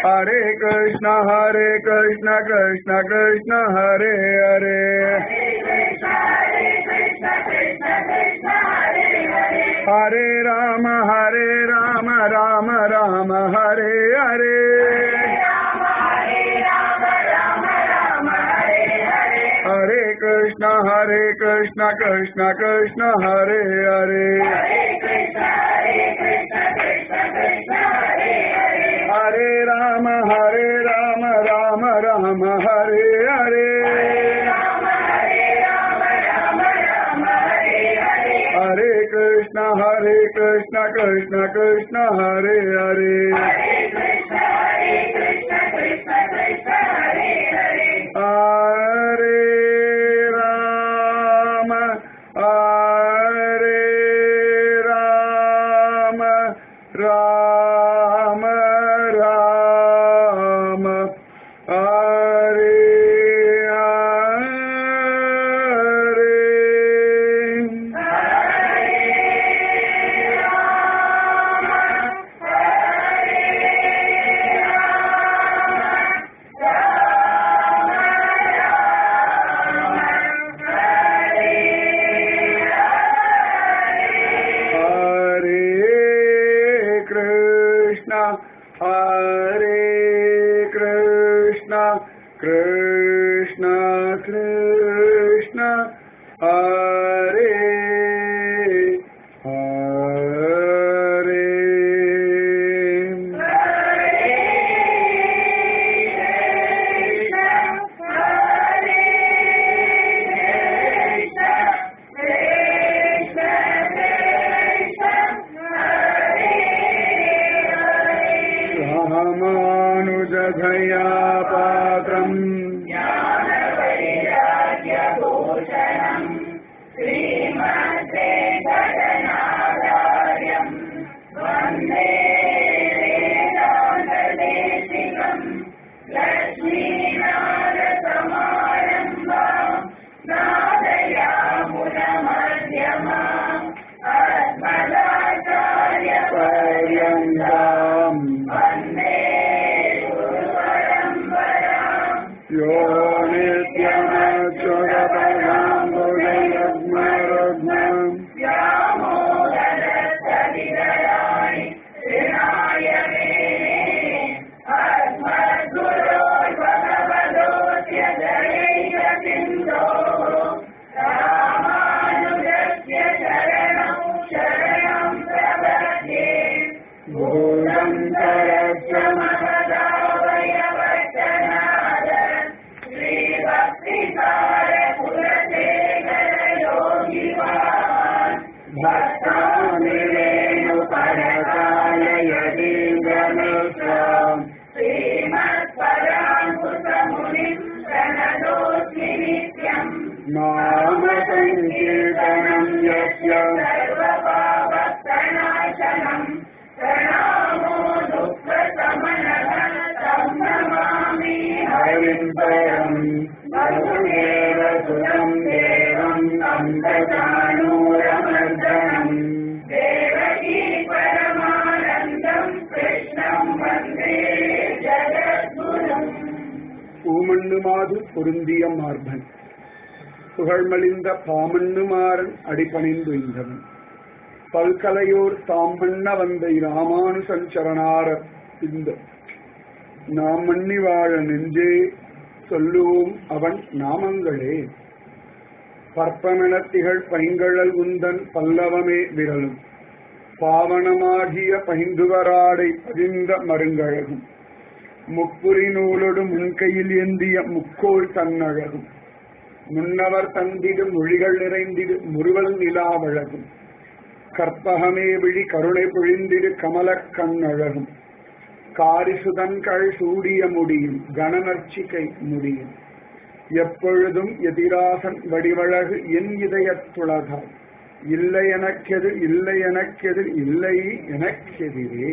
हरे कृष्ण हरे कृष्ण कृष्ण कृष्ण हरे हरे हरे राम हरे राम राम राम हरे हरे हरे कृष्ण हरे कृष्ण कृष्ण कृष्ण हरे हरे हरे राम हरे राम राम राम हरे हरे हरे कृष्ण हरे कृष्ण कृष्ण कृष्ण हरे हरे हरे राम हरे राम राम राम हरे हरे हरे कृष्ण हरे कृष्ण कृष्ण कृष्ण हरे हरे रामानुजधया पात्रम् पर्यन्ताम् यो नित्यमच्युतपदाम्बुजयुग्मरुग्मम् भूतं करस्य भक्तानिरेणुपरकालयतीन्द्रमिश्रम् नाम सङ्कीर्तनं यस्य हरिं परम् वसुदेव सुतं देवम् अन्तकानूरमर्दनम् பூமண்ணுமாது பொருந்திய மார்பன் புகழ்மலிந்த பாமண்ணுமாறன் அடிபணிந்துய்ந்தவன் பல்கலையோர் தாம்பண்ண வந்த இராமானுசன் சரணார இந்த நாம் மண்ணி வாழ நெஞ்சே சொல்லுவோம் அவன் நாமங்களே பற்பமெனத் திகழ் பைங்கழல் உந்தன் பல்லவமே விரலும் பாவனமாகிய பைந்துவராடை பதிந்த மருங்கழகும் முப்புரி நூலொடு முன்கையில் ஏந்திய முக்கோள் தன்னழகும் முன்னவர் தந்திடு மொழிகள் நிறைந்திடு முறுவல் நிலாவழகும் கற்பகமே விழி கருணை பொழிந்திடு கமலக் கண்ணழகும் காரிசுதன்கள் சூடிய முடியும் கணநர்ச்சிகை முடியும் எப்பொழுதும் எதிராசன் வடிவழகு என் இதயத்துளகாய் இல்லை எனக்கெது இல்லை எனக்கெது இல்லை எனக்கெதிரே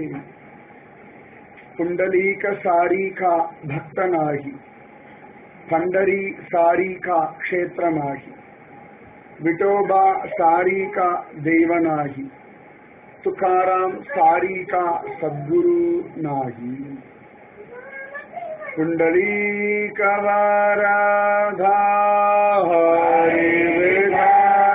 புண்டலீக சாரீகா பக்தனாகி பண்டரி சாரீகா க்ஷேத்திரனாகி ವಿಠೋಬಾ ಸಾರಿಕಾ ದೇವನಾಗಿ ತುಕಾರಾಮ್ ಸಾರಿಕಾ ಸದ್ಗುರು ನಾಗಿ पुण्डलीकवाराधा हरिविधा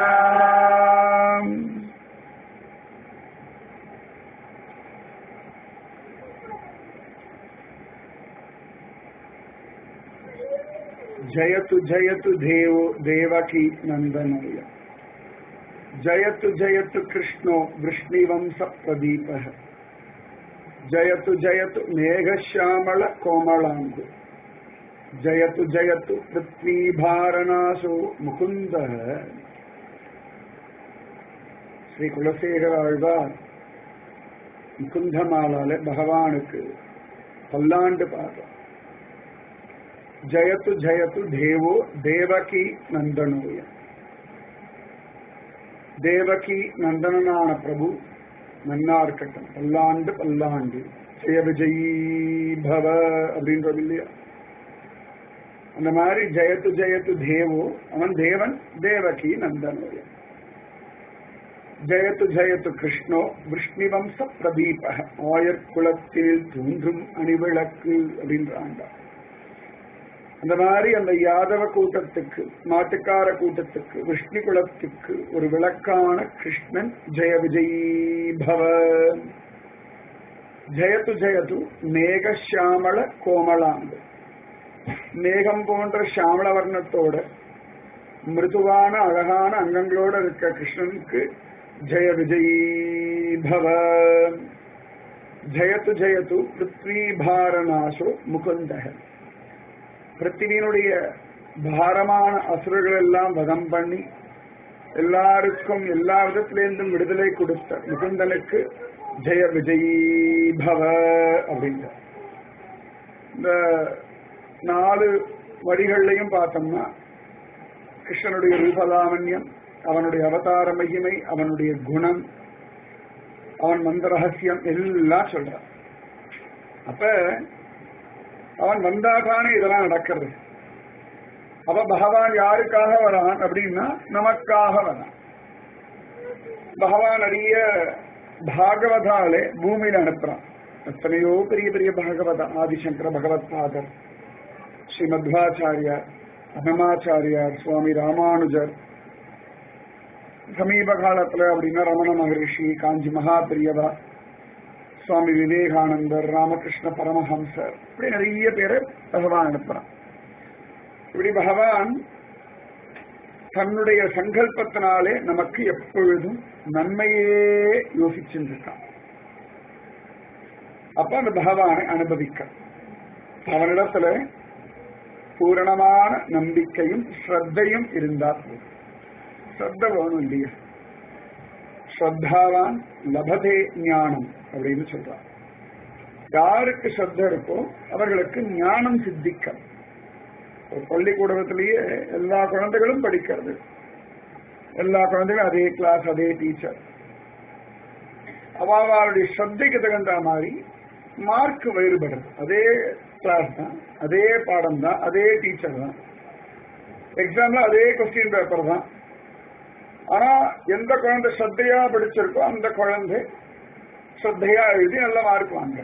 जयतु जयतु देवो देवकी नन्दनय जयतु जयतु कृष्णो वृष्णिवंश प्रदीपः जयतु जयतु मेघश्यामल कोमलाङ्गु जयतु जयतु पृथ्वीभारनाशो मुकुन्दः ஸ்ரீ குலசேகர ஆழ்வார் முகுந்தமாலால பகவானுக்கு பல்லாண்டு பாடுறார் ஜயத்து ஜயத்து தேவோ தேவகி நந்தனோய தேவகி நந்தனனான பிரபு நன்னா இருக்கட்டும் பல்லாண்டு பல்லாண்டு ஜெய விஜயீ பவ அப்படின்றது இல்லையா அந்த மாதிரி ஜெயத்து ஜெயத்து தேவோ அவன் தேவன் தேவகி நந்தனோய ஜெயத்து ஜெயத்து கிருஷ்ணோ விஷ்ணிவம்ச பிரதீப ஆயர் குலத்தில் தோன்றும் அணிவிளக்கு அப்படின்றாங்க அந்த மாதிரி அந்த யாதவ கூட்டத்துக்கு நாட்டுக்கார கூட்டத்துக்கு விஷ்ணு குலத்துக்கு ஒரு விளக்கான கிருஷ்ணன் ஜெய விஜயீ பவ ஜெயத்து ஜெயத்து மேகஷாமள கோமலாண்டு மேகம் போன்ற சாமள வர்ணத்தோட மிருதுவான அழகான அங்கங்களோட இருக்க கிருஷ்ணனுக்கு ஜெய விஜயீ பவ ஜெயத்து ஜெயத்து பிருத்வி பாரநாசோ முகுந்தக பிருத்திவியினுடைய பாரமான அசுரர்கள் எல்லாம் வதம் பண்ணி எல்லாருக்கும் எல்லா விதத்திலேருந்தும் விடுதலை கொடுத்த முகுந்தனுக்கு ஜெய விஜயீ பவ அப்படின்ற இந்த நாலு வரிகள்லையும் பார்த்தோம்னா கிருஷ்ணனுடைய ரூபலாவண்யம் அவனுடைய அவதார மகிமை அவனுடைய குணம் அவன் வந்த ரகசியம் எல்லாம் சொல்றான் அப்ப அவன் வந்தாதானே இதெல்லாம் நடக்கிறது அப்ப பகவான் யாருக்காக வரான் அப்படின்னா நமக்காக வரான் பகவான் நிறைய பாகவதாலே பூமியில அனுப்புறான் எத்தனையோ பெரிய பெரிய பாகவதா ஆதிசங்கர பகவத் பாதர் ஸ்ரீ மத்வாச்சாரியார் அனமாச்சாரியார் சுவாமி ராமானுஜர் சமீப காலத்துல அப்படின்னா ரமண மகரிஷி காஞ்சி மகாபிரியவா சுவாமி விவேகானந்தர் ராமகிருஷ்ண பரமஹம்சர் இப்படி நிறைய பேரை பகவான் அனுப்புறான் இப்படி பகவான் தன்னுடைய சங்கல்பத்தினாலே நமக்கு எப்பொழுதும் நன்மையே யோசிச்சுருக்கான் அப்ப அந்த பகவானை அனுபவிக்க அவனிடத்துல பூரணமான நம்பிக்கையும் ஸ்ரத்தையும் இருந்தால் ஸ்ரத்த வேணும் இல்லையா ஸ்ரத்தாவான் லபதே ஞானம் அப்படின்னு சொல்றார் யாருக்கு ஸ்ரத்த இருக்கோ அவர்களுக்கு ஞானம் சித்திக்கும் ஒரு பள்ளிக்கூடத்திலேயே எல்லா குழந்தைகளும் படிக்கிறது எல்லா குழந்தைகளும் அதே கிளாஸ் அதே டீச்சர் அவளுடைய ஸ்ரத்தைக்கு தகுந்த மாதிரி மார்க் வேறுபடுது அதே கிளாஸ் தான் அதே பாடம் தான் அதே டீச்சர் தான் எக்ஸாம்ல அதே கொஸ்டின் பேப்பர் தான் ஆனா எந்த குழந்தை ஸ்ரத்தையா படிச்சிருக்கோ அந்த குழந்தை ஸ்ரத்தையா எழுதி நல்ல மார்க் வாங்க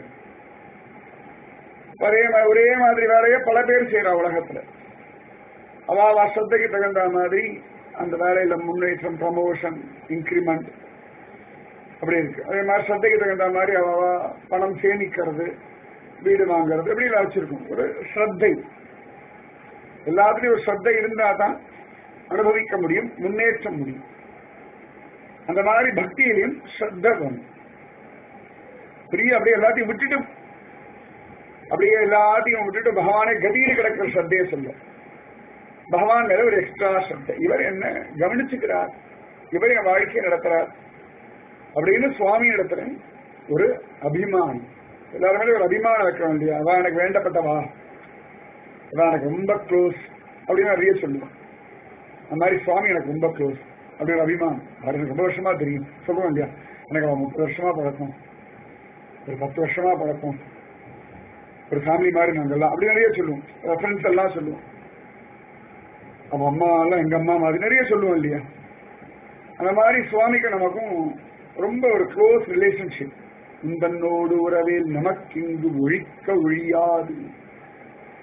ஒரே ஒரே மாதிரி வேலையை பல பேர் செய்யறா உலகத்துல அவ ஸ்ரத்தைக்கு தகுந்த மாதிரி அந்த வேலையில முன்னேற்றம் ப்ரமோஷன் இன்க்ரிமெண்ட் அப்படி இருக்கு அதே மாதிரி ஸ்ரத்தைக்கு தகுந்த மாதிரி அவ பணம் சேமிக்கிறது வீடு வாங்குறது இப்படி எல்லாம் வச்சிருக்கும் ஒரு ஸ்ரத்தை எல்லாத்துலயும் ஒரு ஸ்ரத்தை இருந்தா தான் அனுபவிக்க முடியும் முன்னேற்ற முடியும் அந்த மாதிரி பக்தியிலையும் ஸ்ரத்த வேணும் பிரிய அப்படியே எல்லாத்தையும் விட்டுட்டு அப்படியே எல்லாத்தையும் விட்டுட்டு பகவானை கதியில் கிடக்கிற ஸ்ரத்தையை சொல்ல பகவான் மேல ஒரு எக்ஸ்ட்ரா ஸ்ரத்தை இவர் என்ன கவனிச்சுக்கிறார் இவர் என் வாழ்க்கையை நடத்துறார் அப்படின்னு சுவாமி இடத்துல ஒரு அபிமானம் எல்லாருமே ஒரு அபிமானம் வைக்கணும் இல்லையா அவன் எனக்கு வேண்டப்பட்டவா அவன் எனக்கு ரொம்ப க்ளோஸ் அப்படின்னு நிறைய சொல்லுவான் அந்த மாதிரி சுவாமி எனக்கு ரொம்ப க்ளோஸ் அப்படின்னு அபிமானம் அவர் எனக்கு ரொம்ப வருஷமா தெரியும் சொல்லுவோம் இல்லையா எனக்கு அவன் முப்பது வருஷமா பழக்கம் ஒரு பத்து வருஷமா பழக்கம் ஒரு ஃபேமிலி மாதிரி நாங்கெல்லாம் அப்படி நிறைய சொல்லுவோம் ஃப்ரெண்ட்ஸ் எல்லாம் சொல்லுவோம் அவன் அம்மா எல்லாம் எங்க அம்மா மாதிரி நிறைய சொல்லுவோம் இல்லையா அந்த மாதிரி சுவாமிக்கு நமக்கும் ரொம்ப ஒரு க்ளோஸ் ரிலேஷன்ஷிப் உந்தன்னோடு உறவில் நமக்கு இங்கு ஒழிக்க ஒழியாது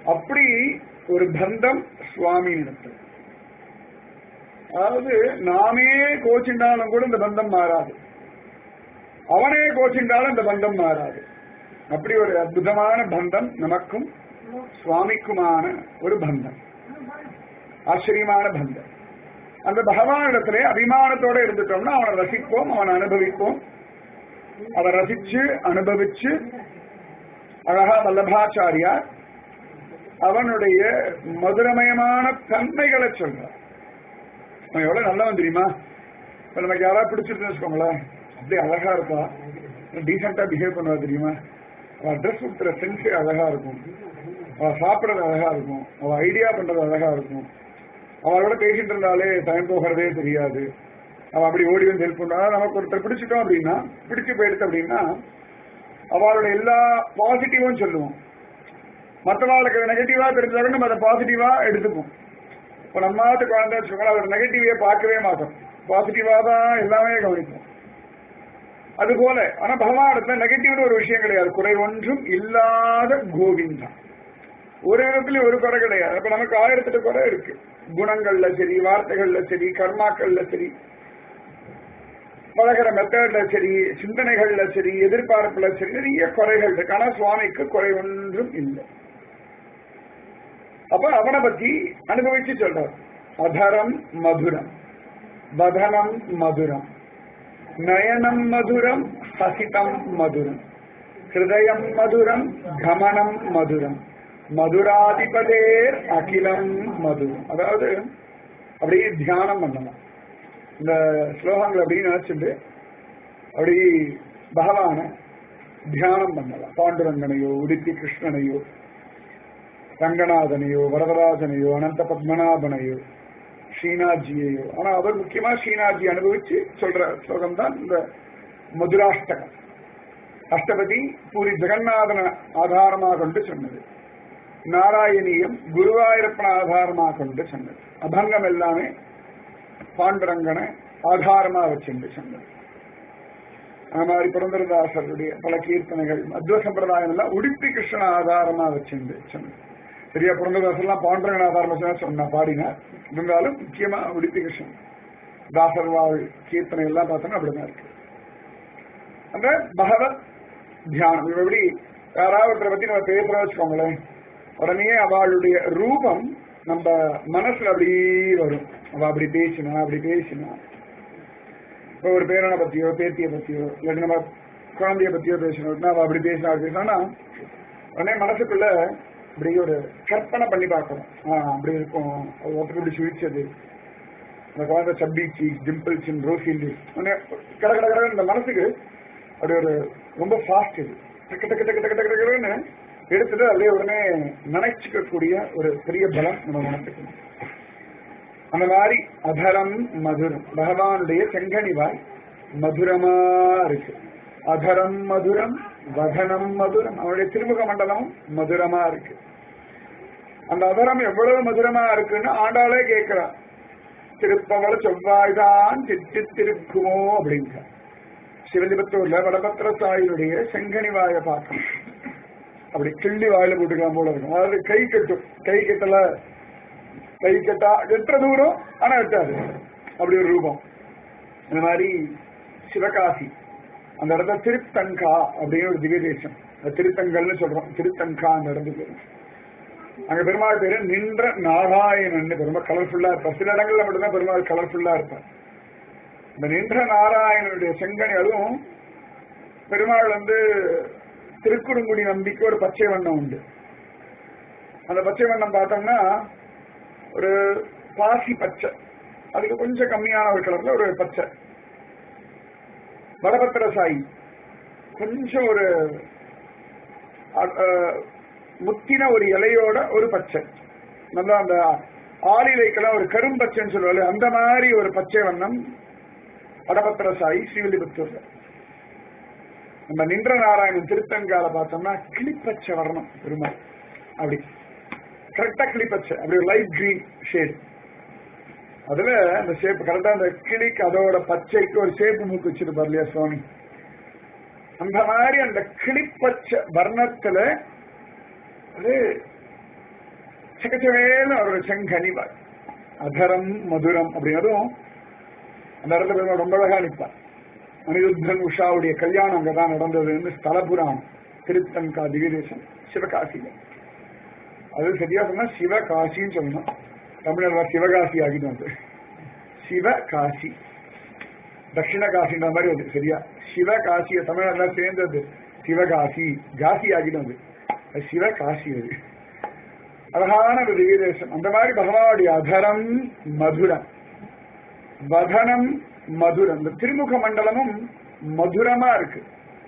அப்படி ஒரு பந்தம் சுவாமி நடத்தும் அதாவது நாமே கோச்சிண்டாலும் கூட இந்த பந்தம் மாறாது அவனே கோச்சிண்டாலும் இந்த பந்தம் மாறாது அப்படி ஒரு அற்புதமான பந்தம் நமக்கும் சுவாமிக்குமான ஒரு பந்தம் ஆச்சரியமான பந்தம் அந்த பகவானிடத்திலே அபிமானத்தோட இருந்துட்டோம்னா அவனை ரசிப்போம் அவனை அனுபவிப்போம் அதை ரசிச்சு அனுபவிச்சு அழகா வல்லபாச்சாரியார் அவனுடைய மதுரமயமான தன்மைகளை சொல்றார் அவன் எவ்வளவு நல்லவன் தெரியுமா இப்ப நமக்கு யாராவது பிடிச்சிருக்குன்னு வச்சுக்கோங்களேன் அப்படியே அழகா இருப்பா டீசெண்டா பிஹேவ் பண்ணுவா தெரியுமா அவ ட்ரெஸ் உடுத்துற சென்ஸே அழகா இருக்கும் அவ சாப்பிடுறது அழகா இருக்கும் அவ ஐடியா பண்றது அழகா இருக்கும் அவளோட பேசிட்டு இருந்தாலே டைம் போகிறதே தெரியாது அவ அப்படி ஓடி வந்து ஹெல்ப் பண்ணா நமக்கு ஒருத்தர் பிடிச்சிட்டோம் அப்படின்னா பிடிச்சு போயிடுது அப்படின்னா அவளோட எல்லா பாசிட்டிவும் சொல்லுவோம் மற்றவாளுக்கு நெகட்டிவா தெரிஞ்சாலும் நம்ம அதை பாசிட்டிவா எடுத்துப்போம் இப்ப நம்ம நாட்டு குழந்தை வச்சுக்கோங்களேன் அவர் நெகட்டிவே பார்க்கவே மாட்டோம் பாசிட்டிவா தான் எல்லாமே கவனிப்போம் அது போல ஆனா பகவானத்துல நெகட்டிவ்னு ஒரு விஷயம் கிடையாது குறை ஒன்றும் இல்லாத கோவிந்தா ஒரு இடத்துலயும் ஒரு குறை கிடையாது அப்ப நமக்கு ஆயிரத்தெட்டு குறை இருக்கு குணங்கள்ல சரி வார்த்தைகள்ல சரி கர்மாக்கள்ல சரி பழகிற மெத்தட்ல சரி சிந்தனைகள்ல சரி எதிர்பார்ப்புல சரி நிறைய குறைகள் இருக்கு ஆனா சுவாமிக்கு குறை ஒன்றும் இல்லை அப்ப அவனை பத்தி அனுபவிச்சு சொல்றார் அதரம் மதுரம் வதனம் மதுரம் நயனம் மதுரம் ஹசிதம் மதுரம் ஹிருதயம் மதுரம் கமனம் மதுரம் மதுராதிபதேர் அகிலம் மதுரம் அதாவது அப்படியே தியானம் பண்ணலாம் இந்த ஸ்லோகங்கள் அப்படின்னு நினைச்சிட்டு அப்படி பகவான தியானம் பண்ணலாம் பாண்டுரங்கனையோ உடுப்பி கிருஷ்ணனையோ ரங்கநாதனையோ வரதராஜனையோ அனந்த பத்மநாபனையோ ஸ்ரீநாத்ஜியையோ ஆனா அவர் முக்கியமா ஸ்ரீநாத்ஜி அனுபவிச்சு சொல்ற ஸ்லோகம் தான் இந்த மதுராஷ்டகம் அஷ்டபதி பூரி ஜெகநாதன ஆதாரமாக கொண்டு சொன்னது நாராயணியம் குருவாயூரப்பன ஆதாரமாக கொண்டு சொன்னது அபங்கம் எல்லாமே பாண்டுரங்கனை ஆதாரமா வச்சுட்டு சொன்னது அந்த மாதிரி புரந்தரதாசருடைய பல கீர்த்தனைகள் அத்வ சம்பிரதாயம் எல்லாம் உடுப்பி கிருஷ்ண ஆதாரமா வச்சுட்டு சொன்னது பெரிய புரந்தரதாசர்லாம் பாண்டுரங்கன் ஆதாரமா சொன்னா சொன்னா பாடினார் இருந்தாலும் முக்கியமா உடுப்பி கிருஷ்ணன் தாசர் வாழ் கீர்த்தனை எல்லாம் பார்த்தோம்னா அப்படிதான் இருக்கு அந்த பகவத் தியானம் இப்ப எப்படி யாராவது ஒருத்தரை பத்தி நம்ம பேசுறோம் வச்சுக்கோங்களேன் உடனே அவளுடைய ரூபம் நம்ம மனசுல அப்படி வரும் அவ அப்படி பேசினா அப்படி பேசினா இப்போ ஒரு பேரனை பத்தியோ பேத்திய பத்தியோ இல்லாட்டி நம்ம குழந்தைய பத்தியோ பேசணும் அவ அப்படி பேசினா அப்படி பேசினா உடனே மனசுக்குள்ள இப்படி ஒரு கற்பனை பண்ணி பார்க்கணும் ஆஹ் அப்படி இருக்கும் ஒருத்தர் இப்படி சுழிச்சது அந்த குழந்தை சப்பி சீக் டிம்பிள் சின் ரோசி உடனே கட கட கட இந்த மனசுக்கு அப்படி ஒரு ரொம்ப ஃபாஸ்ட் இது டக்கு டக்கு டக்கு டக்கு டக்கு டக்குன்னு எடுத்துட்டு அப்படியே உடனே நினைச்சுக்கக்கூடிய ஒரு பெரிய பலம் நம்ம மனசுக்கு அந்த மாதிரி அதரம் மதுரம் பகவானுடைய செங்கனிவாய் மதுரமா இருக்கு அதரம் மதுரம் வதனம் மதுரம் அவனுடைய திருமுக மண்டலம் மதுரமா இருக்கு அந்த அதரம் எவ்வளவு மதுரமா இருக்குன்னு ஆண்டாளே கேட்கிறான் திருப்பவள செவ்வாய்தான் திட்டு திருக்குமோ அப்படிங்கிற சிவலிபத்தூர்ல வடபத்திர சாயினுடைய செங்கனிவாய பார்க்கணும் அப்படி கிள்ளி வாயில போட்டுக்கலாம் போல இருக்கும் அதாவது கை கட்டும் கை கட்டல கை கட்டா எட்டுற தூரம் ஆனா எட்டாது அப்படி ஒரு ரூபம் இந்த மாதிரி சிவகாசி அந்த இடத்துல திருத்தங்கா அப்படின்னு ஒரு திவ்ய தேசம் அது திருத்தங்கல்னு சொல்றோம் திருத்தங்கா அந்த இடத்துக்கு அங்க பெருமாள் பேரு நின்ற நாராயணன் ரொம்ப கலர்ஃபுல்லா இருப்பார் சில இடங்கள்ல மட்டும்தான் பெருமாள் கலர்ஃபுல்லா இருப்பார் இந்த நின்ற நாராயணனுடைய செங்கனி அதுவும் பெருமாள் வந்து திருக்குறுங்குடி நம்பிக்கை ஒரு பச்சை வண்ணம் உண்டு அந்த பச்சை வண்ணம் பார்த்தோம்னா ஒரு பாசி பச்சை அதுக்கு கொஞ்சம் கம்மியான ஒரு கலர்ல ஒரு பச்சை வடபத்திர சாயி கொஞ்சம் ஒரு முத்தின ஒரு இலையோட ஒரு பச்சை நல்லா அந்த ஆளிலைக்கெல்லாம் ஒரு கரும்பச்சைன்னு சொல்லுவாங்க அந்த மாதிரி ஒரு பச்சை வண்ணம் வடபத்திர சாயி ஸ்ரீவில்லிபுத்தூர்ல நம்ம நின்ற நாராயணன் திருத்தங்கால பார்த்தோம்னா கிளிப்பச்சை வரணும் பெருமாள் அப்படி கரெக்டா கிளிப்பச்சை அப்படி ஒரு லைட் கிரீன் ஷேட் அதுல அந்த ஷேப் கரெக்டா அந்த கிளிக்கு அதோட பச்சைக்கு ஒரு ஷேப்பு மூக்கு வச்சிருப்பார் இல்லையா சுவாமி அந்த மாதிரி அந்த கிளிப்பச்சை வர்ணத்துல அது சக்கச்சவேன்னு அவரோட செங்கனிவாய் அதரம் மதுரம் அப்படின்னதும் அந்த இடத்துல பெருமாள் ரொம்ப அழகா நிற்பார் அனிருத்தன் உஷாவுடைய கல்யாணம் அங்கதான் நடந்ததுன்னு ஸ்தல புராணம் திருத்தன்கா திவ்யதேசம் சிவகாசியில அது சரியா சொன்னா சிவகாசின்னு சொல்லணும் தமிழர்ல சிவகாசி ஆகிடும் அது சிவகாசி தட்சிண காசின்ற மாதிரி அது சரியா சிவகாசிய தமிழ்நாடுல சேர்ந்தது சிவகாசி காசி ஆகிடும் அது அது சிவகாசி அது அழகான ஒரு திவ்யதேசம் அந்த மாதிரி பகவானுடைய அதரம் மதுரம் வதனம் மதுரம் இந்த திருமுக மண்டலமும் மதுரமா இருக்கு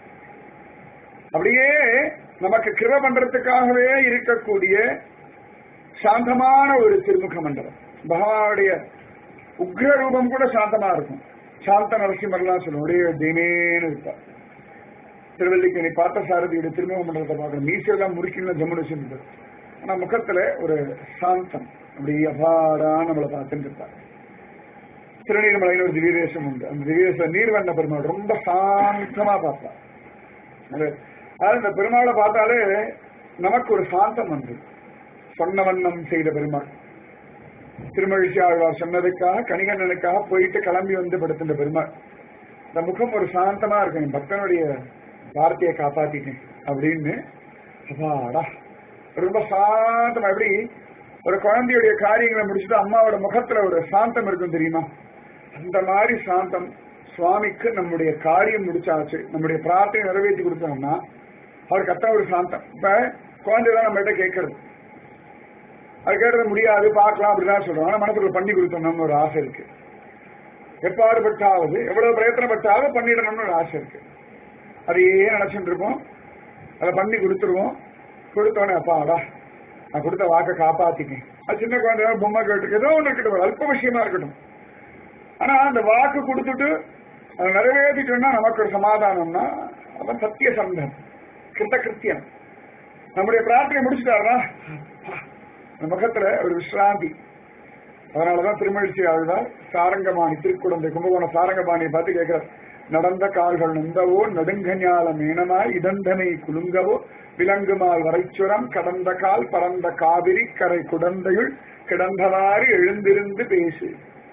அப்படியே நமக்கு கிருப பண்றதுக்காகவே இருக்கக்கூடிய சாந்தமான ஒரு திருமுக மண்டலம் பகவானுடைய உக்ர ரூபம் கூட சாந்தமா இருக்கும் சாந்த நரசிம்மர்லாம் சொல்லுவோம் அப்படியே தினேன்னு இருப்பார் திருவல்லிக்கணி பார்த்த சாரதியுடைய திருமுக மண்டலத்தை பார்க்கணும் மீசெல்லாம் முறுக்கின்னு ஜம்முன்னு வச்சுருப்பார் ஆனா முகத்துல ஒரு சாந்தம் அப்படி அபாடா நம்மளை பார்த்துட்டு இருப்பார் திருநீர்மலையில் ஒரு திவ்யதேசம் உண்டு அந்த திவ்யதேச நீர்வண்ண பெருமாள் ரொம்ப சாந்தமா பார்ப்பார் அது அதாவது இந்த பெருமாளை பார்த்தாலே நமக்கு ஒரு சாந்தம் வந்து சொன்ன வண்ணம் செய்த பெருமாள் திருமழிச்சி ஆழ்வார் சொன்னதுக்காக கணிகண்ணனுக்காக போயிட்டு கிளம்பி வந்து படுத்துட்ட பெருமாள் இந்த முகம் ஒரு சாந்தமா இருக்கும் என் பக்தனுடைய வார்த்தையை காப்பாத்திட்டேன் அப்படின்னு அப்பாடா ரொம்ப சாந்தமா எப்படி ஒரு குழந்தையுடைய காரியங்களை முடிச்சுட்டு அம்மாவோட முகத்துல ஒரு சாந்தம் இருக்கும் தெரியுமா அந்த மாதிரி சாந்தம் சுவாமிக்கு நம்முடைய காரியம் முடிச்சாச்சு நம்முடைய பிரார்த்தனை நிறைவேற்றி கொடுத்தோம்னா அவர் கத்த ஒரு சாந்தம் இப்ப குழந்தைதான் நம்ம கிட்ட கேட்கறது அது கேட்டது முடியாது பார்க்கலாம் அப்படிதான் சொல்றோம் ஆனா மனசுக்குள்ள பண்ணி கொடுத்தோம்னு ஒரு ஆசை இருக்கு எப்பாடுபட்டாவது எவ்வளவு பிரயத்தனப்பட்டாவது பண்ணிடணும்னு ஒரு ஆசை இருக்கு அதையே நினைச்சுட்டு இருப்போம் அதை பண்ணி கொடுத்துருவோம் கொடுத்தோடனே அப்பாடா நான் கொடுத்த வாக்கை காப்பாத்திட்டேன் அது சின்ன குழந்தை பொம்மை கேட்டு ஏதோ ஒன்று இருக்கட்டும் அல்ப விஷயமா இருக்கட்டும் ஆனா அந்த வாக்கு கொடுத்துட்டு அதை நிறைவேற்றிட்டோம்னா நமக்கு ஒரு சமாதானம்னா அவன் சத்திய சந்தன் கிருத்த கிருத்தியன் நம்முடைய பிரார்த்தனை முடிச்சுட்டாருன்னா அந்த முகத்துல ஒரு விஸ்ராந்தி அதனாலதான் திருமழிச்சி ஆழ்வார் சாரங்கபாணி திருக்குடந்தை கும்பகோணம் சாரங்கபாணியை பார்த்து கேட்கிறார் நடந்த கால்கள் நொந்தவோ நடுங்கஞால மேனமாய் இடந்தனை குலுங்கவோ விலங்குமால் வரைச்சுரம் கடந்த கால் பரந்த காவிரி கரை குடந்தையுள் கிடந்தவாறு எழுந்திருந்து பேசு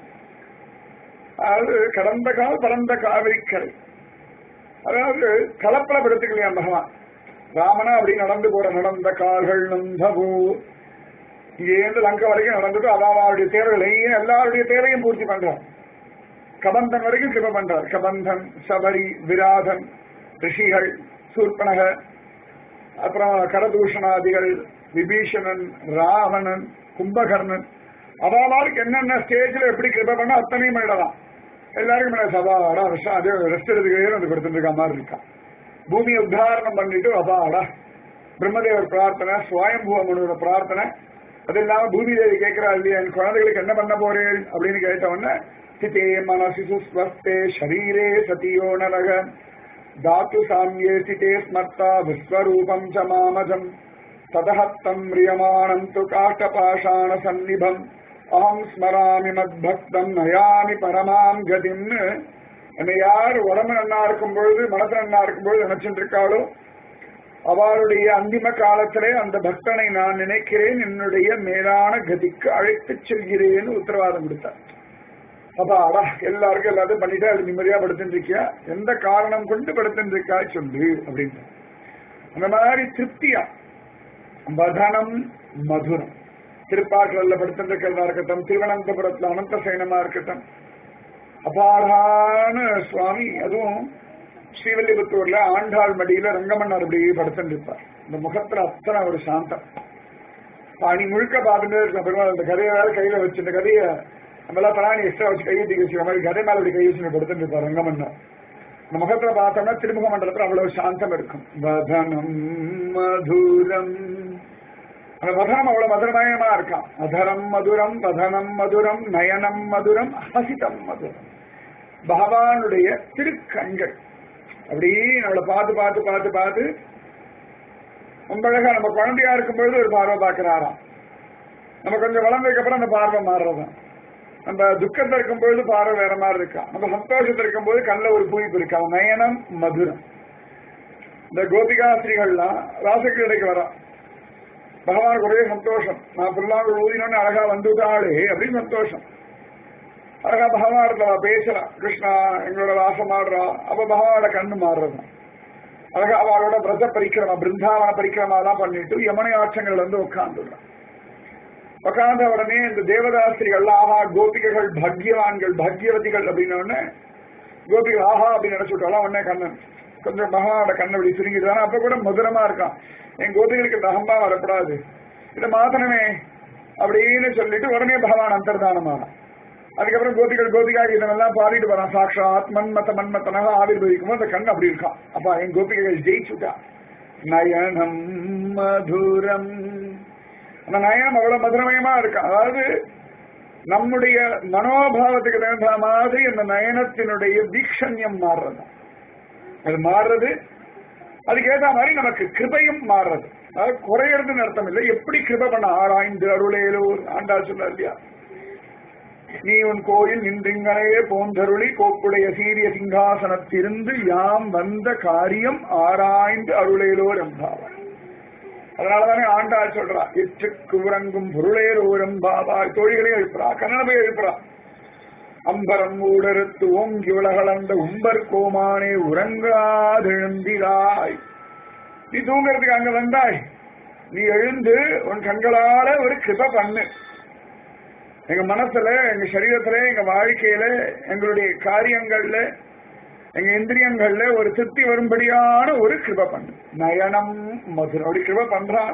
அதாவது கடந்த கால் பரந்த காவிரி கரை அதாவது கலப்பலப்படுத்துக்கலையா பகவான் ராமனா அப்படி நடந்து போற நடந்த கால்கள் நொந்தவோ இங்கேருந்து லங்கை வரைக்கும் நடந்துட்டு அவாவுடைய தேவைகளையும் எல்லாருடைய தேவையும் பூர்த்தி பண்றார் கபந்தன் வரைக்கும் சிவ பண்றார் கபந்தன் சபரி விராதன் ரிஷிகள் சூர்பனக அப்புறம் கரதூஷணாதிகள் விபீஷணன் ராவணன் கும்பகர்ணன் அவாவாருக்கு என்னென்ன ஸ்டேஜ்ல எப்படி கிருப பண்ண அத்தனையும் பண்ணிடலாம் எல்லாருக்கும் மேல சபாடா விஷம் அதே ரெஸ்ட் எடுத்துக்கவே வந்து கொடுத்துட்டு இருக்க மாதிரி இருக்கான் பூமியை உத்தாரணம் பண்ணிட்டு அபாடா பிரம்மதேவர் பிரார்த்தனை சுவாயம்புவ முனிவோட பிரார்த்தனை அது இல்லாம பூமி தேவி கேட்கிறா இல்லையா என் குழந்தைகளுக்கு என்ன பண்ண போறேன் அப்படின்னு கேட்ட உடனே சிதே மனசி சுஸ்வஸ்தே ஷரீரே சதியோ நரக தாத்து சாமியே சிதே ஸ்மர்த்தா விஸ்வரூபம் ச மாமஜம் ததஹத்தம் மிரியமானம் து காஷ்டபாஷாண சந்நிபம் அகம் ஸ்மராமி மத்பக்தம் நயாமி பரமாம் கதிம்னு என்னை யார் உடம்பு நன்னா இருக்கும் பொழுது மனசு நன்னா இருக்கும் பொழுது நினைச்சிட்டு இருக்காளோ அவளுடைய அந்திம காலத்திலே அந்த பக்தனை நான் நினைக்கிறேன் என்னுடைய மேலான கதிக்கு அழைத்து செல்கிறேன்னு உத்தரவாதம் கொடுத்தார் அப்பா அடா எல்லாருக்கும் எல்லாத்தையும் பண்ணிட்டு அது நிம்மதியா படுத்துட்டு இருக்கியா எந்த காரணம் கொண்டு படுத்துட்டு இருக்கா சொல்லு அப்படின்னு அந்த மாதிரி திருப்தியா வதனம் மதுரம் திருப்பாற்றல்ல படுத்துட்டு இருக்கிறதா இருக்கட்டும் திருவனந்தபுரத்துல அனந்த சைனமா இருக்கட்டும் அபாரான சுவாமி அதுவும் ஸ்ரீவல்லிபுத்தூர்ல ஆண்டாள் மடியில ரங்கமன்னார் அப்படி படுத்துட்டு இருப்பார் இந்த முகத்துல அத்தனை ஒரு சாந்தம் பாணி முழுக்க பார்த்துட்டே இருக்க பெருமாள் அந்த கதையை வேற கையில வச்சு இந்த கதையை நம்மளாம் பிராணி எக்ஸ்ட்ரா வச்சு கையை தூக்கி வச்சுக்கிற மாதிரி கதை மேல அப்படி கை வச்சு படுத்துட்டு இருப்பார் ரங்கமன்னார் இந்த முகத்துல பார்த்தோம்னா திருமுக மண்டலத்துல அவ்வளவு சாந்தம் இருக்கும் வதனம் மதுரம் அந்த வதனம் அவ்வளவு மதுரமயமா இருக்கான் அதரம் மதுரம் வதனம் மதுரம் நயனம் மதுரம் ஹசிதம் மதுரம் பகவானுடைய திருக்கண்கள் அப்படி நம்மளை பார்த்து பார்த்து பார்த்து பார்த்து ரொம்ப அழகா நம்ம குழந்தையா இருக்கும் பொழுது ஒரு பார்வை பார்க்கிறாராம் நம்ம கொஞ்சம் வளர்ந்ததுக்கு அப்புறம் அந்த பார்வை மாறுறதான் நம்ம துக்கத்துல இருக்கும் பொழுது பார்வை வேற மாதிரி இருக்கா நம்ம சந்தோஷத்துல இருக்கும் போது கண்ணில் ஒரு பூய்ப்பு இருக்கா நயனம் மதுரம் இந்த கோபிகாஸ்திரிகள்லாம் ராசக்கிரடைக்கு வரா பகவானுக்கு ஒரே சந்தோஷம் நான் புல்லாங்குழல் ஊதினோன்னு அழகா வந்துட்டாளே அப்படின்னு சந்தோஷம் அழகா பகவானத்துல அவ பேசலாம் கிருஷ்ணா எங்களோட வாசம் ஆடுறா அப்ப பகவானோட கண்ணு மாறுறது அழகா அவளோட விரத பரிக்கிரமா பிருந்தாவன பரிக்கிரமா எல்லாம் பண்ணிட்டு யமுனை ஆற்றங்கள் வந்து உட்காந்துடுறான் உட்கார்ந்த உடனே இந்த தேவதாசிரிகள் ஆஹா கோபிகைகள் பாக்யவான்கள் பாக்யவதிகள் அப்படின்ன உடனே கோபிகள் ஆஹா அப்படின்னு நினைச்சுட்டாலும் உடனே கண்ணன் கொஞ்சம் பகவானோட கண்ணை இப்படி சுருங்கிட்டு அப்ப கூட மதுரமா இருக்கான் என் கோபிகளுக்கு இந்த அகம்பா வரக்கூடாது இதை மாத்தனமே அப்படின்னு சொல்லிட்டு உடனே பகவான் அந்தர்தானமானான் அதுக்கப்புறம் கோபிகள் கோபிகா இதெல்லாம் பாடிட்டு வரான் சாட்சாத் மன்மத்த மன்மத்தனாக ஆவிர்வதிக்கும் அந்த கண் அப்படி இருக்கான் அப்பா என் கோபிகைகள் ஜெயிச்சுட்டா நயனம் மதுரம் அந்த நயனம் அவ்வளவு மதுரமயமா இருக்கா அதாவது நம்முடைய மனோபாவத்துக்கு தகுந்த மாதிரி அந்த நயனத்தினுடைய வீக்ஷண்யம் மாறுறது அது மாறுறது அதுக்கு ஏற்ற மாதிரி நமக்கு கிருபையும் மாறுறது அதாவது குறையறதுன்னு அர்த்தம் இல்லை எப்படி கிருபை பண்ண ஆராய்ந்து அருளேலூர் ஆண்டாள் சொல்ல இல்லையா நீ உன் கோயில் நின்றிங்கனையே போந்தருளி கோப்புடைய சீரிய சிங்காசனத்திருந்து யாம் வந்த காரியம் ஆராய்ந்து அருளேலோர் எம்பாவாய் அதனாலதானே ஆண்டாள் சொல்றா எச்சுக்கு உறங்கும் பொருளேலோர் எம்பாவாய் தோழிகளே எழுப்புறா கண்ணனை போய் எழுப்புறா அம்பரம் ஊடறுத்து ஓங்கி உலகளந்த உம்பர் கோமானே உறங்காதெழுந்திராய் நீ தூங்குறதுக்கு அங்க வந்தாய் நீ எழுந்து உன் கண்களால ஒரு கிருப பண்ணு எங்க மனசுல எங்க சரீரத்துல எங்க வாழ்க்கையில எங்களுடைய காரியங்கள்ல எங்க இந்திரியங்கள்ல ஒரு திருப்தி வரும்படியான ஒரு கிருப பண்ணு நயனம் மதுரம் அப்படி கிருப பண்றான்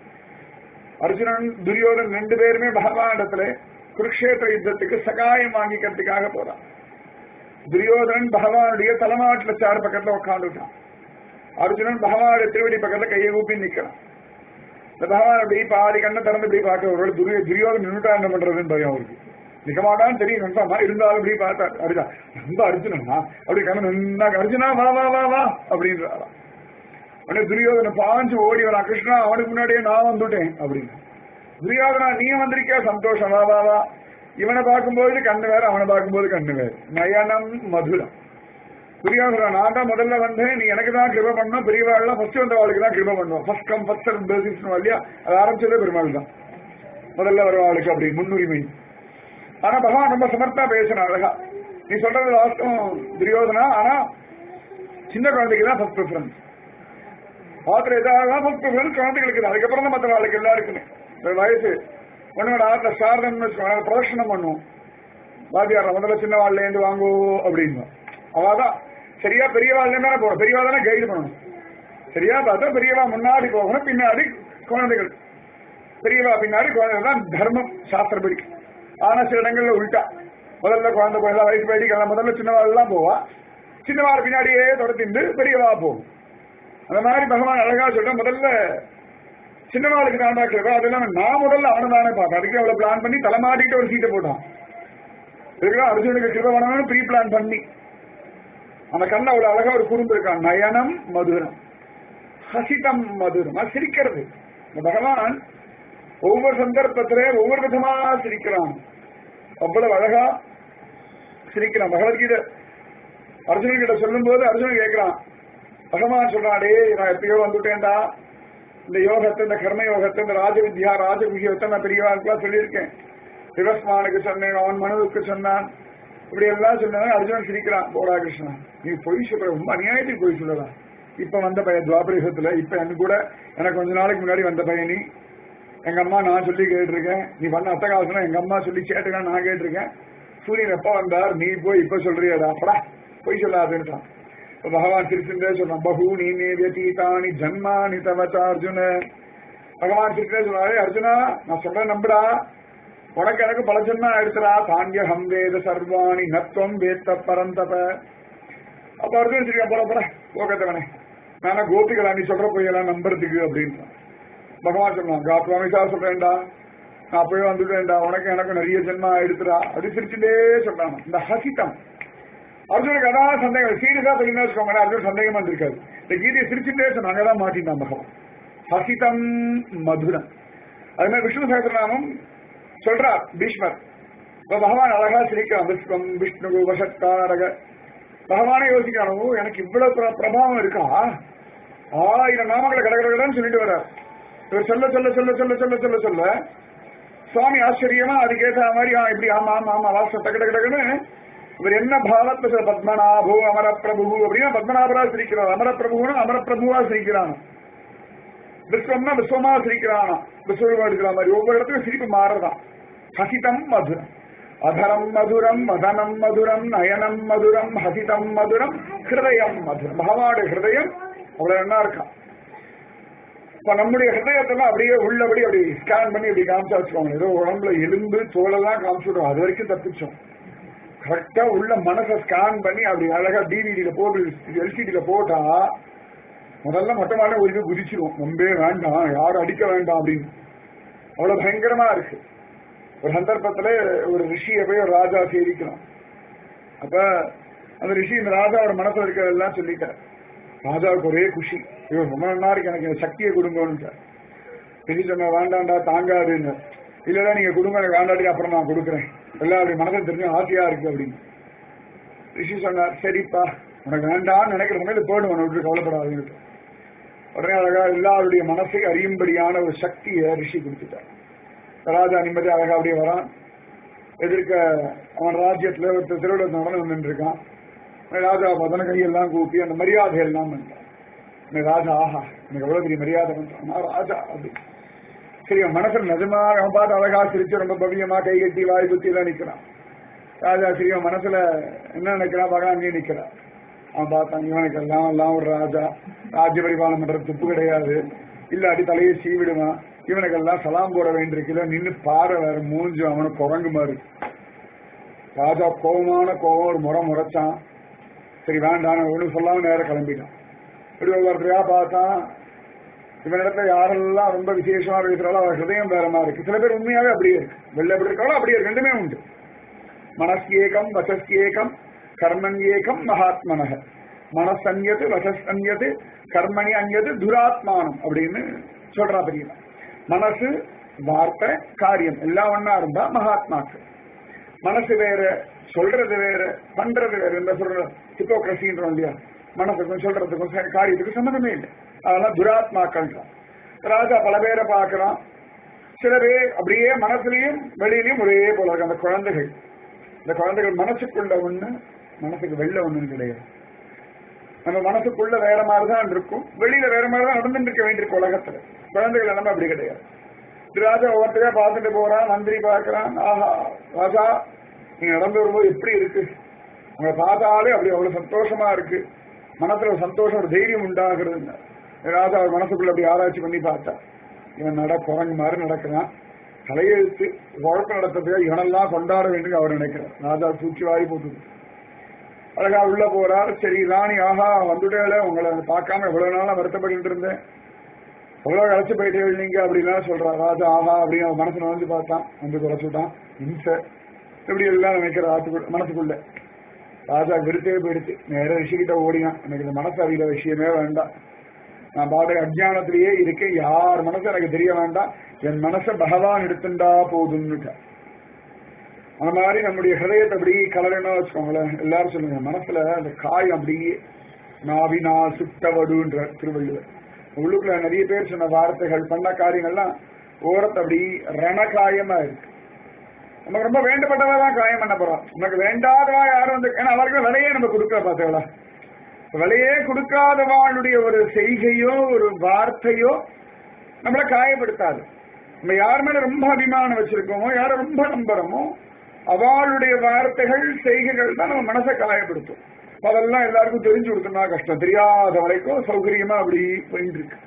அர்ஜுனன் துரியோதன் ரெண்டு பேருமே பகவானிடத்துல குருக்ஷேத்திர யுத்தத்துக்கு சகாயம் வாங்கிக்கிறதுக்காக போறான் துரியோதனன் பகவானுடைய தலைமாட்டுல சார் பக்கத்துல உட்காந்துட்டான் அர்ஜுனன் பகவானுடைய திருவடி பக்கத்துல கையை ஊப்பி நிக்கிறான் இந்த பகவான் அப்படி பாதி கண்ணை திறந்து இப்படி பார்க்க ஒரு துரிய துரியோதன் நின்றுட்டா என்ன பண்றதுன்னு பயம் அவருக்கு நிக்க மாட்டான்னு தெரியும் கன்ஃபார்மா இருந்தாலும் இப்படி பார்த்தா அர்ஜுனா ரொம்ப அர்ஜுனனா அப்படி கண்ணு நின்னா அர்ஜுனா வா வா வா வா அப்படின்றாராம் உடனே துரியோதனை பாஞ்சு ஓடி வரான் கிருஷ்ணா அவனுக்கு முன்னாடியே நான் வந்துட்டேன் அப்படின்னு துரியோதனா நீ வந்திருக்கியா சந்தோஷம் வா வா வா இவனை பார்க்கும்போது கண்ணு வேற அவனை பார்க்கும்போது கண்ணு வேற நயனம் மதுரம் துரியோதனா நான் தான் முதல்ல வந்தேன் நீ எனக்கு தான் கிருப பண்ணணும் பெரியவாள்லாம் ஃபர்ஸ்ட் வந்த வாழ்க்கை தான் கிருப பண்ணுவோம் first come first serve basis இல்லையா அது ஆரம்பிச்சதே பெருமாள் தான் முதல்ல வரவாளுக்கு அப்படி முன்னுரிமை ஆனா பகவான் ரொம்ப சமர்த்தா பேசினான் அழகா நீ சொல்றது வாஸ்தவம் துரியோதனா ஆனா சின்ன குழந்தைக்கு தான் ஃபர்ஸ்ட் ப்ரிஃபரன்ஸ் ஆத்திர இதாக ஃபர்ஸ்ட் ப்ரிஃபரன்ஸ் குழந்தைகளுக்கு தான் அதுக்கப்புறம் தான் மற்ற வாழ்க்கை எல்லாருக்குமே ஒரு வயசு ஒன்னோட ஆத்துல சாரதம்னு வச்சுக்கோங்க அதை பிரதர்ஷனம் பண்ணுவோம் வாத்தியார் முதல்ல சின்ன வாழ்ல இருந்து வாங்கோ அப்படின்னு அவாதான் சரியா பெரியவாள் தானே போகணும் பெரியவா தானே கைடு பண்ணணும் சரியா பார்த்தா பெரியவா முன்னாடி போகணும் பின்னாடி குழந்தைகள் பெரியவா பின்னாடி குழந்தைகள் தான் தர்மம் சாஸ்திரப்படி ஆனா சில இடங்கள்ல உள்டா முதல்ல குழந்தை போய் வயசு பேடிக்கலாம் முதல்ல சின்னவாள் எல்லாம் போவா சின்னவாள் பின்னாடியே தொடர்ந்து பெரியவா போகும் அந்த மாதிரி பகவான் அழகா சொல்ற முதல்ல சின்னவாளுக்கு தாண்டா கிருபா அது இல்லாம நான் முதல்ல அவனை தானே பார்த்தேன் அதுக்கு அவ்வளவு பிளான் பண்ணி தலைமாட்டிட்டு ஒரு சீட்டை போட்டான் இதுக்கெல்லாம் அர்ஜுனுக்கு கிருப பண்ணணும்னு ப்ரீ பிளான் பண்ணி அந்த கண்ண அவ்வளவு அழகா ஒரு குறும்பு இருக்கான் நயனம் மதுரம் ஹசிதம் மதுரம் அது சிரிக்கிறது இந்த பகவான் ஒவ்வொரு சந்தர்ப்பத்திலே ஒவ்வொரு விதமா சிரிக்கிறான் அவ்வளவு அழகா சிரிக்கிறான் பகவத்கீதை அர்ஜுனன் கிட்ட சொல்லும் போது அர்ஜுனன் கேட்கிறான் பகவான் சொல்றான் டே நான் எப்பயோ வந்துட்டேன்டா இந்த யோகத்தை இந்த கர்ம யோகத்தை இந்த ராஜவித்யா ராஜகுகியத்தை நான் பெரியவாளுக்கெல்லாம் சொல்லியிருக்கேன் சிவஸ்மானுக்கு சொன்னேன் அவன் மனுவுக்கு சொன்னான் இப்படி எல்லாம் சொன்னேன் அர்ஜுனன் சிரிக்கிறான் போடா கிருஷ்ணா நீ பொய் சொல்ற ரொம்ப அநியாயத்துக்கு பொய் சொல்லலாம் இப்ப வந்த பையன் துவாபரேசத்துல இப்ப எனக்கு கூட எனக்கு கொஞ்ச நாளைக்கு முன்னாடி வந்த பையன் நீ எங்க அம்மா நான் சொல்லி கேட்டிருக்கேன் நீ பண்ண அத்தகாசனம் எங்க அம்மா சொல்லி கேட்டுக்கா நான் கேட்டிருக்கேன் சூரியன் எப்ப வந்தார் நீ போய் இப்ப சொல்றியடா அப்படா பொய் சொல்லாதுன்றான் இப்ப பகவான் சிரிச்சுட்டே சொல்றான் பகூனி நேவியதீதானி ஜன்மானி தவச்ச அர்ஜுன பகவான் சிரிச்சுட்டே சொல்றாரு அர்ஜுனா நான் சொல்றேன் நம்புடா உனக்கு எனக்கு பல ஜென்மா எடுத்துடா தாண்டியகம் வேத சர்வாணி நத்வம் வேத்த பரந்தப அப்ப அர்ஜுன் சரியா போற போற போகத்தவனே நானா கோபிகளா நீ சொல்ற பொய்யெல்லாம் நம்புறதுக்கு அப்படின்னு பகவான் சொன்னான் காத்வாமிசா சொல்றேன்டா நான் அப்பவே வந்துட்டேன்டா உனக்கு எனக்கு நிறைய ஜென்மா எடுத்துடா அப்படி சிரிச்சுட்டே சொல்றான் இந்த ஹசிதம் அர்ஜுனுக்கு அதான் சந்தேகம் சீரியஸா தெரியுமா வச்சுக்கோங்க அர்ஜுன் சந்தேகமா இருக்காது இந்த கீதையை சிரிச்சுட்டே சொன்னாங்க அதான் மாட்டினான் பகவான் ஹசிதம் மதுரம் அது மாதிரி விஷ்ணு சகசிரநாமம் சொல்றார் பீஷ்மர் இப்ப பகவான் அழகா சிரிக்கிறான் விஸ்வம் விஷ்ணு வசத்காரக பகவானே யோசிக்கிறான் ஓ எனக்கு இவ்வளவு பிர- பிரபாவம் இருக்கா ஆயிரம் நாமங்களை கடகடன்னு சொல்லிட்டு வர்றார் இவர் சொல்ல சொல்ல சொல்ல சொல்ல சொல்ல சொல்ல சொல்ல சுவாமி ஆச்சரியமா அதுக்கேற்ற மாதிரி ஆ, இப்படி ஆமா ஆமா ஆமா வாசம் டக்கு டக்கு டக்குன்னு இவர் என்ன பாவத்தை சொல்ல பத்மநாபு அமரப்பிரபு அப்படின்னா பத்மநாபரா சிரிக்கிறார் அமரப்பிரபுன்னு அமரப்பிரபுவா சிரிக்கிறான் விஸ்வம்னா விஸ்வமா சிரிக்கிறானா விஸ்வரூபம் எடுக்கிற மாதிரி ஒவ்வொரு இடத்துக்கும் சிரிப்பு மாறதான் ஹசிதம் மதுரம் அதரம் மதுரம் மதனம் மதுரம் நயனம் மதுரம் ஹசிதம் மதுரம் ஹிருதயம் மதுரம் பகவானுடைய ஹிருதயம் அவ்வளவு என்ன இருக்கான் இப்ப நம்முடைய ஹிருதயத்தெல்லாம் அப்படியே உள்ளபடி அப்படி ஸ்கேன் பண்ணி இப்படி காமிச்சா வச்சுக்கோங்க ஏதோ உடம்புல எலும்பு தோலெல்லாம் காமிச்சுடுவோம் அது வரைக்கும் தப்பிச்சோம் கரெக்டா உள்ள மனசை ஸ்கேன் பண்ணி அப்படி அழகா டிவிடியில போட்டு எல்சிடியில போட்டா முதல்ல மொட்டமான ஒரு இது குதிச்சிருவோம் ரொம்பவே வேண்டாம் யாரும் அடிக்க வேண்டாம் அப்படின்னு அவ்வளவு பயங்கரமா இருக்கு ஒரு சந்தர்ப்பத்துல ஒரு ரிஷியை போய் ஒரு ராஜா சேவிக்கலாம் அப்ப அந்த ரிஷி இந்த ராஜாவோட மனசுல இருக்கிறதெல்லாம் சொல்லிட்டார் ராஜாவுக்கு ஒரே குஷி இவர் ரொம்ப நல்லா இருக்கு எனக்கு இந்த சக்தியை கொடுங்கன்னு ரிஷி சொன்ன வேண்டாண்டா தாங்காதுன்னு இல்லடா நீங்க கொடுங்க எனக்கு வேண்டாடி அப்புறம் நான் கொடுக்குறேன் எல்லாம் அப்படி மனசுல தெரிஞ்ச ஆசையா இருக்கு அப்படின்னு ரிஷி சொன்னார் சரிப்பா உனக்கு வேண்டாம்னு நினைக்கிற சமயத்துல போடு உன்னை விட்டு கவலைப்படாதுன்னு உடனே அழகா எல்லாருடைய மனசை அறியும்படியான ஒரு சக்தியை ரிஷி கொடுத்துட்டார் ராஜா நிம்மதி அழகா அப்படியே வரான் எதிர்க்க அவன் ராஜ்யத்துல ஒருத்தர் திருவிழா நடந்து வந்துட்டு இருக்கான் ராஜா பதன கையெல்லாம் கூப்பி அந்த மரியாதை எல்லாம் பண்றான் இந்த ராஜா ஆஹா எனக்கு எவ்வளவு பெரிய மரியாதை பண்றான் நான் ராஜா அப்படி சரி அவன் மனசுல நிஜமா அவன் பார்த்து அழகா சிரிச்சு ரொம்ப பவியமா கை கட்டி வாய் குத்தி எல்லாம் நிக்கிறான் ராஜா சரி அவன் மனசுல என்ன நினைக்கிறான் பார்க்க அங்கேயே நிக்கிறான் அவன் பார்த்தான் இவனுக்கு எல்லாம் எல்லாம் ஒரு ராஜா ராஜ்ய பரிபாலனம் பண்ற துப்பு கிடையாது இல்லாட்டி தலையை சீவிடுவான் இவனுக்கெல்லாம் சலாம் போட வேண்டியிருக்குல நின்னு பாறை வேற மூஞ்சு அவனுக்கு குரங்கு மாதிரி ராஜா கோபமான கோபம் ஒரு முறை முறைச்சான் சரி வேண்டாம் ஒண்ணு சொல்லாம நேரம் கிளம்பிட்டான் இப்படி ஒவ்வொருத்தரையா பார்த்தான் இவனிடத்துல யாரெல்லாம் ரொம்ப விசேஷமா பேசுறாளோ அவர் ஹிருதயம் வேற மாதிரி இருக்கு சில பேர் உண்மையாவே அப்படியே இருக்கு வெள்ள எப்படி இருக்காளோ அப்படியே இருக்கு ரெண்டுமே உண்டு மனஸ்யேகம் வசஸ்யேகம் கர்மண்யேகம் மகாத்மனக மனசன்யது வசஸ்யது கர்மணி அந்யது துராத்மானம் அப்படின்னு சொல்றா பெரியவன் மனசு வார்த்தை காரியம் எல்லாம் ஒன்னா இருந்தா மகாத்மாக்கள் மனசு வேற சொல்றது வேற பண்றது வேற இந்த சொல்ற ஹிப்போக்ரசின்றோம் இல்லையா மனசுக்கும் சொல்றதுக்கும் ச- காரியத்துக்கும் சம்மந்தமே இல்லை அதெல்லாம் துராத்மாக்கள் ராஜா பல பேரை பார்க்கலாம் சில பேர் அப்படியே மனசுலயும் வெளியிலயும் ஒரே போல இருக்கு அந்த குழந்தைகள் இந்த குழந்தைகள் மனசுக்குள்ள ஒண்ணு மனசுக்கு வெளில ஒண்ணுன்னு கிடையாது நம்ம மனசுக்குள்ள வேற மாதிரிதான் இருக்கும் வெளியில வேற மாதிரிதான் நடந்துட்டு இருக்க வேண்டியிருக்கு உலகத்துல குழந்தைகள் எல்லாமே அப்படி கிடையாது இது ராஜா ஒவ்வொருத்தரையா பார்த்துட்டு போறான் மந்திரி பார்க்கறான் ஆஹா ராஜா நீங்க நடந்து வரும்போது எப்படி இருக்கு உங்களை பார்த்தாலே அப்படி அவ்வளவு சந்தோஷமா இருக்கு மனசுல ஒரு சந்தோஷம் ஒரு தைரியம் உண்டாகிறது ராஜா அவர் மனசுக்குள்ள அப்படி ஆராய்ச்சி பண்ணி பார்த்தா இவன் நட குரங்கு மாதிரி நடக்கிறான் தலையெழுத்து குழப்பம் நடத்துறதுக்கு இவனெல்லாம் கொண்டாட வேண்டும் அவர் நினைக்கிறார் ராஜா தூக்கி வாரி போட்டு அழகா உள்ள போறார் சரி ராணி ஆஹா வந்துட்டேல உங்களை பார்க்காம எவ்வளவு நாளா வருத்தப்பட்டு இருந்தேன் எவ்வளவு களைச்சு போயிட்டே நீங்க அப்படின்லாம் சொல்றா ராஜா ஆஹா அப்படின்னு அவன் மனசுல வந்து பார்த்தான் வந்து குறைச்சுட்டான் இம்சை இப்படி எல்லாம் நினைக்கிற ஆத்துக்குள்ள மனசுக்குள்ள ராஜா விருத்தே போயிடுச்சு நேர ரிஷிகிட்ட ஓடினான் எனக்கு இந்த மனசு அறிகிற விஷயமே வேண்டாம் நான் பாட அஜ்ஞானத்திலேயே இருக்கேன் யார் மனசு எனக்கு தெரிய வேண்டாம் என் மனசை பகவான் எடுத்துண்டா போதும்னுட்டேன் அந்த மாதிரி நம்முடைய ஹிருதயத்தை அப்படி கலரணும் வச்சுக்கோங்களேன் எல்லாரும் சொல்லுங்க மனசுல அந்த காயம் அப்படியே நாவினா சுட்டவடுன்ற திருவள்ளுவர் உள்ளுக்குள்ள நிறைய பேர் சொன்ன வார்த்தைகள் பண்ண காரியங்கள்லாம் ஓரத்தை அப்படி ரணகாயமா இருக்கு நமக்கு ரொம்ப வேண்டப்பட்டவா தான் காயம் பண்ண போறோம் நமக்கு வேண்டாதவா யாரும் வந்து ஏன்னா அவருக்கு விலையே நம்ம கொடுக்கல பார்த்தவளா விலையே கொடுக்காதவாளுடைய ஒரு செய்கையோ ஒரு வார்த்தையோ நம்மள காயப்படுத்தாது நம்ம யார் மேல ரொம்ப அபிமானம் வச்சிருக்கோமோ யார ரொம்ப நம்புறோமோ அவளுடைய வார்த்தைகள் செய்கைகள் தான் நம்ம மனசை காயப்படுத்தும் அப்ப அதெல்லாம் எல்லாருக்கும் தெரிஞ்சு கொடுத்தோம்னா கஷ்டம் தெரியாத வரைக்கும் சௌகரியமா அப்படி போயிட்டு இருக்கு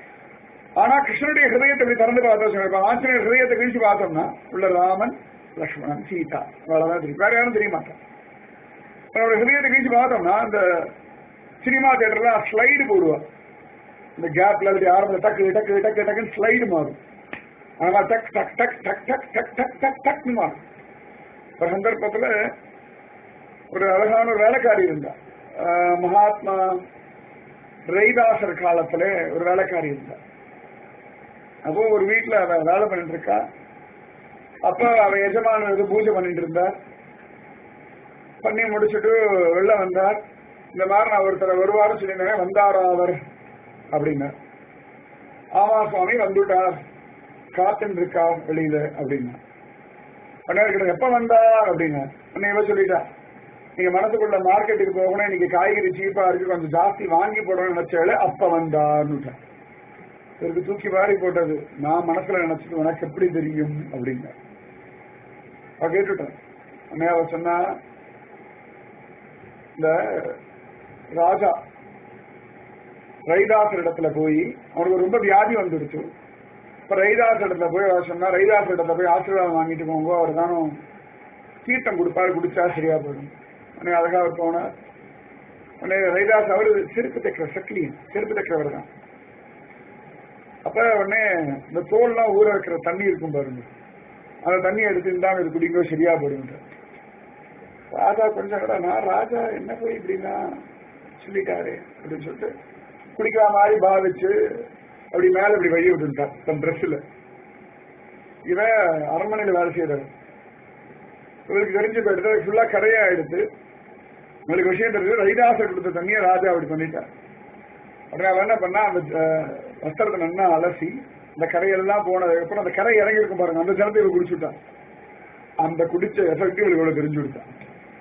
ஆனா கிருஷ்ணனுடைய ஹிருதயத்தை இப்படி திறந்து பார்த்தா இப்ப ஆஞ்சநேயர் ஹிருதயத்தை கிழிச்சு பார்த்தோம்னா உள்ள ராமன் லக்ஷ்மணன் சீதா அவ்வளவுதான் தெரியும் வேற யாரும் தெரிய மாட்டான் அவரோட ஹிருதயத்தை கிழிச்சு பார்த்தோம்னா இந்த சினிமா தியேட்டர்ல ஸ்லைடு போடுவா இந்த கேப்ல அப்படி ஆரம்பத்தில் டக்கு டக்கு டக்கு டக்குன்னு ஸ்லைடு மாறும் அதனால டக் டக் டக் டக் டக் டக் டக் டக் டக்னு மாறும் ஒரு சந்தர்ப்பத்துல ஒரு அழகான ஒரு வேலைக்காரி இருந்தா ஆஹ் மகாத்மா ரவிதாசர் காலத்துல ஒரு வேலைக்காரி இருந்தா அப்போ ஒரு வீட்டுல அவ வேலை பண்ணிட்டு இருக்கா அப்ப அவ எஜமான இது பூஜை பண்ணிட்டு இருந்தா பண்ணி முடிச்சுட்டு வெளில வந்தார் இந்த மாதிரி நான் ஒருத்தர் வருவாரு சொல்லியிருந்தேன் வந்தாரா அவர் அப்படின்னா ஆமா சுவாமி வந்துட்டார் காத்துன்னு இருக்கா வெளியில அப்படின்னா பண்ண எப்ப வந்தா அப்படின்னா உடனே இவ சொல்லிட்டா நீங்க மனசுக்குள்ள மார்க்கெட்டுக்கு போகணும் இன்னைக்கு காய்கறி சீப்பா இருக்கு கொஞ்சம் ஜாஸ்தி வாங்கி போடணும்னு நினைச்சாலே அப்ப வந்தான்னு இவருக்கு தூக்கி வாரி போட்டது நான் மனசுல நினைச்சது உனக்கு எப்படி தெரியும் அப்படின்னா அவ கேட்டுட்டேன் உடனே அவ சொன்னா இந்த ராஜா ரைதாசர் இடத்துல போய் அவனுக்கு ரொம்ப வியாதி வந்துடுச்சு இப்ப ரைதாசர் இடத்துல போய் அவர் சொன்னா ரைதாசர் இடத்துல போய் ஆசீர்வாதம் வாங்கிட்டு போங்க அவர் தானும் தீர்த்தம் கொடுப்பாரு குடிச்சா சரியா போயிடும் உடனே அழகா அவர் போனார் உடனே ரைதாஸ் அவரு செருப்பு தைக்கிற சக்லியன் செருப்பு தைக்கிறவர் தான் அப்ப உடனே இந்த தோல்லாம் ஊற வைக்கிற தண்ணி இருக்கும் பாருங்க அந்த தண்ணி எடுத்து இந்தாங்க இது குடிங்கோ சரியா போடுங்க ராஜா கொஞ்சம் கூட நான் ராஜா என்ன போய் இப்படின்னா சொல்லிட்டாரு அப்படின்னு சொல்லிட்டு குடிக்கிற மாதிரி பாவிச்சு அப்படி மேல இப்படி வழி விட்டுட்டான் தன் ட்ரெஸ்ல இவன் அரண்மனையில வேலை செய்யறாரு இவருக்கு தெரிஞ்சு போயிட்டு ஃபுல்லா கரையா எடுத்து உங்களுக்கு விஷயம் தெரிஞ்சு ரைதாசர் கொடுத்த தண்ணியை ராஜா அப்படி பண்ணிட்டார் உடனே அவன் என்ன பண்ணா அந்த அஹ், வஸ்திரத்தை நல்லா அலசி இந்த கரையெல்லாம் போனதுக்கு அப்புறம் அந்த கரை இறங்கி இருக்கும் பாருங்க அந்த ஜலத்தை இவ குடிச்சுட்டான் அந்த குடிச்ச எஃபெக்ட் இவளுக்கு இவ்வளவு தெரிஞ்சு விட்டான்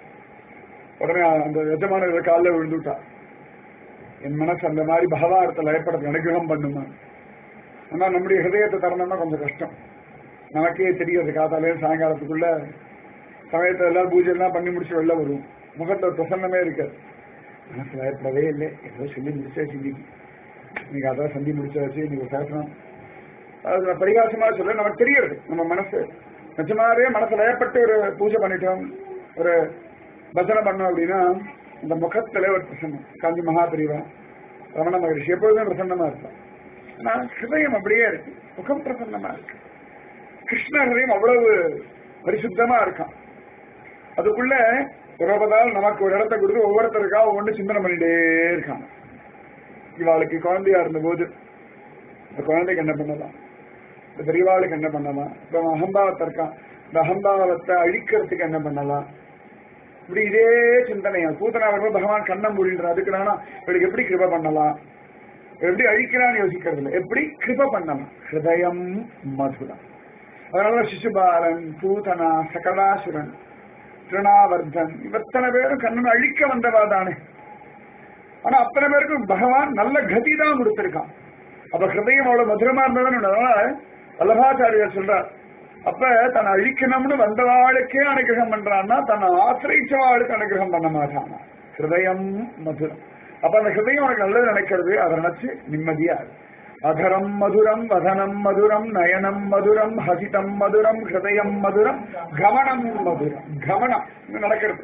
உடனே அந்த எஜமான காலில் விழுந்துட்டா என் மனசு அந்த மாதிரி பகவாரத்தை லயப்படத்தை அனுகிரகம் பண்ணுமா ஆனா நம்முடைய ஹிருதயத்தை தரணும்னா கொஞ்சம் கஷ்டம் நமக்கே தெரியாது காத்தாலே சாயங்காலத்துக்குள்ள சமயத்துல எல்லாம் பூஜை எல்லாம் பண்ணி முடிச்சு வெளில வரும் முகத்துல பிரசன்னமே இருக்காது மனசு லயப்படவே இல்லை ஏதோ சொல்லி முடிச்சாச்சு இன்னைக்கு இன்னைக்கு அதான் சந்தி முடிச்சாச்சு இன்னைக்கு பேசணும் அது நான் பரிகாசமா சொல்ல நமக்கு தெரியுது நம்ம மனசு நிஜமாவே மனசு லயப்பட்டு ஒரு பூஜை பண்ணிட்டோம் ஒரு பஜனை பண்ணோம் அப்படின்னா இந்த முகத்துல ஒரு பிரசன்னம் காஞ்சி மகாபிரிவா ரமண மகரிஷி எப்பொழுதும் பிரசன்னமா இருப்பான் ஆனா ஹிருதயம் அப்படியே இருக்கு முகம் பிரசன்னமா இருக்கு கிருஷ்ண ஹிருதயம் அவ்வளவு பரிசுத்தமா இருக்கான் அதுக்குள்ள உறவதால் நமக்கு ஒரு இடத்த கொடுத்து ஒவ்வொருத்தருக்கா ஒவ்வொன்று சிந்தனை பண்ணிட்டே இருக்காங்க இவாளுக்கு குழந்தையா இருந்தபோது இந்த குழந்தைக்கு என்ன பண்ணலாம் இந்த பெரியவாளுக்கு என்ன பண்ணலாம் இப்ப அவன் அகம்பாவத்தை இருக்கான் இந்த அகம்பாவத்தை அழிக்கிறதுக்கு என்ன பண்ணலாம் இப்படி இதே சிந்தனையா பூத்தனா வரும்போது பகவான் கண்ணம் மூடின்ற அதுக்கு நானா இவளுக்கு எப்படி கிருப பண்ணலாம் எப்படி அழிக்கிறான்னு யோசிக்கிறது இல்லை எப்படி கிருப பண்ணலாம் ஹிருதயம் மதுரம் அதனால சிசுபாலன் பூதனா சகலாசுரன் திருணாவர்தன் இவத்தனை பேரும் கண்ணன் அழிக்க வந்தவா தானே ஆனா அத்தனை பேருக்கும் பகவான் நல்ல கதி தான் கொடுத்திருக்கான் அப்ப ஹிருதயம் அவ்வளவு மதுரமா இருந்ததுன்னு வல்லபாச்சாரியர் சொல்றார் அப்ப தன்னை அழிக்கணும்னு வந்தவாளுக்கே அனுகிரகம் பண்றான்னா தன்னை ஆசிரியச்சவாளுக்கு அனுகிரகம் பண்ண மாட்டானா ஹிருதயம் மதுரம் அப்ப அந்த ஹிருதயம் உனக்கு நல்லது நினைக்கிறது அதை நினைச்சு நிம்மதியா இரு. அதரம் மதுரம் வதனம் மதுரம் நயனம் மதுரம் ஹசிதம் மதுரம் ஹிருதயம் மதுரம் கமனம் மதுரம் கமனம் இது நடக்கிறது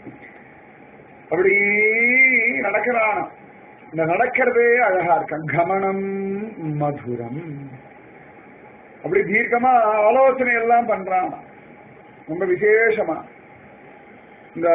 அப்படி நடக்கிறான் இந்த நடக்கிறதே அழகா இருக்கான் கமனம் மதுரம் அப்படி தீர்க்கமா ஆலோசனை எல்லாம் பண்றான் ரொம்ப விசேஷமா இந்த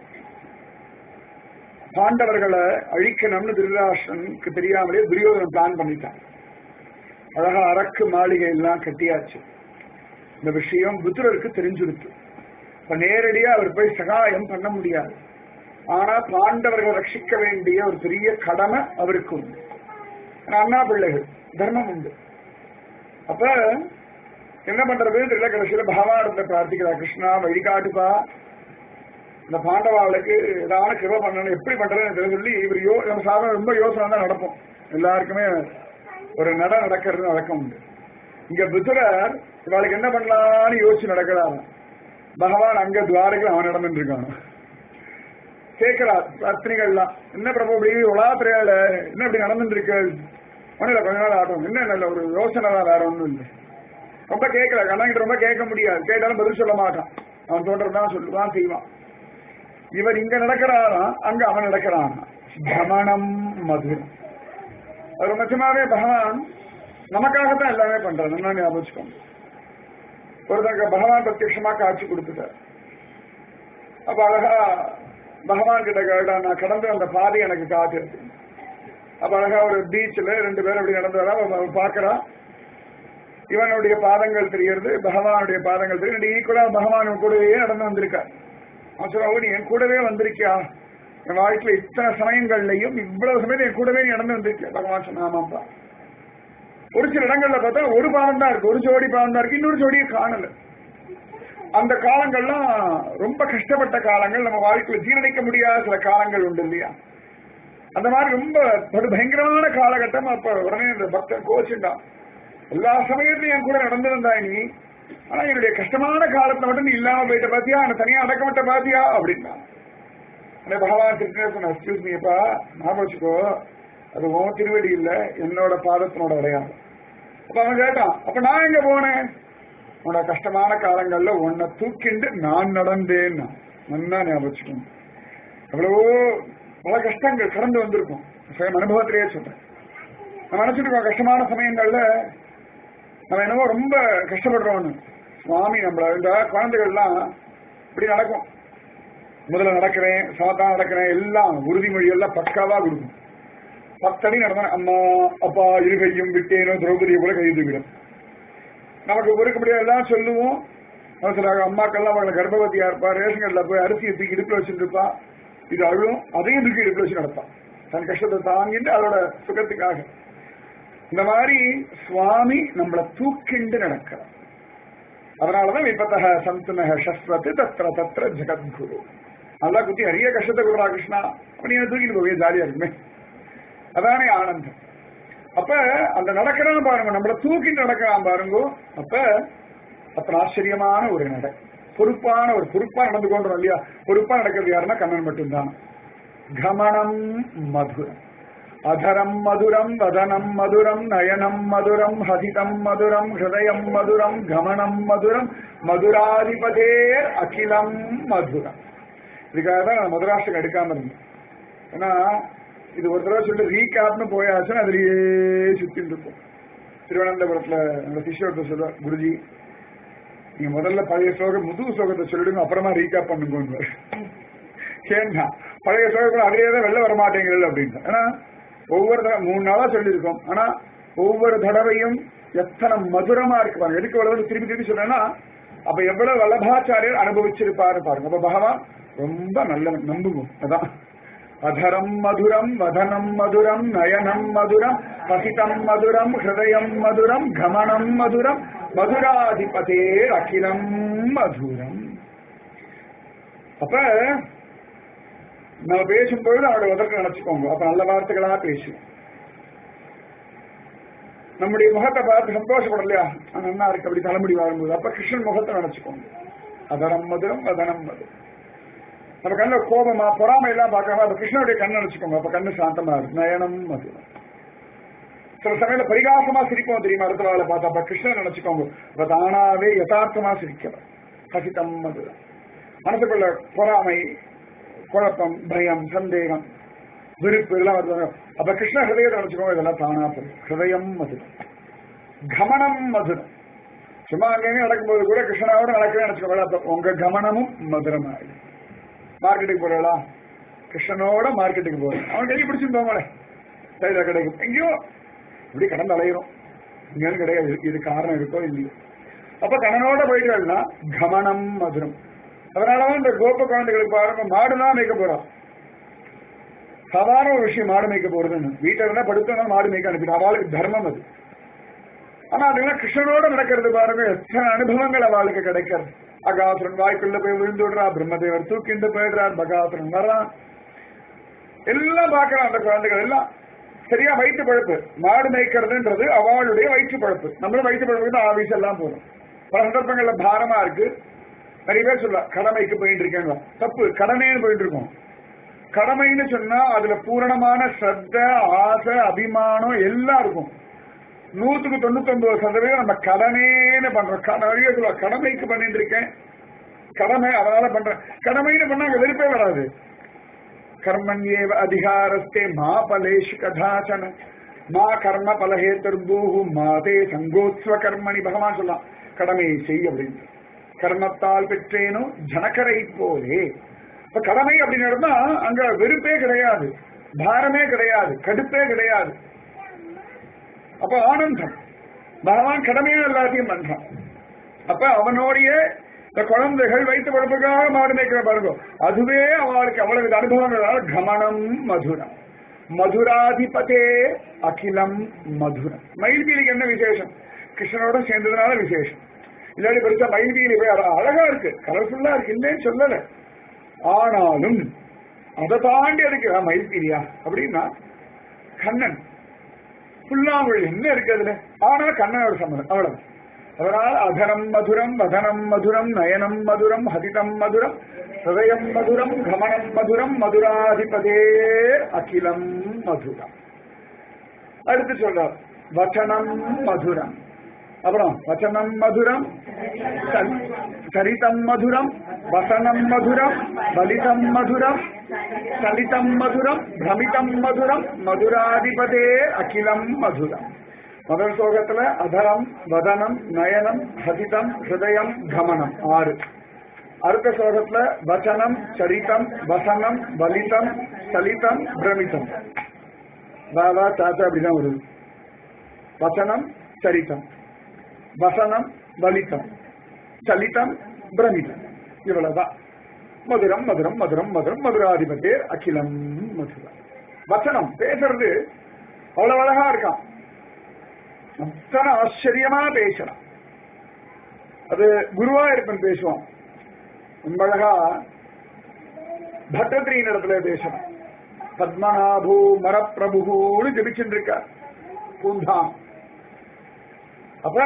பாண்டவர்களை அழிக்கணும்னு திருதராஷ்டனுக்கு தெரியாமலே துரியோதனன் பிளான் பண்ணிட்டான் அழகா அரக்கு மாளிகை எல்லாம் கட்டியாச்சு இந்த விஷயம் புத்திரருக்கு தெரிஞ்சுடுத்து இப்ப நேரடியா அவர் போய் சகாயம் பண்ண முடியாது ஆனா பாண்டவர்களை ரட்சிக்க வேண்டிய ஒரு பெரிய கடமை அவருக்கு உண்டு ஆனா அண்ணா பிள்ளைகள் தர்மம் உண்டு அப்ப என்ன பண்றதுன்னு தெரியல கடைசியில பகவானத்தை பிரார்த்திக்கிறா கிருஷ்ணா வழிகாட்டுப்பா இந்த பாண்டவாளுக்கு ஏதாவது கிருப பண்ணணும் எப்படி பண்றதுன்னு தெரியல சொல்லி இவர் யோ நம்ம சாதாரண ரொம்ப யோசனை தான் நடப்போம் எல்லாருக்குமே ஒரு நட நடக்கிறது நடக்கம் உண்டு இங்க புத்தரர் இவாளுக்கு என்ன பண்ணலாம்னு யோசிச்சு நடக்கிறாங்க பகவான் அங்க துவாரகள் அவனிடம் இருக்கான் கேட்கிறார் பத்னிகள்லாம் என்ன பிரபு இப்படி உலாத்திரையால என்ன இப்படி நடந்துட்டு இருக்கு ஒன்றும் இல்லை கொஞ்ச நாள் ஆட்டும் என்ன இல்லை ஒரு யோசனை தான் வேற ஒன்றும் இல்லை ரொம்ப கேட்கல கண்ணங்கிட்ட ரொம்ப கேட்க முடியாது கேட்டாலும் பதில் சொல்ல மாட்டான் அவன் தோன்றதான் சொல்லுவான் செய்வான் இவர் இங்க நடக்கிறாராம் அங்க அவன் நடக்கிறான் கமனம் மதுரம் அது நிச்சயமாவே பகவான் நமக்காகத்தான் எல்லாமே பண்றான் என்ன ஞாபகம் வச்சுக்கோங்க ஒருத்தங்க பகவான் பிரத்யட்சமா காட்சி கொடுத்துட்டார் அப்ப அழகா பகவான் கிட்ட கேட்டா நான் கடந்து அந்த பாதை எனக்கு காட்டு அப்ப அழகா ஒரு பீச்ல ரெண்டு பேரும் அப்படி நடந்து வரா அவன் பார்க்கறான் இவனுடைய பாதங்கள் தெரியறது பகவானுடைய பாதங்கள் தெரியும் ரெண்டு ஈக்குவலா பகவான் கூடவே நடந்து வந்திருக்கார் அவன் சொல்றான் "ஓ, நீ என் கூடவே வந்திருக்கியா என் வாழ்க்கையில இத்தனை சமயங்கள்லயும் இவ்வளவு சமயம் என் கூடவே நீ நடந்து வந்திருக்கிய பகவான் சொன்ன ஆமாப்பா ஒரு சில இடங்கள்ல பார்த்தா ஒரு பாலம் தான் இருக்கு ஒரு ஜோடி பாலம் தான் இருக்கு இன்னொரு ஜோடியை காணல அந்த காலங்கள்லாம் ரொம்ப கஷ்டப்பட்ட காலங்கள் நம்ம வாழ்க்கையில ஜீரணிக்க முடியாத சில காலங்கள் உண்டு இல்லையா அந்த மாதிரி ரொம்ப படு பயங்கரமான காலகட்டம் அப்ப உடனே இந்த பக்தன் கோச்சுட்டான் எல்லா சமயத்திலும் என் கூட நடந்திருந்தா நீ ஆனா என்னுடைய கஷ்டமான காலத்துல மட்டும் நீ இல்லாம போயிட்ட பாத்தியா என்ன தனியா அடக்கப்பட்ட பாத்தியா அப்படின்னா உடனே பகவான் திருப்பி சொன்ன எக்ஸ்கியூஸ் மீப்பா ஞாபகம் வச்சுக்கோ அது உன் திருவடி இல்ல என்னோட பாதத்தினோட அடையாளம் அப்ப அவன் கேட்டான் அப்ப நான் எங்க போனேன் உன்னோட கஷ்டமான காலங்கள்ல உன்னை தூக்கிண்டு நான் நடந்தேன்னா நல்லா ஞாபகம் வச்சுக்கணும் எவ்வளவோ பல கஷ்டங்கள் கடந்து வந்திருக்கும் சுயம் அனுபவத்திலேயே சொல்றேன் நம்ம நினைச்சிருக்கோம் கஷ்டமான சமயங்கள்ல நம்ம என்னவோ ரொம்ப கஷ்டப்படுறோம்னு சுவாமி நம்மள இந்த குழந்தைகள்லாம் இப்படி நடக்கும் முதல்ல நடக்கிறேன் சாத்தா நடக்கிறேன் எல்லாம் உறுதிமொழி எல்லாம் பக்காவா கொடுக்கும் பத்தடி நடந்தேன் அம்மா அப்பா இரு கையும் விட்டேனோ திரௌபதியை கூட கை தூக்கிடும் நமக்கு பொறுக்கப்படியா எல்லாம் சொல்லுவோம் ஒரு சில அம்மாக்கள்லாம் அவங்களை கர்ப்பவதியா இருப்பா ரேஷன் கடையில் போய் அரிசியை தூக்கி இடுப்புல வச்சுட்டு இருப்பா இது அழும் அதையும் தூக்கி இடுப்புல வச்சு நடப்பான் தன் கஷ்டத்தை தாங்கிட்டு அதோட சுகத்துக்காக இந்த மாதிரி சுவாமி நம்மளை தூக்கிண்டு நடக்கிறார் அதனாலதான் விபத்தக சந்துனக சஸ்வத்து தத்திர தத்திர ஜெகத்குரு நல்லா குத்தி நிறைய கஷ்டத்தை கொடுறா கிருஷ்ணா அப்படி தூக்கிட்டு போவே ஜாலியா இருக்குமே அதானே ஆனந்தம் அப்ப அந்த நடக்கிறான் பாருங்க நம்மள தூக்கிட்டு நடக்கிறான் பாருங்க அப்ப அத்தனை ஆச்சரியமான ஒரு நடை பொறுப்பான ஒரு பொறுப்பா நடந்து கொண்டோம் இல்லையா பொறுப்பா நடக்கிறது யாருன்னா கண்ணன் மட்டும்தான் கமனம் மதுரம் அதரம் மதுரம் வதனம் மதுரம் நயனம் மதுரம் ஹதிதம் மதுரம் ஹிருதயம் மதுரம் கமனம் மதுரம் மதுராதிபதேர் அகிலம் மதுரம் இதுக்காக தான் நான் மதுராஷ்டிரம் எடுக்காம இருந்தேன் ஏன்னா இது ஒரு தடவை சொல்லிட்டு ரீகேப்னு போயாச்சுன்னா அதுலயே சுத்திட்டு இருக்கும் திருவனந்தபுரத்துல என்னோட சிஷ்யத்தை சொல்லுவார் குருஜி நீங்க முதல்ல பழைய ஸ்லோகம் முது ஸ்லோகத்தை சொல்லிடுங்க அப்புறமா ரீகேப் பண்ணுங்க ஏன்னா பழைய ஸ்லோகத்தில் அதிலே தான் வெளில வர மாட்டேங்கிறது அப்படின்னு ஏன்னா ஒவ்வொரு தடவை மூணு நாளா சொல்லியிருக்கோம் ஆனா ஒவ்வொரு தடவையும் எத்தனை மதுரமா இருக்கு பாருங்க எதுக்கு எவ்வளவு திருப்பி திருப்பி சொல்றேன்னா அப்ப எவ்வளவு வல்லபாச்சாரியர் அனுபவிச்சிருப்பாரு பாருங்க அப்ப பகவான் ரொம்ப நல்ல நம்புவோம் அதான் அதரம் மதுரம் வதனம் மதுரம் நயனம் மதுரம் பசிதம் மதுரம் ஹிருதயம் மதுரம் கமனம் மதுரம் மதுராதிபதே அகிலம் மதுரம் அப்ப நம்ம பேசும்பொழுது அவரோட உதற்கு நினைச்சுக்கோங்க அப்ப நல்ல வார்த்தைகளா பேசுவோம் நம்முடைய முகத்தை பார்த்து சந்தோஷப்படலையா நல்லா இருக்கு அப்படி தலைமுடி வாழும்போது அப்ப கிருஷ்ணன் முகத்தை நினைச்சுக்கோங்க அதரம் மதுரம் வதனம் மதுரம் நம்ம கண்ணுல கோபமா பொறாமை எல்லாம் பார்க்காம அப்ப கிருஷ்ணனுடைய கண்ணை நினைச்சுக்கோங்க அப்ப கண்ணு சாந்தமா இருக்கு நயனம் மதுரம் சில சமயத்துல பரிகாசமா சிரிப்போம் தெரியுமா அடுத்த வேலை பார்த்தா அப்ப கிருஷ்ணன் நினைச்சுக்கோங்க அப்ப தானாவே யதார்த்தமா சிரிக்கிறோம் கசிதம் மதுரம் மனசுக்குள்ள பொறாமை குழப்பம் பயம் சந்தேகம் விருப்பு எல்லாம் வருது அப்ப கிருஷ்ண ஹிருதயத்தை நினைச்சுக்கோங்க இதெல்லாம் தானா போகும் ஹிருதயம் மதுரம் கமனம் மதுரம் சும்மா அங்கங்க நடக்கும்போது கூட கிருஷ்ணாவோட நடக்கிறேன் நினைச்சுக்கோங்க அப்ப உங்க கமனமும் மதுரமாயிடும் மார்க்கெட்டுக்கு போறீங்களா கிருஷ்ணனோட மார்க்கெட்டுக்கு போறேன் அவன் கை பிடிச்சுட்டு போங்களே கையில கிடைக்கும் எங்கேயோ இப்படி கடந்து அலையிறோம் இங்கேயும் கிடையாது இது காரணம் இருக்கோ இல்லையோ அப்ப கண்ணனோட போயிட்டு கமனம் மதுரம் அதனாலதான் இந்த கோப குழந்தைகளுக்கு பாருங்க மாடுதான் மேய்க்க போறோம் சாதாரண ஒரு விஷயம் மாடு மேய்க்க போறதுன்னு வீட்டில் இருந்தா படுத்தா மாடு மேய்க்க அனுப்பிடும் அவளுக்கு தர்மம் அது ஆனா அதுலாம் கிருஷ்ணனோட நடக்கிறது பாருங்க எத்தனை அனுபவங்கள் அவளுக்கு கிடைக்கிறது அகாசுரன் வாய்க்குள்ள போய் விழுந்து விடுறா பிரம்மதேவர் தூக்கிண்டு போயிடுறார் பகாசுரன் வர்றான் எல்லாம் பார்க்கலாம் அந்த குழந்தைகள் எல்லாம் சரியா வயிற்று பழப்பு மாடு மேய்க்கிறதுன்றது அவளுடைய வயிற்று பழப்பு நம்மளும் வயிற்று பழப்புக்கு தான் ஆபீஸ் எல்லாம் போறோம் பல சந்தர்ப்பங்கள்ல பாரமா இருக்கு நிறைய பேர் சொல்ல கடமைக்கு போயிட்டு இருக்கேங்க தப்பு கடமைன்னு போயிட்டு இருக்கோம் கடமைன்னு சொன்னா அதுல பூரணமான ஸ்ரத்த ஆசை அபிமானம் எல்லாம் இருக்கும் நூத்துக்கு தொண்ணூத்தி ஒன்பது சதவீதம் நம்ம கடமைன்னு பண்றோம் நிறைய சொல்ல கடமைக்கு பண்ணிட்டு இருக்கேன் கடமை அதனால பண்றேன் கடமைன்னு பண்ணா அங்க வெறுப்பே வராது கர்மண்யேவ அதிகாரஸ்தே மா பலேஷு கதாச்சன மா கர்ம பலஹேத்தர்பூஹு மாதே சங்கோத்ஸ்வ கர்மணி பகவான் சொல்லலாம் கடமையை செய் அப்படின்னு கர்மத்தால் பெற்றேனோ ஜனக்கரை போலே இப்ப கடமை அப்படின்னு இருந்தா அங்க வெறுப்பே கிடையாது பாரமே கிடையாது கடுப்பே கிடையாது அப்ப ஆனந்தம் பகவான் கடமையும் எல்லாத்தையும் பண்றான் அப்ப அவனோடைய இந்த குழந்தைகள் வைத்து பழப்புக்காக மாடு மேய்க்கிற பாருங்க அதுவே அவளுக்கு அவ்வளவு அனுபவங்களால் கமனம் மதுரம் மதுராதிபதே அகிலம் மதுரம் மயில்பீலிக்கு என்ன விசேஷம் கிருஷ்ணனோட சேர்ந்ததுனால விசேஷம் இல்லாட்டி பெருசா மயில்பீலி போய் அது அழகா இருக்கு கலர்ஃபுல்லா இருக்கு இல்லைன்னு சொல்லல ஆனாலும் அதை தாண்டி அதுக்கு ஆ, மயில்பீலியா அப்படின்னா கண்ணன் புல்லாங்குழல் என்ன இருக்கு அதுல ஆனா கண்ணனோட சம்மதம் அவ்வளவு அதனால் அதனம் மதுரம் வதனம் மதுரம் நயனம் மதுரம் ஹதிதம் மதுரம் ஹிருதயம் மதுரம் கமனம் மதுரம் மதுராதிபதே அகிலம் மதுரம் அடுத்து சொல்றார் வச்சனம் மதுரம் அப்புறம் வச்சனம் மதுரம் சரி- சரிதம் மதுரம் வசனம் மதுரம் பலிதம் மதுரம் சலிதம் மதுரம் பிரமிதம் மதுரம் மதுராதிபதே அகிலம் மதுரம் முதல் ஸ்லோகத்துல அதரம் வதனம் நயனம் ஹதிதம் ஹிருதயம் கமனம் ஆறு அடுத்த ஸ்லோகத்துல வச்சனம் சரிதம் வசனம் பலிதம் சலிதம் பிரமிதம் வா வா தாத்தா அப்படிதான் வருது வசனம் சரிதம் வசனம் வலிதம் சலிதம் பிரமிதம் இவ்வளவுதான் மதுரம் மதுரம் மதுரம் மதுரம் மதுராதிபதே அகிலம் மதுரம் வசனம் பேசுறது அவ்வளவு அழகா இருக்கான் அத்தனை ஆச்சரியமா பேசலாம் அது குருவா இருப்பன் பேசுவான் ரொம்ப அழகா பட்டத்திரியின் இடத்துல பேசணும் பத்மநாபு மரப்பிரபுன்னு ஜபிச்சுட்டு இருக்கார் பூந்தான் அப்ப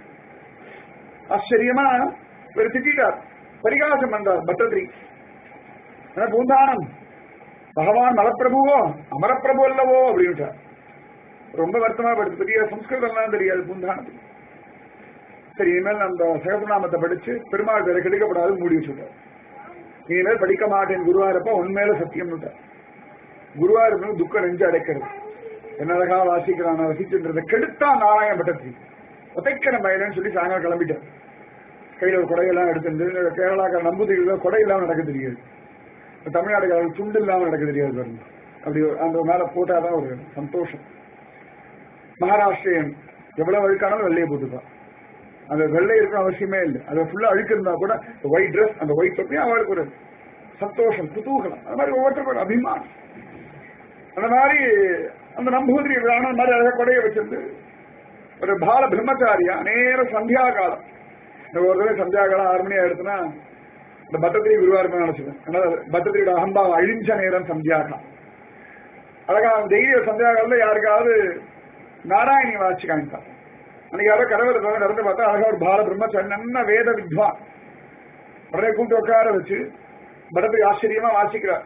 ஆச்சரியமா ஒரு திட்டார் பரிகாசம் பண்றார் பட்டத்திரி ஆனா பூந்தானம் பகவான் மலப்பிரபுவோ அமரப்பிரபு அல்லவோ அப்படின்ட்டார் ரொம்ப வருத்தமா படுத்து பெரிய சம்ஸ்கிருதம்லாம் தெரியாது பூந்தானத்துக்கு சரி இனிமேல் அந்த சகசநாமத்தை படிச்சு பெருமாள் பேரை கெடுக்கப்படாது மூடி வச்சுட்டார் இனிமேல் படிக்க மாட்டேன் குருவாரப்பா உண்மையில சத்தியம்னுட்டார் குருவாயூரப்பன் துக்கம் நெஞ்சு அடைக்கிறது என்ன அழகா வாசிக்கிறான் ரசிச்சுன்றதை கெடுத்தான் நாராயண பட்டத்தி உதைக்கிற மயிலன்னு சொல்லி சாயங்காலம் கிளம்பிட்டார் கையில ஒரு கொடையெல்லாம் எடுத்துட்டு கேரளாக்கார நம்புதிகள் கொடை இல்லாம நடக்க தெரியாது இப்ப தமிழ்நாடுக்காரர்கள் துண்டு இல்லாம நடக்க தெரியாது பாருங்க அப்படி ஒரு- அந்த மேல போட்டாதான் ஒரு சந்தோஷம் மகாராஷ்டிரியன் எவ்வளவு அழுக்கானாலும் வெள்ளையை போட்டுப்பான் அந்த வெள்ளை இருக்க அவசியமே இல்லை அது ஃபுல்லா அழுக்கு இருந்தா கூட ஒயிட் ட்ரெஸ் அந்த ஒயிட் தொப்பி அவளுக்கு ஒரு சந்தோஷம் குதூகலம் அந்த மாதிரி ஒவ்வொருத்தருக்கும் ஒரு அபிமானம் அந்த மாதிரி அந்த நம்பூதிரி ராணன் மாதிரி அழகா கொடைய வச்சிருந்து ஒரு பால பிரம்மச்சாரியா நேர சந்தியா காலம் இந்த ஒரு தடவை சந்தியா காலம் ஆறு மணி ஆயிடுச்சுன்னா இந்த பட்டத்திரி குருவாருமே நினைச்சுக்கேன் ஏன்னா பட்டத்திரியோட அகம்பாவம் அழிஞ்ச நேரம் சந்தியா காலம் அழகா டெய்லி சந்தியா காலத்துல யாருக்காவது நாராயணி வாட்சி காமிப்பான் அன்னைக்கு யாரோ கதவை திறந்து நடந்து பார்த்தா அழகா ஒரு பால பிரம்மச்சாரி நல்ல வேத வித்வான் உடனே கூப்பிட்டு உட்கார வச்சு படத்துக்கு ஆச்சரியமா வாசிக்கிறார்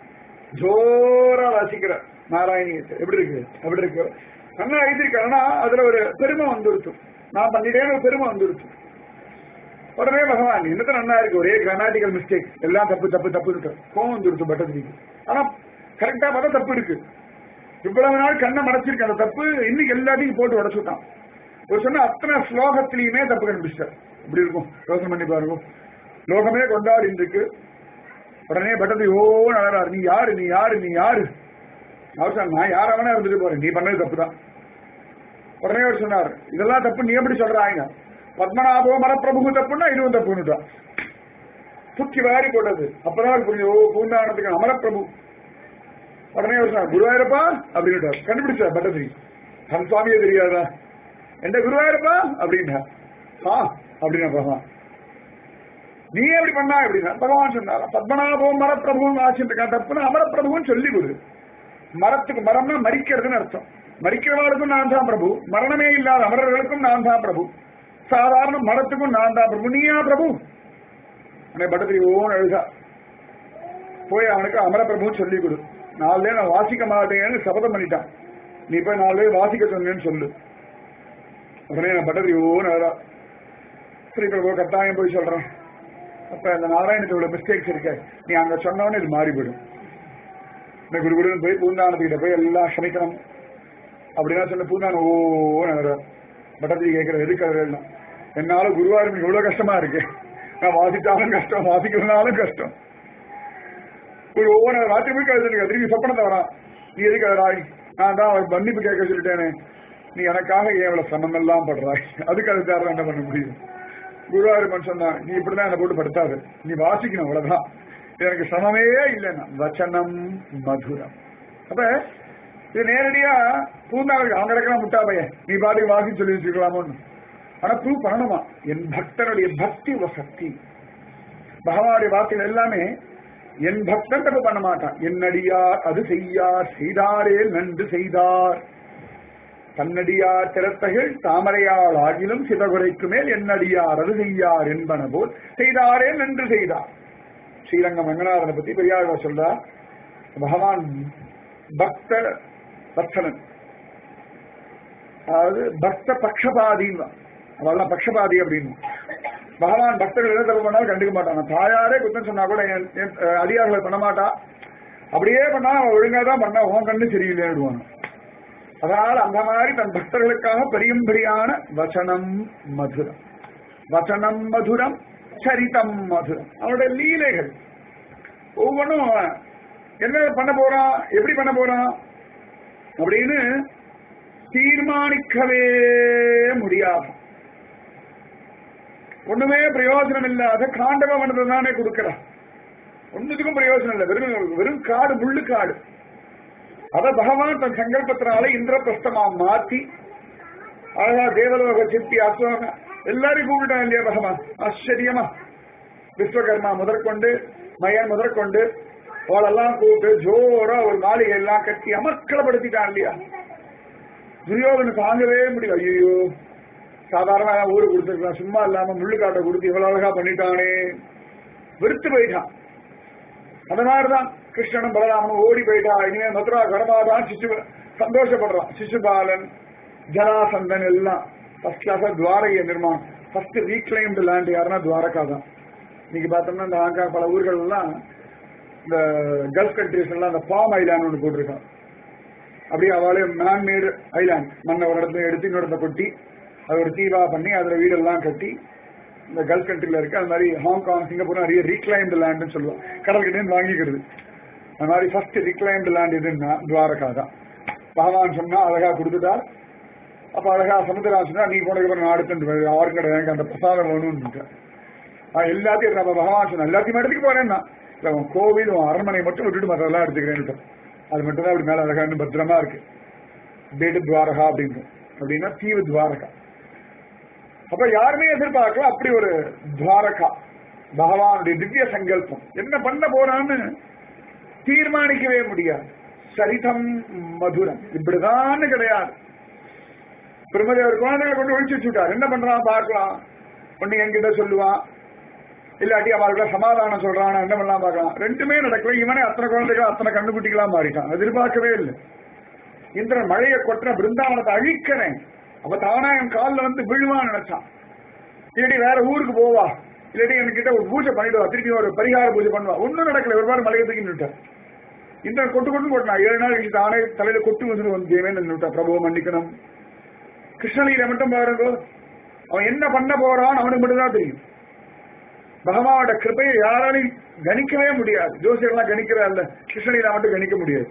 ஜோரா வாசிக்கிறார் நாராயணியத்தை எப்படி இருக்கு எப்படி இருக்கு நல்லா எழுதியிருக்காருன்னா அதுல ஒரு பெருமை வந்துருச்சு நான் பண்ணிட்டேன்னு ஒரு பெருமை வந்துருச்சு உடனே பகவான் என்னத்த நல்லா இருக்கு ஒரே கிராமட்டிக்கல் மிஸ்டேக் எல்லாம் தப்பு தப்பு தப்பு இருக்கு கோவம் வந்துருச்சு பட்டத்துக்கு ஆனா கரெக்டா பார்த்தா தப்பு இருக்கு இவ்வளவு நாள் கண்ணை மறைச்சிருக்கு அந்த தப்பு இன்னைக்கு எல்லாத்தையும் போட்டு உடச்சுட்டான் ஒரு சொன்ன அத்தனை ஸ்லோகத்திலையுமே தப்பு கண்டுபிடிச்சார் இப்படி இருக்கும் யோசனை பண்ணி பாருங்க லோகமே கொண்டாடி இருக்கு உடனே பட்டத்தை ஓ நகராரு நீ யாரு நீ யாரு நீ யாரு அவர் சொன்னார், நான் யார வேணா இருந்துட்டு போறேன் நீ பண்ணது தப்பு தான் உடனே அவர் சொன்னார் இதெல்லாம் தப்பு நீ எப்படி சொல்றாங்க பத்மநாபோ மரப்பிரபு தப்புன்னா இதுவும் தப்புன்னுட்டான் தூக்கி வாரி போட்டது அப்பதான் அவருக்கு புரிஞ்சு ஓ பூந்தானத்துக்கு அமரப்பிரபு உடனே அவர் சொன்னார் குருவாயிரப்பா அப்படின்னுட்டார் கண்டுபிடிச்சார் பட்டத்திரி தன் சுவாமியே தெரியாதா எந்த குருவாயிரப்பா அப்படின்னா ஆ அப்படின்னா பகவான் நீ எப்படி பண்ணா அப்படின்னா பகவான் சொன்னார் பத்மநாபம் மரப்பிரபுவும் ஆசிட்டு இருக்கான் தப்புன்னு அமரப்பிரபுவும் சொல்லி கொடு மரத்துக்கு மரம்னா மரிக்கிறதுன்னு அர்த்தம் மரிக்கிறவர்களுக்கும் நான் தான் பிரபு மரணமே இல்லாத அமரர்களுக்கும் நான் தான் பிரபு சாதாரண மரத்துக்கும் நான் தான் பிரபு நீயா பிரபு உன்னை பட்டத்திரி ஓன் அழுதா போய் அவனுக்கு அமரப்பிரபு சொல்லி கொடு நாளே நான் வாசிக்க மாட்டேன்னு சபதம் பண்ணிட்டான் நீ போய் நாளே வாசிக்க சொன்னேன்னு சொல்லு உடனே நான் பட்டத்திரி ஓன் அழுதா சரி பிரபு கட்டாயம் போய் சொல்றேன் அப்ப இந்த நாராயணத்துல உள்ள மிஸ்டேக்ஸ் இருக்க நீ அங்க சொன்னவனே இது மாறி போயிடும் இந்த குரு குருன்னு போய் பூந்தானத்துக்கிட்ட போய் எல்லாம் க்ஷமிக்கணும் அப்படின்னா சொன்ன பூந்தானம் ஓ பட்டத்திரி கேட்கிற எதுக்கு அதெல்லாம் என்னால குருவாருக்கு இவ்வளவு கஷ்டமா இருக்கு நான் வாசிச்சாலும் கஷ்டம் வாசிக்கிறதுனாலும் கஷ்டம் ஒரு ஒவ்வொரு ராத்திரி போய் கழுது திரும்பி சொப்பனத்தை வரான் நீ எதுக்கு அழறாய் நான் தான் அவன் மன்னிப்பு கேட்க சொல்லிட்டேனே நீ எனக்காக ஏன் இவ்வளவு சிரமம் எல்லாம் படுறாய் அதுக்கு அது தேவை என்ன பண்ண முடியும் குருவாயூரப்பன் சொன்னா நீ இப்படிதான் என்ன போட்டு படுத்தாது நீ வாசிக்கணும் அவ்வளவுதான் எனக்கு சிரமமே இல்லைன்னா வச்சனம் மதுரம் அப்ப இது நேரடியா பூந்தாளுக்கு அவங்க கிடக்கிற முட்டா பையன் நீ பாட்டுக்கு வாசி சொல்லி வச்சுக்கலாமோன்னு ஆனா ப்ரூவ் பண்ணணுமா என் பக்தனுடைய பக்தி ஒரு சக்தி பகவானுடைய வார்த்தைகள் எல்லாமே என் பக்தன் தப்பு பண்ண மாட்டான் என்னடியார் அது செய்யார் செய்தாரே நன்று செய்தார் தன்னடியார் திறத்தகள் தாமரையாள் ஆகிலும் சிவகுரைக்கு மேல் என்னடியார் அது செய்யார் என்பன போல் செய்தாரே நன்று செய்தார் ஸ்ரீரங்கம் ரங்கநாதனை பத்தி பெரியாழ்வார் சொல்றார் பகவான் பக்த பக்தனன் அதாவது பக்த பக்ஷபாதின்னு அவெல்லாம் பக்ஷபாதி அப்படின்னு பகவான் பக்தர்கள் என்ன தப்பு பண்ணாலும் கண்டுக்க மாட்டாங்க தாயாரே குத்தம் சொன்னா கூட என் என் அடியார்களை பண்ண மாட்டா அப்படியே பண்ணா அவன் ஒழுங்கா தான் பண்ணா உன் கண்ணு சரியில்லைன்னு அதனால அந்த மாதிரி தன் பக்தர்களுக்காக பெரியும்படியான வசனம் மதுரம் வசனம் மதுரம் சரிதம் மதுரம் அவனுடைய லீலைகள் ஒவ்வொன்றும் அவன் என்ன பண்ண போறான் எப்படி பண்ண போறான் அப்படின்னு தீர்மானிக்கவே முடியாது ஒண்ணுமே பிரயோஜனம் இல்லாத காண்டவ மனதை தானே கொடுக்கிறான் ஒண்ணுத்துக்கும் பிரயோஜனம் இல்லை வெறும் வெறும் காடு முள்ளு காடு அத பகவான் தன் சங்கல்பத்தினால இந்திரபிரஸ்தமா மாத்தி அழகா தேவலோக சித்தி அஸ்வம எல்லாரையும் கூப்பிட்டான் இல்லையா பகவான் ஆச்சரியமா விஸ்வகர்மா முதற்கொண்டு மயன் முதற்கொண்டு அவளெல்லாம் கூப்பிட்டு ஜோரா ஒரு மாளிகை எல்லாம் கட்டி அமர்க்கலப்படுத்திட்டான் இல்லையா துரியோதனு தாங்கவே முடியல ஐயோ சாதாரண ஊரு கொடுத்துருக்கலாம் சும்மா இல்லாம முள்ளுக்காட்டை கொடுத்து இவ்வளவு அழகா பண்ணிட்டானே வெறுத்து போயிட்டான் அந்த மாதிரிதான் கிருஷ்ணனும் பலராமனும் ஓடி போயிட்டா இனிமே மதுரா கடமாதான் சிசு சந்தோஷப்படுறான் சிசுபாலன் ஜராசந்தன் எல்லாம் ஃபர்ஸ்ட் கிளாஸா துவாரகைய நிர்மாணம் ஃபர்ஸ்ட் ரீக்ளைம்டு லேண்ட் யாருன்னா துவாரகா தான் இன்னைக்கு பார்த்தோம்னா இந்த ஆங்கா பல ஊர்கள் எல்லாம் இந்த கல்ஃப் கண்ட்ரிஸ் எல்லாம் அந்த பாம் ஐலாண்ட் ஒன்று போட்டிருக்கான் அப்படியே அவளே மேன்மேடு ஐலாண்ட் மண்ணை ஒரு இடத்துல எடுத்து இன்னொரு இடத்த கொட்டி அது ஒரு தீவா பண்ணி அதுல வீடெல்லாம் கட்டி இந்த கல்ஃப் கண்ட்ரில இருக்கு அது மாதிரி ஹாங்காங் சிங்கப்பூர் நிறைய ரீக்ளைம்டு லேண்ட்னு சொல்லுவோம் கடல்கிட்டேருந்து வாங்கிக்கிறது அது மாதிரி ஃபர்ஸ்ட் ரீக்ளைம்டு லேண்ட் எதுன்னா துவாரகா தான் பகவான் சொன்னா அழகா கொடுத்துட்டார் அப்ப அழகா சமுத்திரம் சொன்னா நீ போனதுக்கு அப்புறம் நான் அடுத்து யாரும் கிடையாது எனக்கு அந்த பிரசாதம் வேணும்னு எல்லாத்தையும் நம்ம பகவான் சொன்ன எல்லாத்தையும் எடுத்துக்கு போறேன்னா இல்ல உன் கோவில் உன் அரண்மனை மட்டும் விட்டுட்டு மற்றதெல்லாம் எடுத்துக்கிறேன்னு அது மட்டும் தான் அப்படி மேல அழகா இன்னும் பத்திரமா இருக்கு பேடு துவாரகா அப்படின்னு அப்படின்னா தீவு துவாரகா அப்ப யாருமே எதிர்பார்க்கல அப்படி ஒரு துவாரகா பகவானுடைய திவ்ய சங்கல்பம் என்ன பண்ண போறான்னு தீர்மானிக்கவே முடியாது சரிதம் மதுரம் இப்படிதான் கிடையாது பிரம்மதேவர் குழந்தைகளை கொண்டு ஒழிச்சு வச்சுட்டார் என்ன பண்றான் பார்க்கலாம் ஒண்ணு என்கிட்ட சொல்லுவான் இல்லாட்டி அவர்களுக்கு சமாதானம் சொல்றான் என்ன பண்ணலாம் பார்க்கலாம் ரெண்டுமே நடக்கல இவனே அத்தனை குழந்தைகள் அத்தனை கண்ணுக்குட்டிகளா மாறிட்டான் எதிர்பார்க்கவே இல்லை இந்திரன் மழையை கொட்டின பிருந்தாவனத்தை அழிக்கிறேன் அவ தானா என் காலில் வந்து விழுவான்னு நினைச்சான் இல்லாட்டி வேற ஊருக்கு போவா இல்லாட்டி என்கிட்ட ஒரு பூஜை பண்ணிடுவா திருப்பி ஒரு பரிகார பூஜை பண்ணுவா ஒன்னும் நடக்கல ஒரு வாரம் மலையை தூக்கி நின்றுட்டார் இந்திரன் கொட்டு கொட்டு கொட்டினா ஏழு நாள் கழிச்சு தானே தலையில கொட்டு வந்து வந்து தேவே நின்றுட்டா பிரபு மன்னிக்கணும் கிருஷ்ணலீல மட்டும் பாருங்க அவன் என்ன பண்ண போறான் அவனுக்கு மட்டும்தான் தெரியும் பகவானோட கிருப்பையை யாராலையும் கணிக்கவே முடியாது ஜோசியர்லாம் கணிக்கிறா இல்ல கிருஷ்ணலீலா மட்டும் கணிக்க முடியாது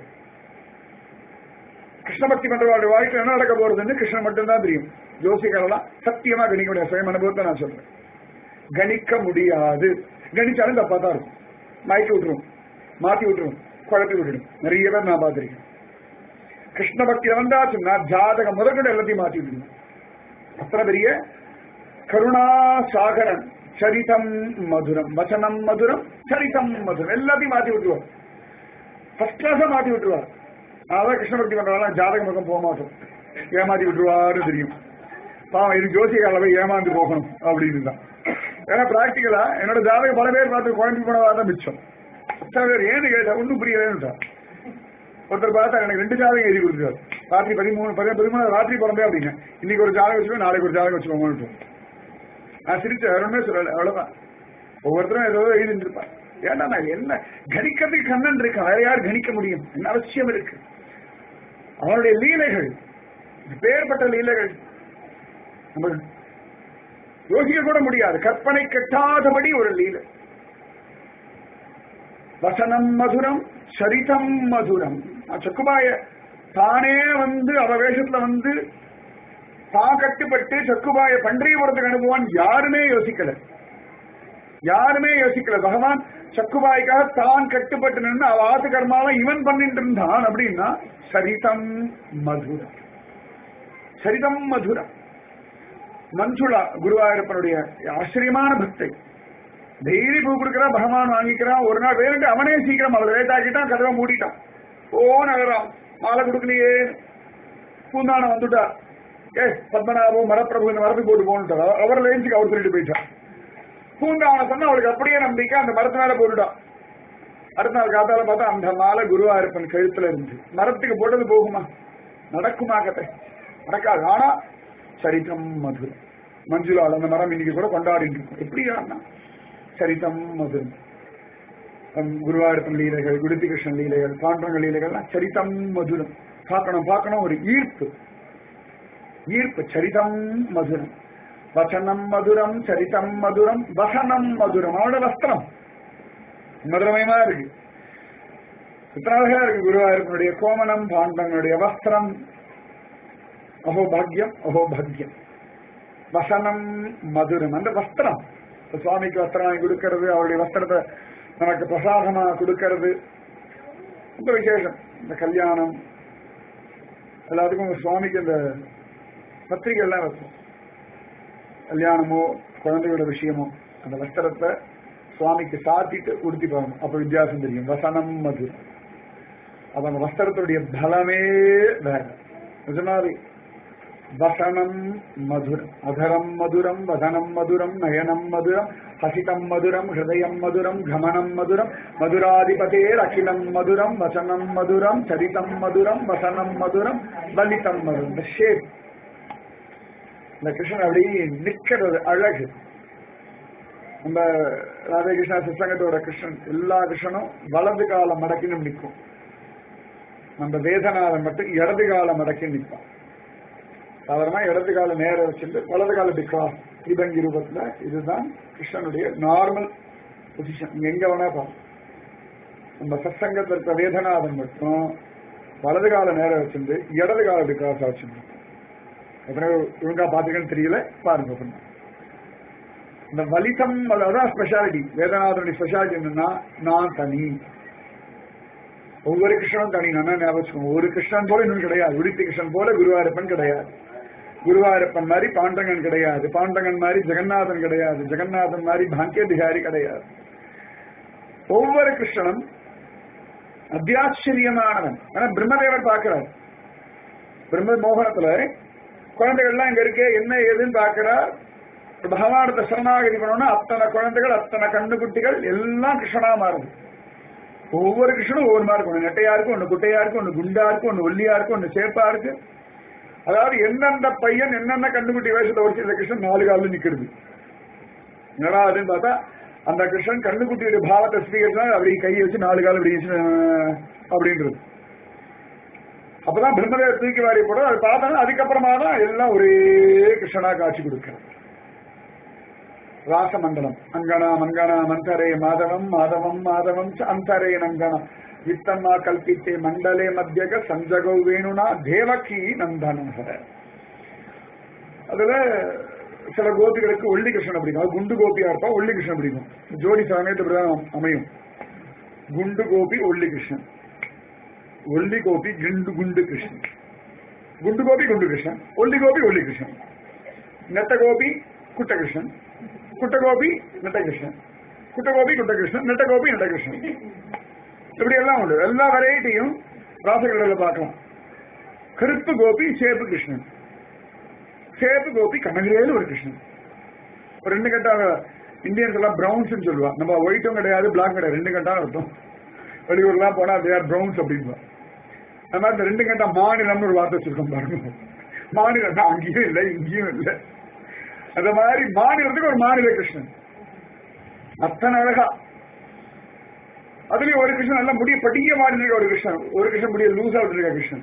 கிருஷ்ண பக்தி பண்றவருடைய வாழ்க்கை என்ன நடக்க போறதுன்னு கிருஷ்ணன் மட்டும்தான் தெரியும் ஜோசியர்களெல்லாம் சத்தியமா கணிக்க முடியாது சுயம் அனுபவத்தை நான் சொல்றேன் கணிக்க முடியாது கணிச்சாலும் தப்பா தான் இருக்கும் மயக்கி விட்டுரும் மாத்தி விட்டுரும் குழப்பி விட்டுடும் நிறைய பேர் நான் பார்த்திருக்கேன் கிருஷ்ண பக்தி வந்தாச்சுன்னா ஜாதகம் முதற்கொண்டு எல்லாத்தையும் மாத்தி விட்டுடும் அத்தனை பெரிய கருணா சாகரன் சரிதம் மதுரம் வசனம் மதுரம் சரிதம் மதுரம் எல்லாத்தையும் மாத்தி விட்டுருவார் ஃபர்ஸ்ட் கிளாஸா மாத்தி விட்டுருவார் அதான் கிருஷ்ண பக்தி பண்றவங்க ஜாதக பக்கம் போக மாட்டோம் ஏமாத்தி விட்டுருவாரு தெரியும் பாவம் இது ஜோசிகால போய் ஏமாந்து போகணும் அப்படின்னு தான் ஏன்னா பிராக்டிக்கலா என்னோட ஜாதகம் பல பேர் பார்த்து குழம்பு போனதான் மிச்சம் சில பேர் ஏன்னு கேட்டா ஒன்றும் புரியலன்னு ஒருத்தர் பார்த்தா எனக்கு ரெண்டு ஜாதகம் எழுதி கொடுத்துருக்காரு ராத்திரி பதிமூணு பதினேழு பதிமூணு ராத்திரி பிறந்தே அப்படிங்க இன்னைக்கு ஒரு ஜாதகம் வச்சுக்கோ நாளைக்கு ஒரு ஜாதகம் வச்சுக்கோங்க நான் சிரிச்ச வேறமே சொல்லல அவ்வளவுதான் ஒவ்வொருத்தரும் ஏதோ எழுதிட்டு இருப்பான் ஏன்னா நான் என்ன கணிக்கிறதுக்கு கண்ணன் இருக்கேன் வேற யார் கணிக்க முடியும் என்ன அவசியம் இருக்கு அவனுடைய லீலைகள் பேர்பட்ட லீலைகள் நம்ம யோசிக்க கூட முடியாது கற்பனை கட்டாதபடி ஒரு லீலை வசனம் மதுரம் சரிதம் மதுரம் சக்குபாய தானே வந்து அவ வேஷத்துல வந்து தான் கட்டுப்பட்டு சக்குபாய பன்றியபுரத்துக்கு அனுப்புவான் யாருமே யோசிக்கல யாருமே யோசிக்கல பகவான் சக்குபாய்க்காக தான் கட்டுப்பட்டு நின்று அவ ஆசு கர்மாலாம் இவன் பண்ணிட்டு இருந்தான் அப்படின்னா சரிதம் மதுரம் சரிதம் மதுரம் மஞ்சுளா குருவாயூரப்பனுடைய ஆச்சரியமான பக்தை டெய்லி பூ கொடுக்கறா பகவான் வாங்கிக்கிறான் ஒரு நாள் வேணுட்டு அவனே சீக்கிரம் அவளை லேட்டாக்கிட்டான் கதவை மூடிட்டான் ஓ நகரம் மாலை கொடுக்கலையே பூந்தானம் வந்துட்டா ஏ பத்மநாபம் மரப்பிரபு இந்த மரத்துக்கு போட்டு போன்ட்டா அவர் லேஞ்சுக்கு அவர் சொல்லிட்டு போயிட்டான் பூந்தாவனை சொன்னா அவளுக்கு அப்படியே நம்பிக்கை அந்த மரத்து மேல போட்டுட்டான் அடுத்த நாள் காத்தால பார்த்தா அந்த மாலை குருவாயூரப்பன் கழுத்துல இருந்து மரத்துக்கு போட்டது போகுமா நடக்குமா கதை நடக்காது ஆனா சரிதம் மதுரம் மஞ்சுளால் அந்த மரம் இன்னைக்கு கூட கொண்டாடிட்டு இருக்கும் எப்படியானா சரிதம் மதுரம் ஹம், குருவாயூரப்பன் லீலைகள் குருதி கிருஷ்ணன் லீலைகள் பாண்டவங்க லீலைகள்லாம் சரிதம் மதுரம் பார்க்கணும் பார்க்கணும் ஒரு ஈர்ப்பு ஈர்ப்பு சரிதம் மதுரம் வசனம் மதுரம் சரிதம் மதுரம் வசனம் மதுரம் அவனோட வஸ்திரம் மதுரமயமா இருக்கு எத்தனை அழகா இருக்கு குருவாயூரப்பனுடைய கோமணம் பாண்டவனுடைய வஸ்திரம் அஹோ பாக்யம் அஹோ பாக்யம் வசனம் மதுரம் அந்த வஸ்திரம் இப்ப சுவாமிக்கு வஸ்திரம் வாங்கி கொடுக்கறது அவருடைய வஸ்திரத்தை நமக்கு பிரசாதமா கொடுக்கறது ரொம்ப விசேஷம் இந்த கல்யாணம் எல்லாத்துக்கும் சுவாமிக்கு இந்த பத்திரிகை எல்லாம் வைப்போம் கல்யாணமோ குழந்தையோட விஷயமோ அந்த வஸ்திரத்தை சுவாமிக்கு சாத்திட்டு உடுத்தி போகணும் அப்ப வித்தியாசம் தெரியும் வசனம் மதுரம் அப்ப அந்த வஸ்திரத்துடைய பலமே வேற நிஜமாவே வசனம் மதுரம் அதரம் மதுரம் வதனம் மதுரம் நயனம் மதுரம் ஹசிதம் மதுரம் ஹிருதயம் மதுரம் கமனம் மதுரம் மதுராதிபதேர் அகிலம் மதுரம் வசனம் மதுரம் சரிதம் மதுரம் வசனம் மதுரம் வலிதம் மதுரம் இந்த ஷேப் இந்த கிருஷ்ணன் அப்படியே நிக்கிறது அழகு நம்ம ராதாகிருஷ்ணா சித்தங்கத்தோட கிருஷ்ணன் எல்லா கிருஷ்ணனும் வலது காலம் மடக்கின்னு நிற்கும் நம்ம வேதனால மட்டும் இடது காலம் மடக்கி நிற்பான் சாதாரணமா இடது கால நேரம் வச்சுட்டு வலது கால டிக்ராஸ் ஸ்ரீபங்கி ரூபத்துல இதுதான் கிருஷ்ணனுடைய நார்மல் பொசிஷன் நீங்க எங்க வேணா பாருங்க நம்ம சத்சங்கத்தில் இருக்க வேதநாதன் மட்டும் வலது கால நேரம் வச்சிருந்து இடது கால டிக்ராஸ் வச்சிருந்து எத்தனை ஒழுங்கா பாத்துக்கன்னு தெரியல பாருங்க அப்படின்னா இந்த வலிதம் அதான் ஸ்பெஷாலிட்டி வேதநாதனுடைய ஸ்பெஷாலிட்டி என்னன்னா நான் தனி ஒவ்வொரு கிருஷ்ணனும் தனி நான் ஞாபகம் வச்சுக்கோங்க. ஒரு கிருஷ்ணன் போல இன்னும் கிடையாது உடித்தி கிருஷ்ணன் போல குருவாயூரப்பன் கிடையாது குருவாயூரப்பன் மாதிரி பாண்டங்கன் கிடையாது பாண்டங்கன் மாதிரி ஜெகநாதன் கிடையாது ஜெகநாதன் மாதிரி பாக்கிய பிகாரி கிடையாது ஒவ்வொரு கிருஷ்ணனும் அத்தியாச்சரியமானவன் ஆனா பிரம்மதேவர் பார்க்கிறார் பிரம்ம மோகனத்துல குழந்தைகள்லாம் இங்க இருக்கே என்ன ஏதுன்னு பார்க்கிறார் பகவானத்தை சரணாகதி பண்ணோம்னா அத்தனை குழந்தைகள் அத்தனை கண்ணுக்குட்டிகள் எல்லாம் கிருஷ்ணனா மாறுது ஒவ்வொரு கிருஷ்ணனும் ஒவ்வொரு மாதிரி இருக்கும் ஒன்று நெட்டையா இருக்கு ஒன்று குட்டையா இருக்கு ஒன்று குண்டா இருக்கு ஒன்று ஒல்லியா இருக்கு ஒன்று சேப்பா இருக்கு அதாவது எந்தெந்த பையன் என்னென்ன கண்டுபிடி வேஷத்தை வச்சு இந்த கிருஷ்ணன் நாலு காலில் நிக்கிறது என்னடா அதுன்னு பார்த்தா அந்த கிருஷ்ணன் கண்ணுக்குட்டியுடைய பாவத்தை ஸ்வீகரிச்சா அப்படி கையை வச்சு நாலு கால் அப்படி வச்சு, அஹ், அப்படின்றது அப்பதான் பிரம்மதேவர் தூக்கி வாரி போட அது பார்த்தோன்னா அதுக்கப்புறமா தான் எல்லாம் ஒரே கிருஷ்ணனா காட்சி கொடுக்கிறது ராசமண்டலம் அங்கனா மங்கனா மந்தரே மாதவம் மாதவம் மாதவம் ச அந்தரே நங்கனம் வித்தம்மா கல்பித்தே மண்டலே மத்தியக சஞ்சகௌ வேணுனா தேவகி நந்தனம் ஹர அதுல சில கோபிகளுக்கு ஒல்லி கிருஷ்ணன் பிடிக்கும் அது குண்டு கோபியா இருப்பா ஒல்லி கிருஷ்ணன் பிடிக்கும் ஜோடி சமயத்து இப்படிதான் அமையும் குண்டு கோபி ஒல்லி கிருஷ்ணன் ஒல்லி கோபி குண்டு குண்டு கிருஷ்ணன் குண்டு கோபி குண்டு கிருஷ்ணன் ஒல்லி கோபி ஒல்லி கிருஷ்ணன் நெட்ட கோபி குட்ட கிருஷ்ணன் குட்ட கோபி நெட்ட கிருஷ்ணன் குட்ட கோபி குட்ட கிருஷ்ணன் நெட்ட கோபி நெட்ட கிருஷ்ணன் இப்படி எல்லாம் உண்டு எல்லா வெரைட்டியும் ராசகடல பார்க்கலாம் கருப்பு கோபி சேப்பு கிருஷ்ணன் சேப்பு கோபி கனகிரேல ஒரு கிருஷ்ணன் ஒரு ரெண்டு கட்டா இந்தியன்ஸ் எல்லாம் பிரவுன்ஸ் சொல்லுவா நம்ம ஒயிட்டும் கிடையாது பிளாக் கிடையாது ரெண்டு கட்டான்னு அர்த்தம் வெளியூர்லாம் போனா தே ஆர் பிரவுன்ஸ் அப்படின்பா அந்த மாதிரி இந்த ரெண்டு கட்டா மாநிலம்னு ஒரு வார்த்தை வச்சிருக்கோம் பாருங்க மாநிலம் தான் அங்கேயும் இல்லை இங்கேயும் இல்லை அந்த மாதிரி மாநிலத்துக்கு ஒரு மாநில கிருஷ்ணன் அத்தனை அழகா அதுலயும் ஒரு கிருஷ்ணன் நல்லா முடிய படிக்க மாதிரி இருக்க ஒரு கிருஷ்ணன் ஒரு கிருஷ்ணன் முடிய லூசா விட்டுருக்க கிருஷ்ணன்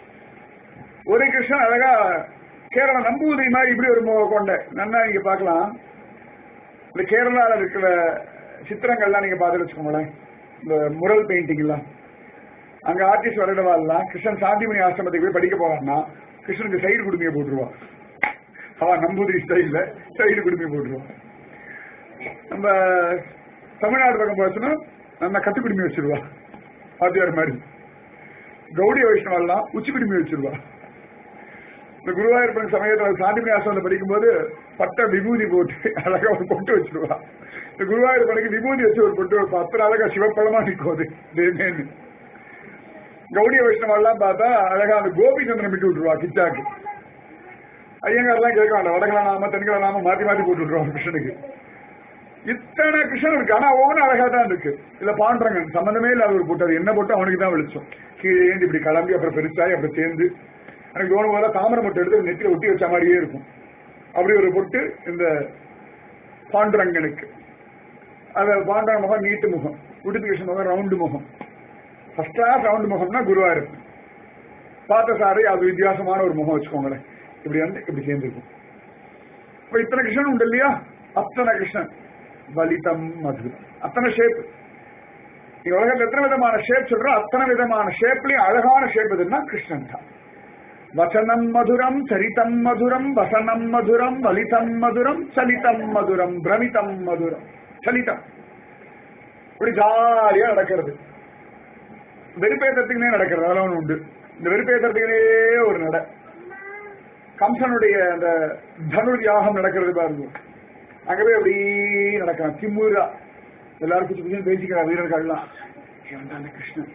ஒரு கிருஷ்ணன் அழகா கேரளா நம்பூதிரி மாதிரி இப்படி ஒரு முக கொண்ட நன்னா நீங்க பார்க்கலாம் இந்த கேரளால இருக்கிற சித்திரங்கள்லாம் நீங்க பார்த்து வச்சுக்கோங்களேன் இந்த முரல் பெயிண்டிங் எல்லாம் அங்க ஆர்டிஸ்ட் வரடவாள்லாம் கிருஷ்ணன் சாந்திமணி ஆசிரமத்துக்கு போய் படிக்க போறான்னா கிருஷ்ணனுக்கு சைடு குடுமையை போட்டுருவா அவன் நம்பூதிரி ஸ்டைல்ல சைடு குடுமையை போட்டுருவான் நம்ம தமிழ்நாடு பக்கம் போச்சுன்னா நம்ம கட்டுக்குடுமி வச்சிருவா ஆத்தியார் மாதிரி கௌடிய வைஷ்ணவெல்லாம் உச்சி குடுமி வச்சிருவா இந்த குருவாயூர்பன் சமயத்தில் சாந்திமணி ஆசிரமத்தில் படிக்கும்போது பட்ட விபூதி போட்டு அழகா ஒரு பொட்டு வச்சிருவா இந்த குருவாயூர்பனுக்கு விபூதி வச்சு ஒரு பொட்டு வைப்பா அத்தனை அழகா சிவப்பழமா நிற்கும் அது தேமேன்னு கௌடிய வைஷ்ணவெல்லாம் பார்த்தா அழகா அந்த கோபி சந்திரன் விட்டு விட்டுருவா கிச்சாக்கு ஐயங்காரெல்லாம் கேட்க வேண்டாம் வடகல நாம தென்கல நாம மாத்தி மாத்தி போட்டு விட்டுருவாங்க கிருஷ்ணனுக்கு இத்தனை கிருஷ்ணன் இருக்கு ஆனா ஒவ்வொன்றும் அழகா தான் இருக்கு இல்ல பாண்டரங்கன் சம்பந்தமே இல்லாத ஒரு போட்டு அது என்ன போட்டு அவனுக்கு தான் வெளிச்சம் கீழே ஏந்து இப்படி கிளம்பி அப்புறம் பெருசாகி அப்புறம் சேர்ந்து எனக்கு தோணும் போதெல்லாம் தாமரை மொட்டை எடுத்து நெத்தியில ஒட்டி வச்ச மாதிரியே இருக்கும் அப்படி ஒரு பொட்டு இந்த பாண்டுரங்கனுக்கு அது பாண்டரங்க முகம் நீட்டு முகம் உடுப்பு கிருஷ்ணன் முகம் ரவுண்டு முகம் ஃபர்ஸ்ட் கிளாஸ் ரவுண்டு முகம்னா குருவாயிருப்பு பார்த்த சாரை அது வித்தியாசமான ஒரு முகம் வச்சுக்கோங்களேன் இப்படி வந்து இப்படி சேர்ந்துருக்கும் இப்ப இத்தனை கிருஷ்ணன் உண்டு இல்லையா அத்தனை கிருஷ்ணன் வலிதம் மது அத்தனை ஷேப் நீங்க உலகத்துல எத்தனை விதமான ஷேப் சொல்றோம் அத்தனை விதமான ஷேப்லயும் அழகான ஷேப் எதுன்னா கிருஷ்ணன் தான் வசனம் மதுரம் சரிதம் மதுரம் வசனம் மதுரம் வலிதம் மதுரம் சலிதம் மதுரம் பிரமிதம் மதுரம் சலிதம் இப்படி ஜாலியா நடக்கிறது வெறுப்பேற்றத்துக்குனே நடக்கிறது அதெல்லாம் ஒண்ணு உண்டு இந்த வெறுப்பேற்றத்துக்குனே ஒரு நட கம்சனுடைய அந்த தனுர் யாகம் நடக்கிறது பாருங்க அங்கவே அப்படி நடக்கிறான் திமுறா எல்லாரும் குச்சி குச்சி பேசிக்கிறான் வீரர்கள்லாம் இவன் தான் அந்த கிருஷ்ணன்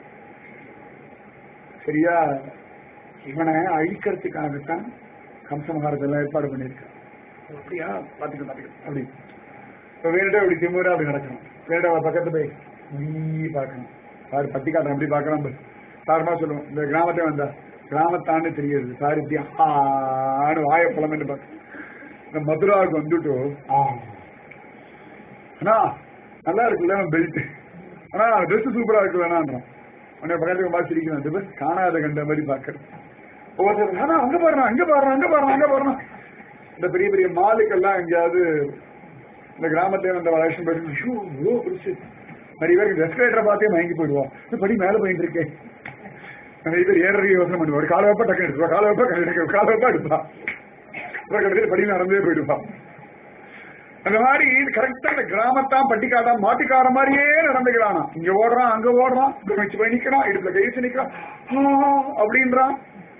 சரியா இவனை அழிக்கிறதுக்காகத்தான் கம்ச மகாராஜ் எல்லாம் ஏற்பாடு பண்ணியிருக்கான் அப்படியா பாத்துக்க பாத்துக்க அப்படி இப்ப வேணுட்டா அப்படி திமுறா அப்படி நடக்கணும் வேணுட்டா அவன் பக்கத்து போய் நீ பார்க்கணும் சார் பட்டி காட்டுறேன் அப்படி பார்க்கலாம் பாரு. சாரமா சொல்லுவோம் இந்த கிராமத்தை வந்தா கிராமத்தான்னு தெரியுது சார் இப்படி ஆன்னு வாய புலமென்று பார்க்க இந்த மதுராவுக்கு வந்துட்டு ஆ. அண்ணா நல்லா இருக்குல்ல பெல்ட் ஆனா ட்ரெஸ் சூப்பரா இருக்கு வேணான்றான் உடனே பக்கத்துக்கு பார்த்து சிரிக்கிறான் இது பாரு, காணாத கண்ட மாதிரி பாக்குறது ஒவ்வொருத்தர் ஆனா அங்க பாருங்க அங்க பாருங்க அங்க பாருங்க அங்க பாருங்க இந்த பெரிய பெரிய மாலுக்கெல்லாம் எங்கேயாவது இந்த கிராமத்துல வந்த வளர்ச்சி போயிட்டு ஐயோ இவ்வளோ பிடிச்சி நிறைய பேருக்கு எஸ்கலேட்டரை பார்த்தே மயங்கி போயிடுவோம் இந்த படி மேல போயிட்டு இருக்கேன் நிறைய பேர் ஏறறி யோசனை பண்ணுவோம் ஒரு கால வைப்பா டக்கு எடுத்துவா கால வைப்பா எடுக்க கால வைப்பா எடுப்பா அப்புறம் கடைசியில் படி நடந்தே போயிடுவா அந்த மாதிரி கரெக்டா இந்த கிராமத்தான் பட்டிக்காட்டா மாட்டுக்கார மாதிரியே நடந்துக்கிறானா இங்க ஓடுறான் அங்க ஓடுறான் வச்சு போய் நிக்கிறான் இடுப்புல கை வச்சு நிக்கிறான் ஆ, அப்படின்றான்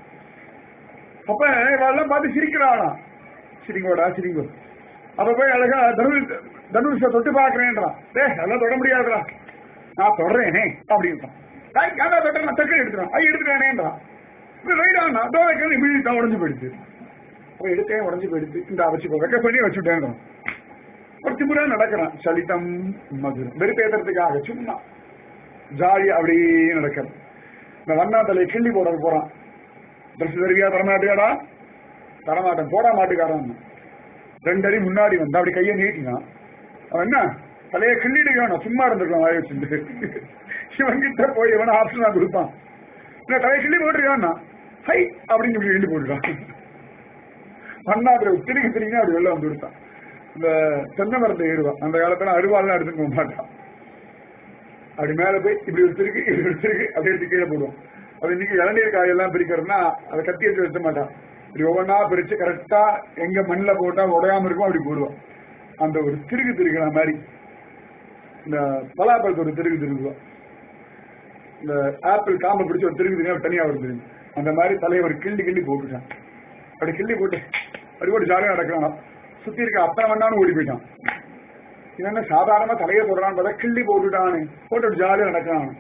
அப்ப இவெல்லாம் பார்த்து சிரிக்கிறானா சிரிங்கோடா சிரிங்கோ அப்ப போய் அழகா தனுஷ் தனுஷ தொட்டு பாக்குறேன்றான் டே அதெல்லாம் தொட முடியாதுடா நான் தொடறேனே அப்படின்றான் ஐய், ஏன்டா தொட்ட நான் தக்க எடுத்துறான் ஐ எடுத்துட்டானேன்றான் ரைடானா அதோ வைக்கிறது இப்படி தான் உடஞ்சு போயிடுச்சு அப்ப எடுத்தேன் உடஞ்சு போயிடுச்சு இந்த வச்சுக்கோ வைக்க சொல்லி வச்சுட்டேன்றான் ஒரு திமுறா நடக்கிறான் சலிதம் மதுரம் வெறுப்பேத்துறதுக்காக சும்மா ஜாலியா அப்படியே நடக்கிறது இந்த வண்ணா தலையை கிள்ளி போட போறான் ட்ரெஸ் தருவியா தரமாட்டியாடா தரமாட்டேன் போட மாட்டுக்காரன் ரெண்டு அடி முன்னாடி வந்து அப்படி கையை நீட்டினான் அவன் என்ன தலையை கிள்ளிட்டு வேணும் சும்மா இருந்திருக்கலாம் வாய வச்சுட்டு இவன் கிட்ட போய் இவன் ஆப்ஷனா கொடுப்பான் இல்ல தலையை கிள்ளி போட்டுருக்கான்னா ஹை அப்படின்னு இப்படி கிள்ளி போட்டுருக்கான் பண்ணாதுல திரும்பி திரும்பி அப்படி வெளில வந்து கொடுத்தான் இந்த தென்னை மரத்தை ஏறுவான் அந்த காலத்துல அருவாள்லாம் எடுத்துட்டு போக மாட்டான் அப்படி மேல போய் இப்படி ஒரு திருக்கு இப்படி ஒரு திருக்கு அப்படி எடுத்து கீழே போடுவோம் அது இன்னைக்கு இளநீர் காயெல்லாம் பிரிக்கிறதுனா அதை கத்தி எடுத்து வைக்க மாட்டான் இப்படி ஒவ்வொன்றா பிரிச்சு கரெக்டா எங்க மண்ணில் போட்டா உடையாம இருக்கும் அப்படி போடுவான் அந்த ஒரு திருகு திருக்கிற மாதிரி இந்த பலாப்பழத்தை ஒரு திருகு திருகுவான் இந்த ஆப்பிள் காம்பை பிடிச்சி ஒரு திருகு திருங்க தனியா வருது அந்த மாதிரி தலைவர் கிள்ளி கிள்ளி போட்டுட்டான் அப்படி கிள்ளி போட்டு அப்படி போட்டு ஜாலியா நடக்கிறான் சுத்தி இருக்க அத்தனை வண்ணான்னு ஓடி போயிட்டான் இவன் என்ன சாதாரணமா தலையை சொல்றான்னு பார்த்தா கிள்ளி போட்டுட்டானு போட்டு அப்படி ஜாலியா நடக்கிறான்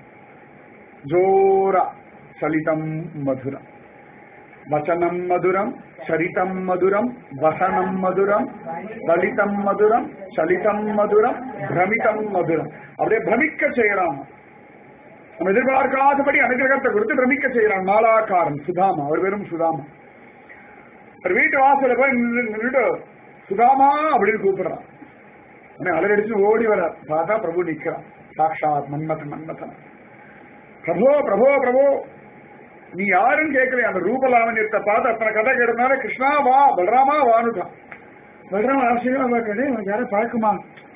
ஜோரா சலிதம் மதுரம் வசனம் மதுரம் சரிதம் மதுரம் வசனம் மதுரம் லலிதம் மதுரம் சலிதம் மதுரம் பிரமிதம் மதுரம் அப்படியே பிரமிக்க செய்யறான் நம்ம எதிர்பார்க்காதபடி அனுகிரகத்தை கொடுத்து பிரமிக்க செய்யறான் மாலாக்காரன் சுதாமா அவர் வெறும் சுதாமா ஒரு வீட்டு வாசல போய் நின்னு- நின்னுட்டு சுதாமா அப்படின்னு கூப்பிடுறான் உடனே அலரடிச்சு ஓடி வர பார்த்தா பிரபு நிக்கிறான் சாக்ஷாத் மன்மதன் மன்மதன் பிரபோ பிரபோ பிரபோ நீ யாருன்னு கேட்கல அந்த ரூபலாவண்யத்தை பார்த்து அத்தனை கதை கேட்டதுனால கிருஷ்ணா வா பலராமா வானுட்டான் பலராம ஆச்சரியமா பார்க்கடே உனக்கு யாரும் பழக்குமா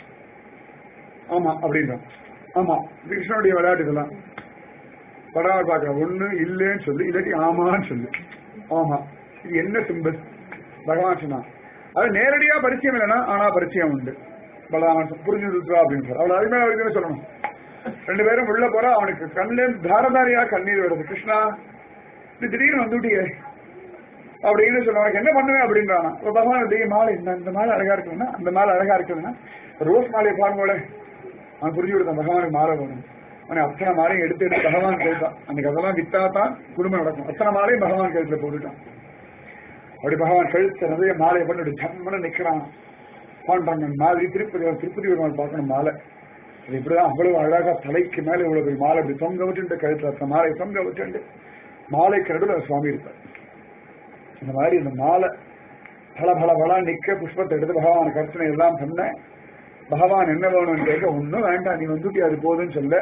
ஆமா அப்படின்றான் ஆமா இது கிருஷ்ணனுடைய விளையாட்டு இதெல்லாம் பலராம பார்க்க ஒண்ணு இல்லைன்னு சொல்லு இல்லாட்டி ஆமான்னு சொல்லு ஆமா இது என்ன சிம்பிள் பகவான் சொன்னான் அது நேரடியா பரிச்சயம் இல்லைன்னா ஆனா பரிச்சயம் உண்டு பலராமன் சொ- புரிஞ்சுருக்கா அப்படின்னு சொல்ற அவ்வளவு அருமையா இருக்குன்னு சொல்லணும் ரெண்டு பேரும் உள்ள போறா அவனுக்கு கண்ணிலே தாரதாரியா கண்ணீர் வருது கிருஷ்ணா இது திடீர்னு வந்துட்டியே அப்படின்னு சொல்ல உனக்கு என்ன பண்ணுவேன் அப்படின்றானா அப்ப பகவான் அப்படியே மாலை இந்த இந்த மாலை அழகா இருக்குதுன்னா அந்த மாலை அழகா இருக்குதுன்னா ரோஸ் மாலையை பாருங்களே அவன் புரிஞ்சு கொடுத்தான் பகவானுக்கு மாலை வேணும் அவனை அத்தனை மாலையும் எடுத்து எடுத்து பகவான் கேட்டான் அன்னைக்கு அதெல்லாம் வித்தா தான் குடும்பம் நடக்கும் அத்தனை மாலையும் பகவான் கழுத்துல போட்டுட்டான் அப்படி பகவான் கழுத்து நிறைய மாலையை பண்ணி அப்படி ஜம்மனு நிக்கிறான் பாண்டரங்கன் மாதிரி திருப்பதி திருப்பதி பெருமாள் பார்க்கணும் மாலை அது இப்படிதான் அவ்வளவு அழகா தலைக்கு மேல இவ்வளவு பெரிய மாலை இப்படி தொங்க விட்டு கழுத்துல அத்தனை மாலை தொங்க விட்டு மாலைக்கு நடுவில் சுவாமி இருப்பார் இந்த மாதிரி இந்த மாலை பல பல பல நிக்க புஷ்பத்தை எடுத்து பகவான் கர்ச்சனை எல்லாம் பண்ண பகவான் என்ன வேணும்னு கேட்க ஒன்றும் வேண்டாம் நீ வந்துட்டு அது போதுன்னு சொல்ல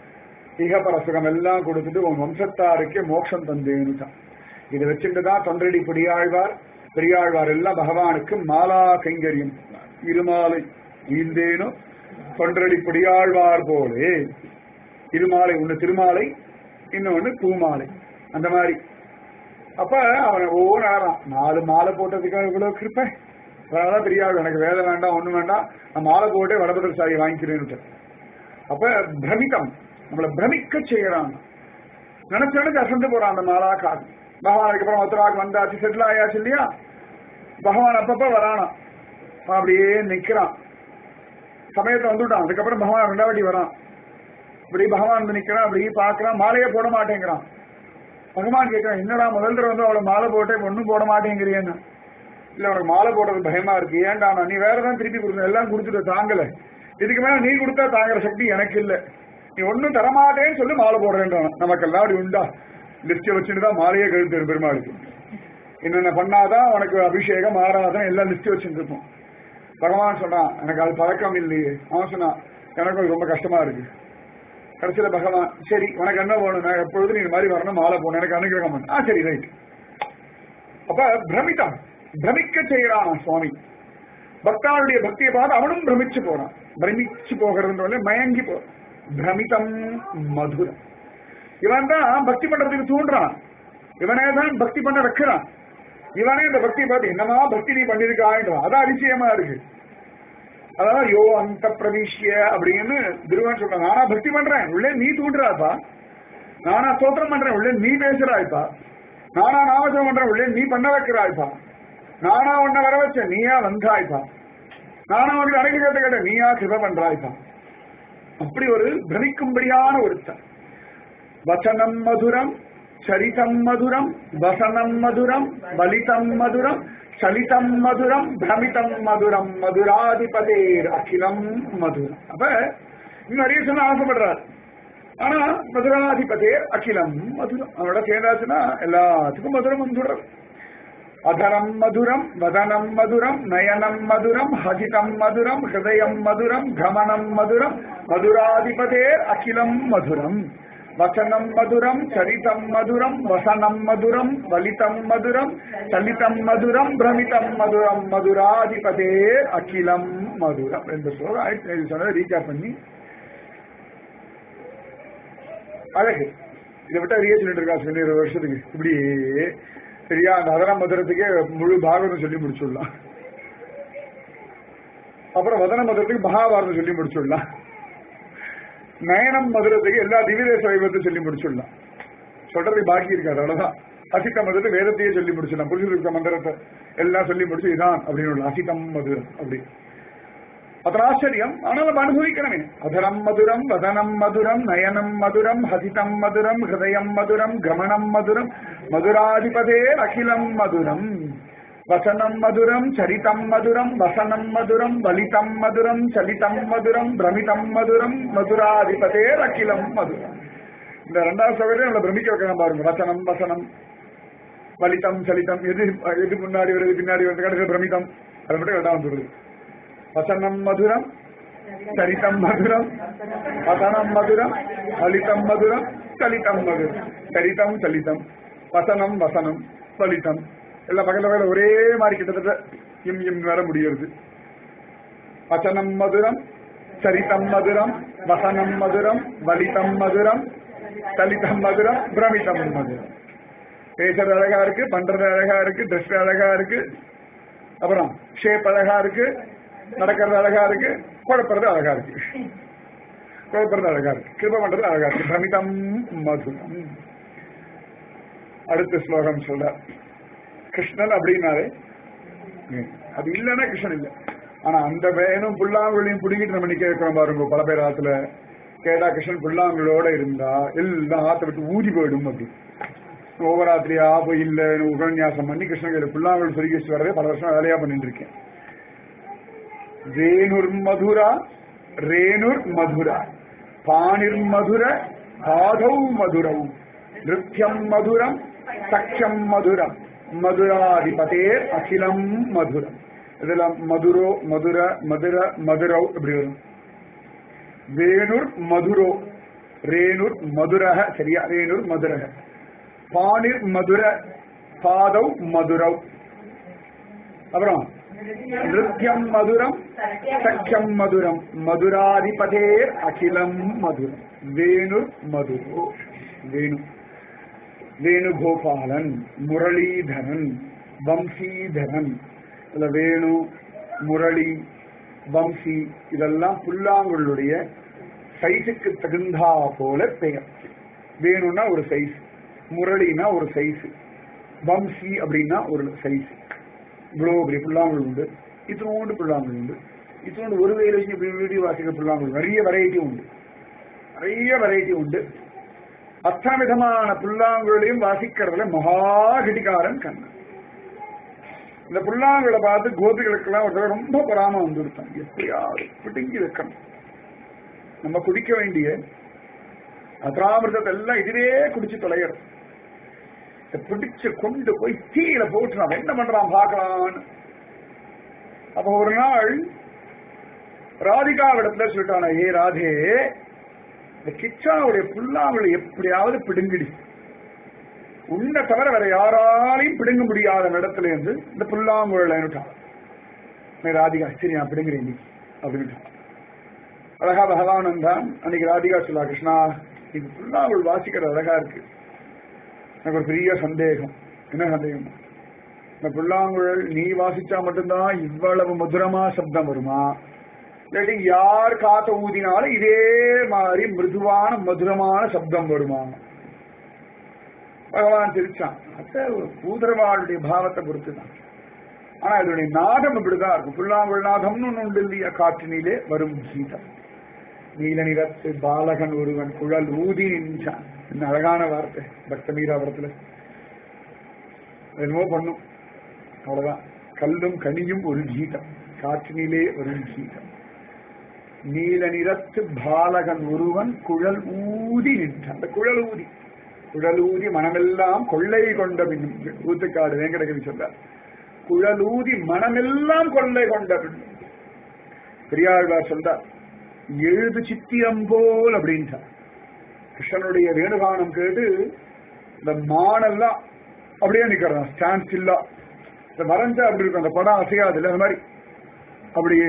இகபர சுகம் எல்லாம் கொடுத்துட்டு உன் வம்சத்தாருக்கே மோட்சம் தந்தேன்னுட்டான் இதை வச்சுட்டு தான் தொண்டரடி பெரியாழ்வார் பெரியாழ்வார் எல்லாம் பகவானுக்கு மாலா கைங்கரியம் இருமாலை ஈந்தேனும் தொண்டரடி பெரியாழ்வார் போலே இருமாலை ஒண்ணு திருமாலை இன்னொன்னு பூமாலை அந்த மாதிரி அப்ப அவன் ஒவ்வொரு நேரம் நாலு மாலை போட்டதுக்காக இவ்வளவு கிருப்பை அதனாலதான் தெரியாது எனக்கு வேலை வேண்டாம் ஒண்ணும் வேண்டாம் நான் மாலை போட்டே வடபத்திர சாரி வாங்கிக்கிறேன்னு அப்ப பிரமிதம் நம்மளை பிரமிக்க செய்யறான் நினைச்ச நினைச்சு அசந்து போறான் அந்த மாலா காது பகவான் அதுக்கப்புறம் மதுராக்கு வந்தாச்சு செட்டில் ஆயாச்சு இல்லையா பகவான் அப்பப்ப வரானா அவன் அப்படியே நிக்கிறான் சமயத்தை வந்துட்டான் அதுக்கப்புறம் பகவான் ரெண்டாவட்டி வரான் இப்படி பகவான் வந்து நிக்கிறான் அப்படி பாக்குறான் மாலையே போட மாட்டேங்கிறான் பகவான் கேட்கிறான் என்னடா முதல் தடவை வந்து அவளை மாலை போட்டே ஒண்ணும் போட மாட்டேங்கிறியன்னு இல்ல உனக்கு மாலை போடுறது பயமா இருக்கு ஏன்டா நான் நீ வேற தான் திருப்பி கொடுக்கணும் எல்லாம் கொடுத்துட்டு தாங்கல இதுக்கு மேல நீ கொடுத்தா தாங்குற சக்தி எனக்கு இல்ல நீ ஒண்ணும் தரமாட்டேன்னு சொல்லி மாலை போடுறேன்றான் நமக்கெல்லாம் அப்படி உண்டா லிஸ்ட் வச்சுட்டு தான் மாலையே கழுத்து பெருமாளுக்கு என்னென்ன பண்ணாதான் உனக்கு அபிஷேகம் ஆராதனை எல்லாம் லிஸ்ட் வச்சுட்டு இருப்போம் பகவான் சொன்னான் எனக்கு அது பழக்கம் இல்லையே அவன் சொன்னான் எனக்கு அது ரொம்ப கஷ்டமா இருக்கு கடைசியில பகவான் சரி உனக்கு என்ன வேணும் நான் எப்பொழுதும் நீ இந்த மாதிரி வரணும் மாலை போகணும் எனக்கு அனுகிரகம் பண்ணு ஆ சரி ரைட் அப்ப பிரமித்தான் பிரமிக்க செய்யறான் சுவாமி பக்தாவுடைய பக்தியை பார்த்து அவனும் பிரமிச்சு போறான் பிரமிச்சு போகிறது மயங்கி போ பிரமிதம் மதுரம் இவன் தான் பக்தி பண்றதுக்கு தூண்டுறான் இவனே தான் பக்தி பண்ண வைக்கிறான் இவனே இந்த பக்தியை பார்த்து என்னமா பக்தி நீ பண்ணிருக்கான்றான் அதான் அதிசயமா இருக்கு அதான் யோ அந்த பிரவிஷ்ய அப்படின்னு திருவன் சொல்றான் நானா பக்தி பண்றேன் உள்ளே நீ தூண்டுறாப்பா நானா ஸ்தோத்திரம் பண்றேன் உள்ளே நீ பேசுறாய்ப்பா நானா நாமசம் பண்றேன் உள்ளே நீ பண்ண வைக்கிறாய்ப்பா நானா உன்னை வர வச்ச நீயா வந்தாய்ப்பா நானா உனக்கு அடைக்க கேட்ட கேட்ட நீயா கிருப பண்றாய்ப்பா அப்படி ஒரு பிரமிக்கும்படியான ஒருத்தன் வச்சனம் மதுரம் சரிதம் மதுரம் வசனம் மதுரம் வலிதம் மதுரம் சலிதம் மதுரம் பிரமிதம் மதுரம் மதுராதிபதேர் அகிலம் மதுரம் அப்ப இன்னும் நிறைய சொன்ன ஆசைப்படுறார் ஆனா மதுராதிபதேர் அகிலம் மதுரம் அவனோட சேர்ந்தாச்சுன்னா எல்லாத்துக்கும் மதுரம் வந்துடுறது அதரம் மதுரம் வதனம் மதுரம் நயனம் மதுரம் ஹசிதம் மதுரம் ஹிருதயம் மதுரம் கமனம் மதுரம் மதுராதிபதேர் அகிலம் மதுரம் வசனம் மதுரம் சரிதம் மதுரம் வசனம் மதுரம் வலிதம் மதுரம் சலிதம் மதுரம் பிரமிதம் மதுரம் மதுராதிபதேர் அகிலம் மதுரம் ரெண்டு ஸ்லோகம் ஆயிரத்தி ஐநூறு சொன்னதை ரீசார்ஜ் பண்ணி அழகு இதை விட்டா ரியா சொல்லிட்டு இருக்கா சொல்லி இருபது வருஷத்துக்கு இப்படி சரியா அந்த அதரம் மதுரத்துக்கே முழு பாகவதம் சொல்லி முடிச்சுடலாம் அப்புறம் வதன மதுரத்துக்கு மகாபாரதம் சொல்லி முடிச்சுடலாம் நயனம் மதுரத்துக்கு எல்லா திவ்யதேச வைபவத்தையும் சொல்லி முடிச்சுடலாம் சொல்றது பாக்கி இருக்காது அவ்வளவுதான் அசித்த மதுரத்தை வேதத்தையே சொல்லி முடிச்சிடலாம் புரிஞ்சுருக்க மந்திரத்தை எல்லாம் சொல்லி முடிச்சு இதான் அப்படின்னு அசிதம் மதுரம் அப்படி அத்தனை ஆச்சரியம் ஆனால் நம்ம அனுபவிக்கணுமே அதரம் மதுரம் வதனம் மதுரம் நயனம் மதுரம் ஹசிதம் மதுரம் ஹிருதயம் மதுரம் கமனம் மதுரம் மதுராதிபதே அகிலம் மதுரம் வசனம் மதுரம் சரிதம் மதுரம் வசனம் மதுரம் வலிதம் மதுரம் சலிதம் மதுரம் பிரமிதம் மதுரம் மதுராதிபதே அகிலம் மதுரம் இந்த ரெண்டாவது சகோதரி நம்மளை பிரமிக்க வைக்கலாம் பாருங்க வசனம் வசனம் வலிதம் சலிதம் எது எது முன்னாடி வருது பின்னாடி வருது கடைசியில் பிரமிதம் அதை மட்டும் ரெண்டாவது வருது வசனம் மதுரம் சரிதம் மதுரம் வசனம் மதுரம் வலிதம் மதுரம் சலிதம் மதுரம் சரிதம் சலிதம் வசனம் வசனம் வலிதம் எல்லாம் பக்கத்துல பக்கத்துல ஒரே மாதிரி கிட்டத்தட்ட இம் இம் வர முடியுது வசனம் மதுரம் சரிதம் மதுரம் வசனம் மதுரம் வலிதம் மதுரம் சலிதம் மதுரம் பிரமிதம் மதுரம் பேசுறது அழகா இருக்கு பண்றது அழகா இருக்கு ட்ரெஸ் அழகா இருக்கு அப்புறம் ஷேப் அழகா இருக்கு நடக்கிறது அழகா இருக்கு குழப்பறது அழகா இருக்கு குழப்பறது அழகா இருக்கு கிருப பண்றது அழகா இருக்கு பிரமிதம் மதுரம் அடுத்த ஸ்லோகம் சொல்ற கிருஷ்ணன் அப்படின்னாலே அது இல்லைன்னா கிருஷ்ணன் இல்லை ஆனா அந்த வேணும் புல்லாங்குழியும் புடுங்கிட்டு நம்ம நிக்க வைக்கிறோம் பாருங்க பல பேர் ஆத்துல கேட்டா கிருஷ்ணன் புல்லாங்குழோட இருந்தா எல்லாம் ஆத்த விட்டு ஊதி போயிடும் அப்படி ஒவ்வொராத்திரியா போய் இல்ல உபன்யாசம் பண்ணி கிருஷ்ணன் கையில புல்லாங்குழல் சொல்லி வச்சு வரதே பல வருஷம் வேலையா பண்ணிட்டு இருக்கேன் ரேணுர் மதுரா ரேணுர் மதுரா பாணிர் மதுர பாதௌ மதுரௌ நிருத்தியம் மதுரம் சக்கியம் மதுரம் மதுராதிபதேர் அகிலம் மதுரம் இதுல மதுரோ மதுர மதுர மதுரௌ இப்படி வரும் வேணுர் மதுரோ ரேணுர் மதுரக சரியா ரேணுர் மதுரக பாணிர் மதுர பாதௌ மதுரௌ அப்புறம் நிருத்தியம் மதுரம் சக்கியம் மதுரம் மதுராதிபதேர் அகிலம் மதுரம் வேணு மதுரோ வேணு வேணுகோபாலன் முரளீதரன் வம்சீதரன் இதுல வேணு முரளி வம்சி இதெல்லாம் புல்லாங்குழலுடைய சைஸுக்கு தகுந்தா போல பெயர் வேணும்னா ஒரு சைஸ் முரளினா ஒரு சைஸ் வம்சி அப்படின்னா ஒரு சைஸ் இவ்வளவு பெரிய புல்லாங்குழல் உண்டு இத்தனோண்டு புல்லாங்குழல் உண்டு இத்தனோண்டு ஒரு வேலை இப்படி வீடியோ வாசிக்கிற புல்லாங்குழல் நிறைய வெரைட்டி உண்டு நிறைய வெரைட்டி உண்டு அத்தனை விதமான புல்லாங்குழலையும் வாசிக்கிறதுல மகா கிடிகாரன் கண்ணன் இந்த புல்லாங்குழலை பார்த்து கோபிகளுக்கெல்லாம் ஒரு தடவை ரொம்ப பொறாம வந்துருத்தான் எப்படியாவது பிடுங்கி வைக்கணும் நம்ம குடிக்க வேண்டிய அத்ராமிரதத்தை எல்லாம் இதுவே குடிச்சு தொலைகிறது இதை பிடிச்சு கொண்டு போய் தீயில போட்டு நம்ம என்ன பண்றான் பார்க்கலான்னு அப்ப ஒரு நாள் ராதிகாவிடத்துல சொல்லிட்டான ஏ ராதே இந்த கிச்சாவுடைய புல்லாங்குழலை எப்படியாவது பிடுங்கிடி உன்னை தவிர வேற யாராலையும் பிடுங்க முடியாத இடத்துல இருந்து இந்த புல்லாங்குழலைன்னுட்டான் ராதிகா சரி நான் பிடுங்குறேன் நீ அப்படின்னுட்டான் அழகா பகவானன் தான் அன்னைக்கு ராதிகா சொல்லா கிருஷ்ணா இது புல்லாங்குழல் வாசிக்கிறது அழகா இருக்கு எனக்கு ஒரு பெரிய சந்தேகம் என்ன சந்தேகம் இந்த புல்லாங்குழல் நீ வாசிச்சா மட்டும்தான் இவ்வளவு மதுரமா சப்தம் வருமா இல்லாட்டி யார் காத்த ஊதினாலும் இதே மாதிரி மிருதுவான மதுரமான சப்தம் வருமா பகவான் சிரிச்சான் அத்த பூதரவாளுடைய பாவத்தை பொறுத்து தான் ஆனா இதனுடைய நாதம் இப்படிதான் இருக்கும் புல்லாங்குழல் நாதம்னு ஒண்ணு உண்டு இல்லையா காற்றினிலே வரும் கீதம் நீல நிறத்து பாலகன் ஒருவன் குழல் ஊதி நின்றான் என்ன அழகான வார்த்தை பக்த மீராபுரத்துல என்னமோ பண்ணும் அவ்வளவுதான் கல்லும் கனியும் ஒரு கீதம் காற்றினிலே ஒரு கீதம் நீல நிறத்து பாலகன் ஒருவன் குழல் ஊதி நின்றான் அந்த குழல் ஊதி குழல் ஊதி மனமெல்லாம் கொள்ளை கொண்ட பின் ஊத்துக்காடு வேங்கடகவி சொல்றார் குழல் ஊதி மனமெல்லாம் கொள்ளை கொண்ட பின் பெரியாழ்வார் சொல்றார் எழுது சித்திரம் போல் அப்படின்ட்டார் கிருஷ்ணனுடைய வேணுகானம் கேட்டு இந்த மானெல்லாம் அப்படியே நிக்கிறதான் ஸ்டாண்ட் இல்லா இந்த மறைஞ்சா அப்படி இருக்கும் அந்த படம் அசையாது இல்லை அந்த மாதிரி அப்படியே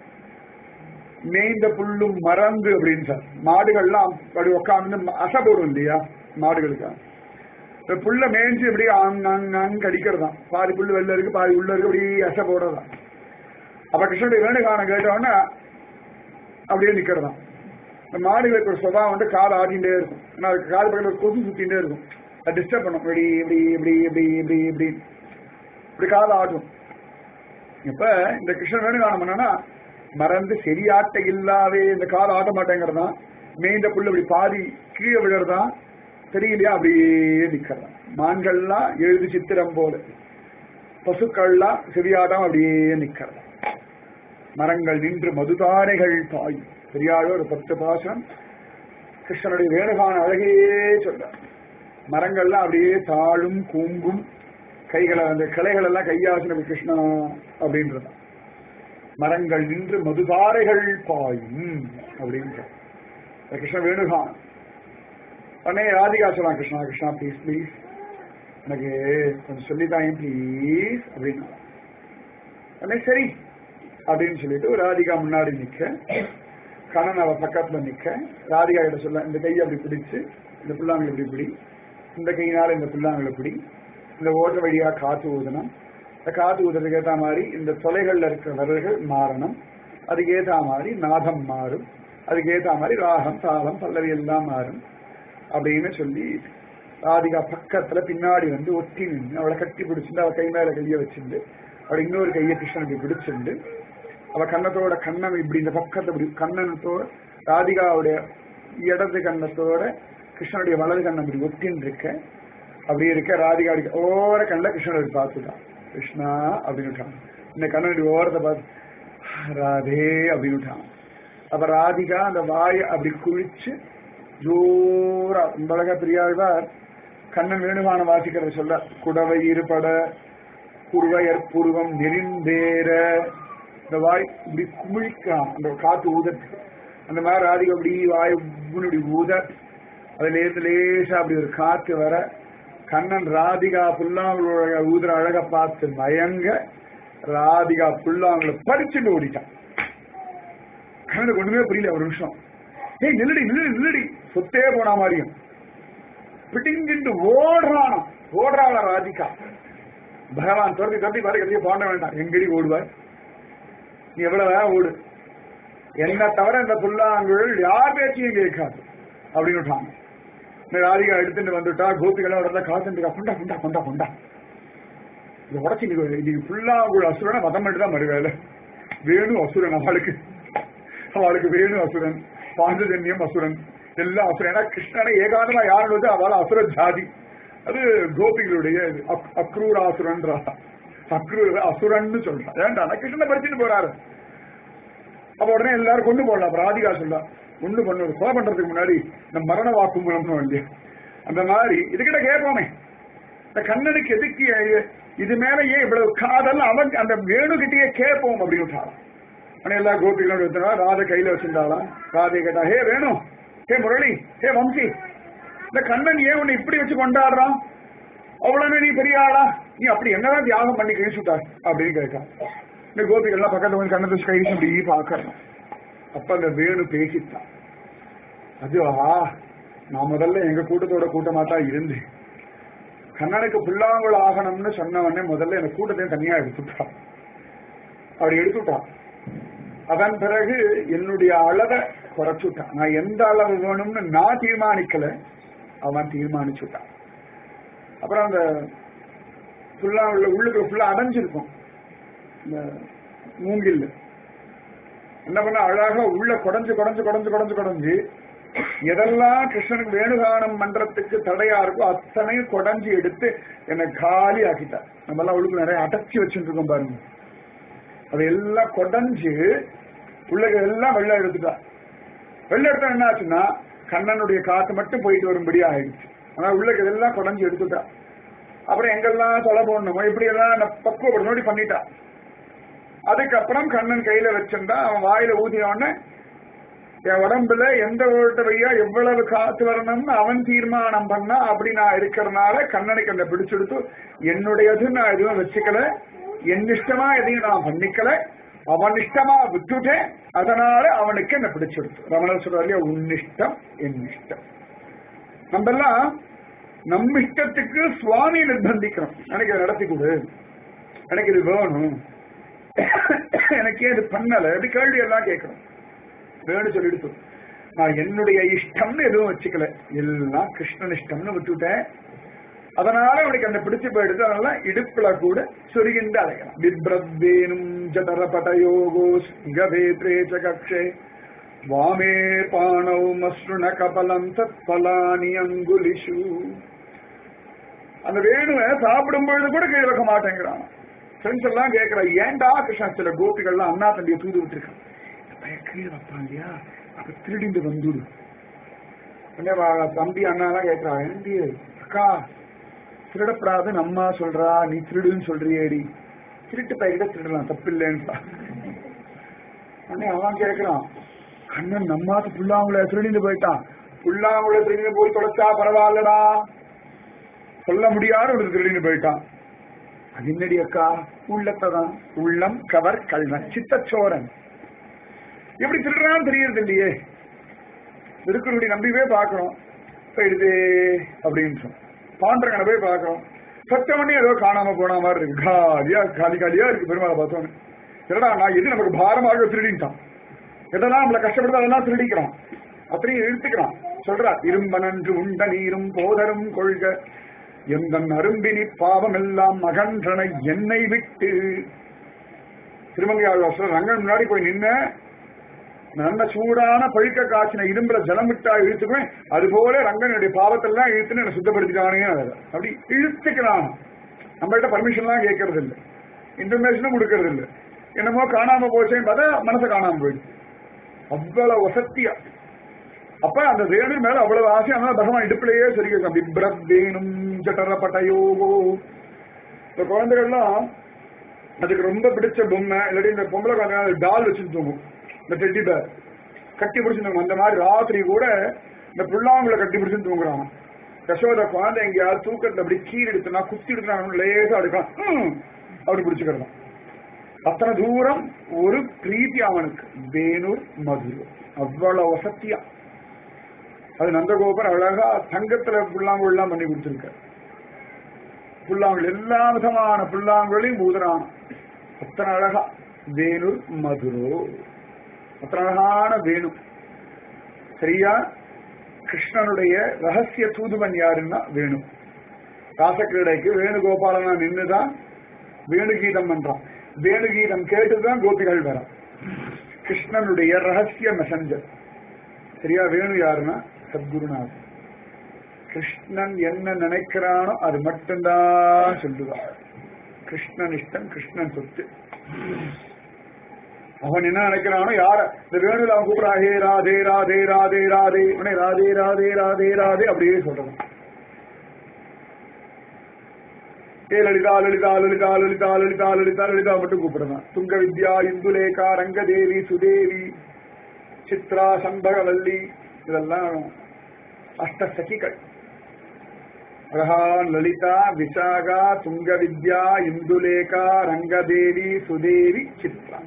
மேய்ந்த புல்லும் மறந்து அப்படின்னு சார் மாடுகள்லாம் அப்படி உட்காந்து அசை போடும் இல்லையா மாடுகளுக்கு இந்த புல்ல மேய்ஞ்சி இப்படி அங் அங் அங் கடிக்கிறதாம் பாதி புல்லு வெளில இருக்கு பாதி உள்ள இருக்கு அப்படி அசை போடுறதாம் அப்ப கிருஷ்ணனுடைய வேணுகானம் கேட்டோன்னா அப்படியே நிக்கிறதாம் இந்த மாடுகளுக்கு ஒரு சுபாவம் வந்து கால் ஆடிண்டே இருக்கும் ஏன்னா அதுக்கு கால் பக்கத்தில் ஒரு கொசு சுத்திட்டே இருக்கும் அது டிஸ்டர்ப் பண்ணும் இப்படி இப்படி இப்படி இப்படி இப்படி இப்படி இப்படி கால் ஆடும் இப்ப இந்த கிருஷ்ணன் வேணுகானம் என்னன்னா மறந்து சரியாட்ட இல்லாவே இந்த கால் ஆட்ட மாட்டேங்கிறதான் மேய்ந்த புல்லு இப்படி பாதி கீழே விழுறதான் தெரியலையா அப்படியே நிக்கிறதான் மான்கள்லாம் எழுது சித்திரம் போல பசுக்கள்லாம் செவியாட்டம் அப்படியே நிக்கிறதா மரங்கள் நின்று மதுதாரைகள் பாயும் பெரியாழோ ஒரு பத்து பாசம் கிருஷ்ணனுடைய வேணுகான அழகே சொல்ற மரங்கள்லாம் அப்படியே தாழும் கூம்பும் கைகளை அந்த கிளைகள் எல்லாம் கையாசின கிருஷ்ணா அப்படின்றதான் மரங்கள் நின்று மதுதாரைகள் பாயும் அப்படின்ற கிருஷ்ண வேணுகான் உடனே ராதிகா சொல்லலாம் கிருஷ்ணா கிருஷ்ணா ப்ளீஸ் ப்ளீஸ் எனக்கு கொஞ்சம் சொல்லித்தாங்க ப்ளீஸ் அப்படின்னா உடனே சரி அப்படின்னு சொல்லிட்டு ராதிகா முன்னாடி நிக்க கண்ணன் அவ பக்கத்துல நிக்க ராதிகா கிட்ட சொல்ல இந்த கையை அப்படி பிடிச்சு இந்த புல்லாங்களை இப்படி பிடி இந்த கையினால இந்த புல்லாங்களை பிடி இந்த ஓட்ட வழியா காத்து ஊதணும் இந்த காது ஊதுறதுக்கு ஏத்த மாதிரி இந்த தொலைகள்ல இருக்கிற விரல்கள் மாறணும் அதுக்கு ஏத்த மாதிரி நாதம் மாறும் அதுக்கு ஏத்த மாதிரி ராகம் தாளம் பல்லவி எல்லாம் மாறும் அப்படின்னு சொல்லி ராதிகா பக்கத்துல பின்னாடி வந்து ஒட்டி நின்று அவளை கட்டி பிடிச்சிருந்து அவ கை மேல கைய வச்சிருந்து அவள் இன்னொரு கையை கிருஷ்ணன் இப்படி பிடிச்சிருந்து அவ கண்ணத்தோட கண்ணம் இப்படி இந்த பக்கத்தை இப்படி கண்ணனத்தோட ராதிகாவுடைய இடது கண்ணத்தோட கிருஷ்ணனுடைய வலது கண்ணம் இப்படி ஒட்டின்னு இருக்க அப்படி இருக்க ராதிகா அப்படி ஓர கண்ணில் கிருஷ்ணன் அப்படி பார்த்துட்டான் கிருஷ்ணா அப்படின்னு விட்டான் இந்த கண்ணன் இப்படி ஓரத்தை பார்த்து ராதே அப்படின்னு விட்டான் அப்ப ராதிகா அந்த வாயை அப்படி குளிச்சு ஜோரா ரொம்ப அழகா பெரியாழ்வார் கண்ணன் வேணுமான வாசிக்கிறத சொல்ல குடவை இருபட குருவையர் புருவம் நெறிந்தேற இந்த வாய் இப்படி குமிழிக்கான் அந்த காத்து ஊதத்துக்கு அந்த மாதிரி ராதிகா அப்படி வாய் உப்புன்னு இப்படி ஊத அதுல இருந்து லேசா அப்படி ஒரு காத்து வர கண்ணன் ராதிகா புல்லாங்குழ ஊதுற அழக பார்த்து மயங்க ராதிகா புல்லாங்குழ படிச்சுட்டு ஓடிட்டான் கண்ணனுக்கு ஒண்ணுமே புரியல ஒரு நிமிஷம் ஏய் நில்லடி நில்லடி நில்லடி சொத்தே போன மாதிரியும் பிடிங்கிட்டு ஓடுறானா ஓடுறாளா ராதிகா பகவான் துரத்தி துரத்தி பாரு கதையை பாண்ட வேண்டாம் எங்கடி ஓடுவார் நீ எவ்வளவு வேணா ஓடு என்ன தவிர இந்த புல்லாங்குழல் யார் பேச்சையும் கேட்காது அப்படின்னு விட்டாங்க இந்த ராதிகா எடுத்துட்டு வந்துட்டா கோபிகளா வரல காத்துட்டு கொண்டா கொண்டா கொண்டா கொண்டா இது உடச்சி இன்னைக்கு புல்லாங்குழல் அசுரனை மதம் மட்டும் தான் மறுவேலை வேணு அசுரன் அவளுக்கு அவளுக்கு வேணு அசுரன் பாஞ்சஜன்யம் அசுரன் எல்லாம் அசுரன் ஏன்னா கிருஷ்ணனை ஏகாந்தமா யாரும் வந்து அவள் அசுர ஜாதி அது கோபிகளுடைய இது. அக்- அக்ரூராசுரன்றா அக்ரூர அசுரன்னு சொல்றா ஏன்டா கிருஷ்ணனை படிச்சுட்டு போறாரு அப்ப உடனே எல்லாரும் கொண்டு போடலாம் அப்ப ராதிகா சொல்லா ஒண்ணு பண்ணு கொலை பண்றதுக்கு முன்னாடி இந்த மரண வாக்குமூலம்னு இல்லையா அந்த மாதிரி இதுகிட்ட கேட்போமே இந்த கண்ணனுக்கு எதுக்கு எ- இது மேல ஏன் இவ்வளவு காதல் அவன் அந்த வேணுகிட்டயே கேட்போம் அப்படின்னு விட்டாராம். ஆனா எல்லா கோபிகளும் எடுத்தா ராதை கையில வச்சிருந்தாலாம் ராதை கேட்டா ஹே வேணு ஹே முரளி ஹே வம்சி இந்த கண்ணன் ஏன் உன்னை இப்படி வச்சு கொண்டாடுறான் அவ்வளவு நீ பெரிய ஆளா நீ அப்படி என்னதான் தியாகம் பண்ணி கழிச்சுட்டா அப்படின்னு கேட்கா இந்த கோபிகள்லாம் பக்கத்துல வந்து கண்ணத்தை வச்சு கை வீசி இப்படி பாக்கறோம் அப்ப அந்த வேணு பேசிட்டான் அதுவா நான் முதல்ல எங்க கூட்டத்தோட கூட்டமா தான் இருந்தேன் கண்ணனுக்கு புல்லாங்குழல் ஆகணும்னு சொன்ன உடனே முதல்ல எனக்கு கூட்டத்தையும் தனியா எடுத்துட்டான் அப்படி எடுத்துட்டான் அதன் பிறகு என்னுடைய அளவை குறைச்சுட்டான் நான் எந்த அளவு வேணும்னு நான் தீர்மானிக்கல அவன் தீர்மானிச்சுட்டான் அப்புறம் அந்த ஃபுல்லா உள்ள உள்ளுக்கு ஃபுல்லா அடைஞ்சிருக்கும் இந்த மூங்கில் என்ன பண்ண அழகா உள்ள குடஞ்சு குடஞ்சு குடஞ்சு குடஞ்சு குடஞ்சு எதெல்லாம் கிருஷ்ணனுக்கு வேணுகானம் மன்றத்துக்கு தடையா இருக்கோ அத்தனையும் குடஞ்சி எடுத்து என்னை காலி ஆக்கிட்டார் நம்ம எல்லாம் உள்ளுக்கு நிறைய அடைச்சி வச்சுட்டு இருக்கோம் பாருங்க அது எல்லாம் குடஞ்சு உள்ளக எல்லாம் வெள்ளம் எடுத்துட்டா வெள்ளம் எடுத்தா என்ன ஆச்சுன்னா கண்ணனுடைய காத்து மட்டும் போயிட்டு வரும்படி ஆயிடுச்சு ஆனா உள்ளக இதெல்லாம் குடஞ்சு எடுத்துட்டா அப்புறம் எங்கெல்லாம் தொலை போடணுமோ இப்படி எல்லாம் நான் பக்குவப்படுத்தி பண்ணிட்டா அதுக்கப்புறம் கண்ணன் கையில வச்சிருந்தா அவன் வாயில ஊதின உடனே என் உடம்புல எந்த ஓட்ட வழியா எவ்வளவு காத்து வரணும்னு அவன் தீர்மானம் பண்ணா அப்படி நான் இருக்கிறதுனால கண்ணனுக்கு அந்த பிடிச்செடுத்து என்னுடையது நான் எதுவும் வச்சுக்கல என் இஷ்டமா எதையும் நான் பண்ணிக்கல அவன் இஷ்டமா விட்டுட்டேன் அதனால அவனுக்கு என்ன பிடிச்செடுத்து ரமணர் சொல்றாரு இல்லையா உன் இஷ்டம் என் இஷ்டம் நம்ம எல்லாம் நம்ம இஷ்டத்துக்கு சுவாமி நிர்பந்திக்கிறோம் எனக்கு இதை நடத்தி கொடு எனக்கு இது வேணும் எனக்கு ஏன் இது பண்ணல இது கேள்வி எல்லாம் கேட்கிறோம் வேணும் சொல்லிடுத்து நான் என்னுடைய இஷ்டம்னு எதுவும் வச்சுக்கல எல்லாம் கிருஷ்ணன் இஷ்டம்னு விட்டுட்டேன் அதனால அவனுக்கு அந்த பிடிச்சு போயிடுது அதனால இடுப்புல கூட சொருகின்ற அலையலாம் பிப்ரத்வேனும் ஜடரபடயோகோ சிங்கவேத்ரேச்ச கக்ஷே வாமே பாணௌ மஸ்ருண கபலம் தத் பலானி அங்குலிஷு அந்த வேணுவை சாப்பிடும் பொழுது கூட கீழே வைக்க மாட்டேங்கிறான் ஃப்ரெண்ட்ஸ் எல்லாம் கேட்கிறா ஏன்டா கிருஷ்ணா சில கோபிகள்லாம் அண்ணா தம்பியை தூது விட்டுருக்கான் இந்த பையன் கீழே வைப்பான் இல்லையா அப்ப திருடிந்து வந்துடு உடனே வா- தம்பி அண்ணாலாம் கேட்கிறா ஏண்டி அக்கா திருடப்படாதுன்னு அம்மா சொல்றா நீ திருடுன்னு சொல்றியேடி திருட்டு பைக்கிட்ட திருடலாம் தப்பு இல்லைன்றா உடனே அவன் கேட்கிறான் கண்ணன் நம்மாத்து புல்லாங்குழ திருடிந்து போயிட்டான் புல்லாங்குழ திருடிந்து போய் தொலைச்சா பரவாயில்லடா சொல்ல முடியாத ஒரு திருடிந்து போயிட்டான் அது என்னடி அக்கா உள்ளத்தை தான் உள்ளம் கவர் கல்வன் சித்தச்சோரன் எப்படி திருடுறான்னு தெரியறது இல்லையே திருக்குறளுடைய நம்பிவே பார்க்கிறோம் போயிடுதே அப்படின்னு பாண்டரங்கனை போய் பார்க்கிறோம் சத்தமணி ஏதோ காணாம போன மாதிரி இருக்கு காலியா காலி காலியா இருக்கு பெருமாளை பார்த்தோன்னு என்னடா நான் எது நமக்கு பாரமாக திருடின்ட்டான் எதெல்லாம் நம்மளை கஷ்டப்படுது அதெல்லாம் திருடிக்கிறான் அத்தனையும் இழுத்துக்கிறான் சொல்றா இரும்பனன்று உண்ட நீரும் போதரும் கொள்க எந்தன் அரும்பினி பாவம் எல்லாம் அகன்றன என்னை விட்டு திருமங்கையாழ்வாசர் ரங்கன் முன்னாடி போய் நின்ன நல்ல சூடான பழுக்க காய்ச்சின இரும்புல ஜலம் விட்டா இழுத்துக்குவேன் அது போல ரங்கனுடைய பாவத்தெல்லாம் இழுத்துன்னு என்ன சுத்தப்படுத்திட்டானே அதை. அப்படி இழுத்துக்கிறான் நம்மள்ட்ட பர்மிஷன்லாம் கேட்கறது இல்லை இன்ஃபர்மேஷனும் கொடுக்கறது இல்லை என்னமோ காணாம போச்சேன்னு பார்த்தா மனசை காணாம போயிடுச்சு அவ்வளவு வசத்தியா அப்ப அந்த வேணு மேல அவ்வளவு ஆசை அதனால பகவான் இடுப்பிலேயே சொல்லியிருக்கான் பிப்ரத் வேணும் ஜட்டரப்பட்டயோகோ இந்த குழந்தைகள்லாம் அதுக்கு ரொம்ப பிடிச்ச பொம்மை இல்லாட்டி இந்த பொம்பளை குழந்தை டால் வச்சுட்டு தூங்கும் இந்த டெட்டி பேர் கட்டி பிடிச்சு தூங்கும் அந்த மாதிரி ராத்திரி கூட இந்த புல்லாங்குழ கட்டி பிடிச்சு தூங்குறான் யசோத குழந்தை எங்கேயாவது தூக்கத்துல அப்படி கீழ் எடுத்துனா குத்தி எடுத்துனா லேசா எடுக்கலாம் ஹம், அப்படி பிடிச்சுக்கிறான் அத்தனை தூரம் ஒரு பிரீத்தி அவனுக்கு வேணூர் மதுரை அவ்வளவு வசத்தியா அது நந்தகோபர் அழகா தங்கத்துல புல்லாங்குழலாம் பண்ணி கொடுத்திருக்க புல்லாங்குழல் எல்லா விதமான புல்லாங்குழலையும் ஊதுறான் அத்தனை அழகா வேணூர் மதுரோ அத்தனை அழகான வேணு சரியா கிருஷ்ணனுடைய ரகசிய தூதுவன் யாருன்னா வேணு ராசக்கிரடைக்கு வேணுகோபாலனா நின்னுதான் வேணுகீதம் பண்றான் வேணுகீதம் கேட்டுதான் கோபிகள் வர கிருஷ்ணனுடைய ரகசிய மெசஞ்சர் சரியா வேணு யாருன்னா சத்குருநாத் கிருஷ்ணன் என்ன நினைக்கிறானோ அது மட்டும்தான் சொல்லுவான் கிருஷ்ணன் இஷ்டம் கிருஷ்ணன் சொத்து அவன் என்ன நினைக்கிறானோ யார இந்த வேணுல அவன் கூப்பிடா ஹே ராதே ராதே ராதே ராதே உடனே ராதே ராதே ராதே ராதே அப்படியே சொல்றான் ஏ லலிதா லலிதா லலிதா லலிதா லலிதா லலிதா லலிதா மட்டும் கூப்பிடுறான் துங்க வித்யா இந்துலேகா ரங்கதேவி சுதேவி சித்ரா சம்பகவல்லி இதெல்லாம் அஷ்ட சகிகள் அழகா லலிதா விசாகா துங்க வித்யா இந்துலேகா ரங்கதேவி சுதேவி சித்ரா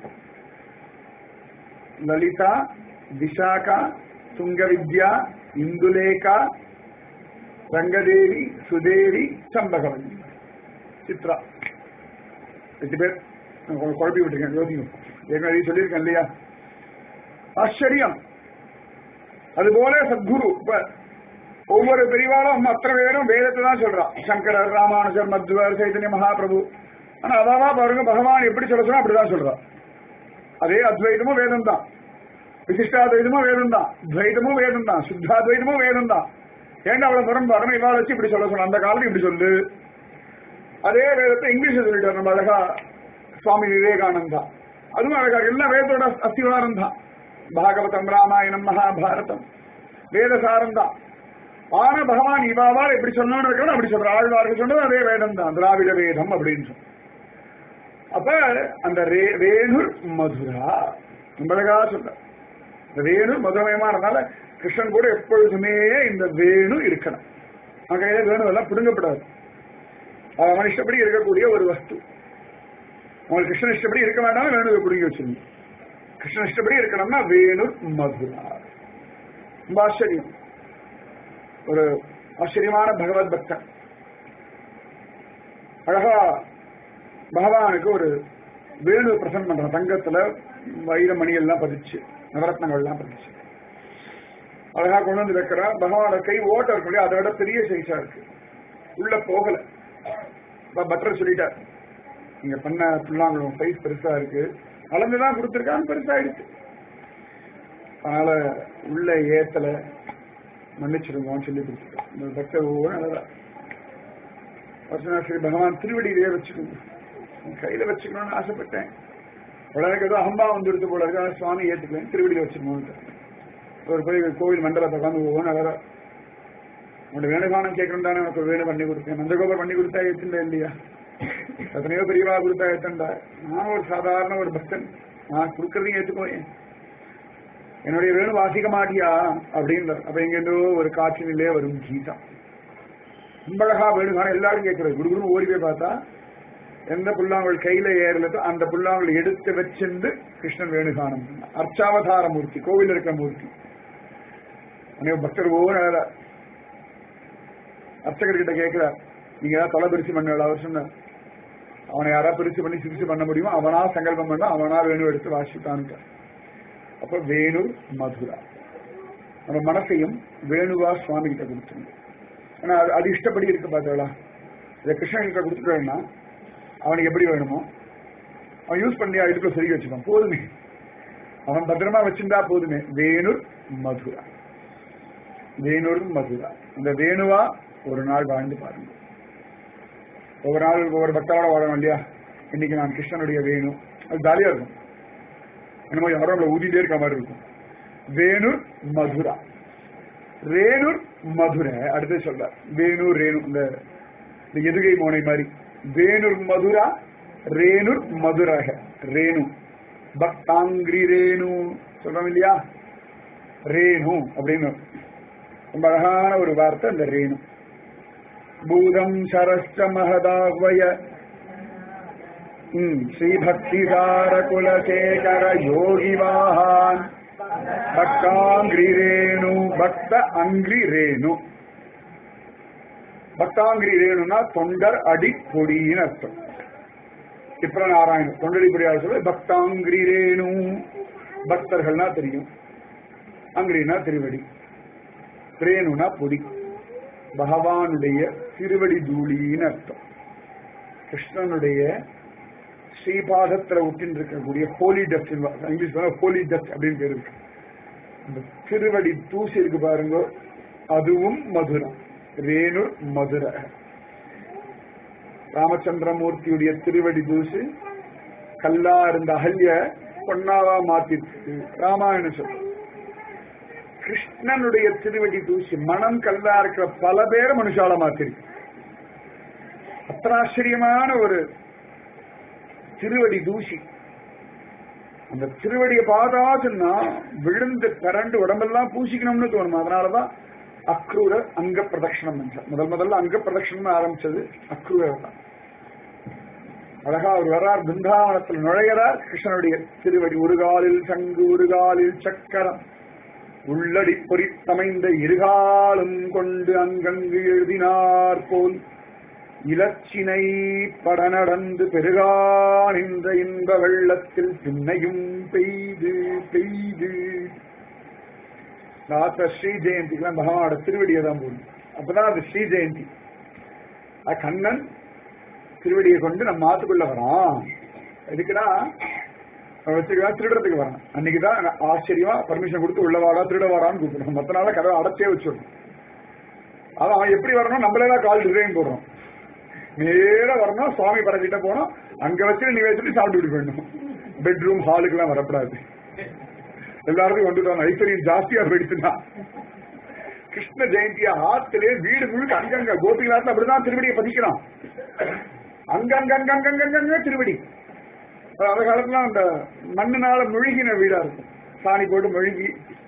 லலிதா விசாகா துங்க வித்யா இந்துலேகா ரங்கதேவி சுதேவி சம்பகவல்லி சித்ரா எட்டு பேர் நான் கொஞ்சம் குழப்பி விட்டுருக்கேன் யோசிங்க ஏற்கனவே சொல்லியிருக்கேன் இல்லையா ஆச்சரியம் அதுபோல சத்குரு இப்ப ஒவ்வொரு பிரிவாலும் அத்தனை பேரும் வேதத்தை தான் சொல்றான் சங்கரர் ராமானுஜர் மத்வர் சைதன்ய மகாபிரபு ஆனா அதாவா பாருங்க பகவான் எப்படி சொல்ல சொன்னா அப்படிதான் சொல்றான் அதே அத்வைதமும் வேதம் தான் விசிஷ்டாத்வைதமும் வேதம் தான் துவைதமும் வேதம் தான் சுத்தாத்வைதமும் வேதம் தான் ஏன்டா அவ்வளவு முரண்பாடுன்னு இவாள வச்சு இப்படி சொல்ல சொன்ன அந்த காலத்துல இப்படி சொல்லு அதே வேதத்தை இங்கிலீஷ்ல சொல்லிட்டார் நம்ம அழகா சுவாமி விவேகானந்தா அதுவும் அழகா எல்லா வேதத்தோட அஸ்திவாரம் தான் பாகவதம் ராமாயணம் மகாபாரதம் வேதசாரம் தான் ஆனா பகவான் இவாவால் எப்படி சொன்னான்னு இருக்கணும் அப்படி சொல்ற ஆழ்வார்கள் சொன்னது அதே வேதம் தான் திராவிட வேதம் அப்படின்னு சொன்ன அப்ப அந்த ரே- வேணுர் மதுரா ரொம்ப அழகா சொல்ற இந்த வேணு மதுரமயமானதுனால கிருஷ்ணன் கூட எப்பொழுதுமே இந்த வேணு இருக்கணும் அவன் கையில வேணு எல்லாம் பிடுங்கப்படாது அது அவன் இஷ்டப்படி இருக்கக்கூடிய ஒரு வஸ்து உங்களுக்கு கிருஷ்ணன் இஷ்டப்படி இருக்க வேண்டாம் வேணுவை பிடுங்கி வச்சிருங்க கிருஷ்ணன் இஷ்டப்படி இருக்கணும்னா வேணு மதுரா ரொம்ப ஆச்சரியம் ஒரு ஆச்சரியமான பகவத் பக்தன் அழகா பகவானுக்கு ஒரு வேணு பிரசன்ட் பண்றான் தங்கத்துல வைர மணி எல்லாம் பதிச்சு நவரத்னங்கள் எல்லாம் பதிச்சு அழகா கொண்டு வந்து வைக்கிறா பகவானோட கை ஓட்ட இருக்கு இல்லையா, அதை விட பெரிய சைஸா இருக்கு உள்ள போகல அப்ப பட்டர் சொல்லிட்டார் நீங்க பண்ண புல்லாங்குளம் சைஸ் பெருசா இருக்கு அளந்துதான் கொடுத்துருக்கான் பெருசாயிடுச்சு அதனால உள்ள ஏத்தல மன்னிச்சிருங்கன்னு சொல்லி கொடுத்துட்டோம் இந்த பக்தர் ஒவ்வொரு அழகா வச்சனா சரி பகவான் திருவடியிலேயே வச்சுக்கோங்க உன் கையில வச்சுக்கணும்னு ஆசைப்பட்டேன் உடனே ஏதோ அம்பா வந்துடுத்து போல இருக்கு ஆனா சுவாமி ஏத்துக்கலேன் திருவடியில வச்சுக்கணும் ஒரு போய் கோவில் மண்டலத்தை உட்காந்து ஒவ்வொன்று அழகா உன்னோட வேணுகானம் கேட்கணும் தானே உனக்கு வேணும் பண்ணி கொடுத்தேன் நந்தகோபர் பண்ணி கொடுத்தா ஏத்துண்டா இல்லையா எத்தனையோ பெரியவா கொடுத்தா ஏத்தண்டா நான் ஒரு சாதாரண ஒரு பக்தன் நான் கொடுக்கறதையும் ஏத்துக்கோயேன் என்னுடைய வேணு வாசிக்க மாட்டியா அப்படின்ற அப்ப எங்கேருந்தோ ஒரு காட்சியிலே வரும் கீதா ரொம்ப அழகா வேணுகானம் எல்லாரும் கேட்கறது குடுகுரு ஓடி போய் பார்த்தா எந்த புல்லாங்குழல் கையில ஏறலதோ அந்த புல்லாங்குழல் எடுத்து வச்சிருந்து கிருஷ்ணன் வேணுகானம் பண்ணான். அர்ச்சாவதார மூர்த்தி கோவில் இருக்கிற மூர்த்தி அன்னைக்கு பக்தர் ஓன அர்ச்சகர்கிட்ட கேட்கிறார் நீங்க ஏதாவது தொலை பிரிச்சு பண்ண அவர் சொன்னார் அவனை யாரா பிரிச்சு பண்ணி சிரிச்சு பண்ண முடியுமோ அவனா சங்கல்பம் பண்ணா அவனா வேணு எடுத்து வாசிட்டான்ட்டு அப்ப வேணு மதுரா நம்ம மனசையும் வேணுவா சுவாமி கிட்ட கொடுத்துருங்க ஆனா அது அது இஷ்டப்படி இருக்கு பார்த்தா இதை கிருஷ்ணன் கிட்ட கொடுத்துட்டோம்னா அவனுக்கு எப்படி வேணுமோ அவன் யூஸ் பண்ணி இதுக்குள்ள சொல்லி வச்சுப்பான் போதுமே அவன் பத்திரமா வச்சிருந்தா போதுமே வேணுர் மதுரா வேணுர் மதுரா அந்த வேணுவா ஒரு நாள் வாழ்ந்து பாருங்க ஒவ்வொரு நாள் ஒவ்வொரு பக்தரோட வாழணும் இல்லையா இன்னைக்கு நான் கிருஷ்ணனுடைய வேணு அது ஜாலியா இருக்கும் என்னமோ யாரோ நம்மள ஊதிட்டே இருக்க மாதிரி இருக்கும் வேணுர் மதுரா ரேணுர் மதுரை அடுத்து சொல்றார் வேணூர் ரேணு இந்த இந்த எதுகை மோனை மாதிரி வேணுர் மதுரா ரேணுர் மதுரக ரேணு பக்தாங்கிரி ரேணு சொல்றோம் இல்லையா ரேணு அப்படின்னு ரொம்ப அழகான ஒரு வார்த்தை அந்த ரேணு பூதம் சரஸ்ட மகதாவய ஸ்ரீபக்திசார குலசேகர யோகிவான் பக்தாங்கிரி ரேணு பக்த அங்கிரி ரேணு பக்தாங்கிரி ரேணுனா தொண்டர் அடி பொடின்னு அர்த்தம் இப்ப நாராயணன் தொண்டடி பொடியார் சொல்ல பக்தாங்கிரி ரேணு பக்தர்கள்னா தெரியும் அங்கிரினா திருவடி ரேணுனா பொடி பகவானுடைய திருவடி தூளின்னு அர்த்தம் கிருஷ்ணனுடைய ஸ்ரீபாதத்துல ஒட்டின்னு இருக்கக்கூடிய holy dust English holy dust அப்படின்னு பேர் இருக்கு அந்த திருவடி தூசி இருக்கு பாருங்க அதுவும் மதுரம் ரேணுர் மதுர ராமச்சந்திரமூர்த்தியுடைய திருவடி தூசு கல்லா இருந்த அகல்ய பொன்னாவா மாத்திருக்கு ராமாயண சொல்ல கிருஷ்ணனுடைய திருவடி தூசி மனம் கல்லா இருக்கிற பல பேரை மனுஷால மாத்திருக்கு அத்தனாச்சரியமான ஒரு திருவடி தூசி அந்த திருவடியை பார்த்தாச்சுன்னா விழுந்து கரண்டு உடம்பெல்லாம் பூசிக்கணும்னு தோணும் அதனாலதான் அக்ரூர அங்க பிரதட்சணம் என்றார் முதல் முதல்ல அங்க பிரதட்சணம் ஆரம்பிச்சது அக்ரூரர் தான் அழகா அவர் வர்றார் பிருந்தாவனத்தில் நுழைகிறார் கிருஷ்ணனுடைய திருவடி ஒரு காலில் சங்கு ஒரு காலில் சக்கரம் உள்ளடி பொறித்தமைந்த இருகாலும் கொண்டு அங்கங்கு எழுதினார் போல் இலச்சினை பட நடந்து பெருகானின்ற இன்ப வெள்ளத்தில் பின்னையும் பெய்து பெய்து நாத்த ஸ்ரீ ஜெயந்திக்கெல்லாம் பகவானோட திருவடியை தான் போடணும் அப்பதான் அது ஸ்ரீ ஜெயந்தி அது கண்ணன் திருவடியை கொண்டு நம்ம மாத்துக்குள்ள வரான் எதுக்குன்னா வச்சிருக்கா திருடுறதுக்கு வரான் அன்னைக்குதான் ஆச்சரியமா பர்மிஷன் கொடுத்து உள்ளவாடா திருடவாடான்னு கூப்பிடுறோம் மத்த நாள கதவை அடைச்சே வச்சிடணும் அதான் அவன் எப்படி வரணும் நம்மளே தான் கால் டிசைன் போடுறோம் நேரா வரணும் சுவாமி படக்கிட்ட போனோம் அங்க வச்சு நீ வச்சுட்டு சாப்பிட்டு போயிடணும் பெட்ரூம் ஹாலுக்கு எல்லாம் வரப்படாது எல்லாருக்கும் வந்துட்டோம் ஐஸ்வர்யம் ஜாஸ்தியா போயிடுச்சுன்னா கிருஷ்ண ஜெயந்தியா ஆத்திலே வீடு முழுக்க அங்கங்க கோபிகளாத்துல அப்படிதான் திருவடியை பதிக்கிறான் அங்கங்கங்கங்கங்கங்க திருவடி அந்த காலத்துல அந்த மண்ணுனால முழுகின வீடா இருக்கும் சாணி போட்டு முழுகி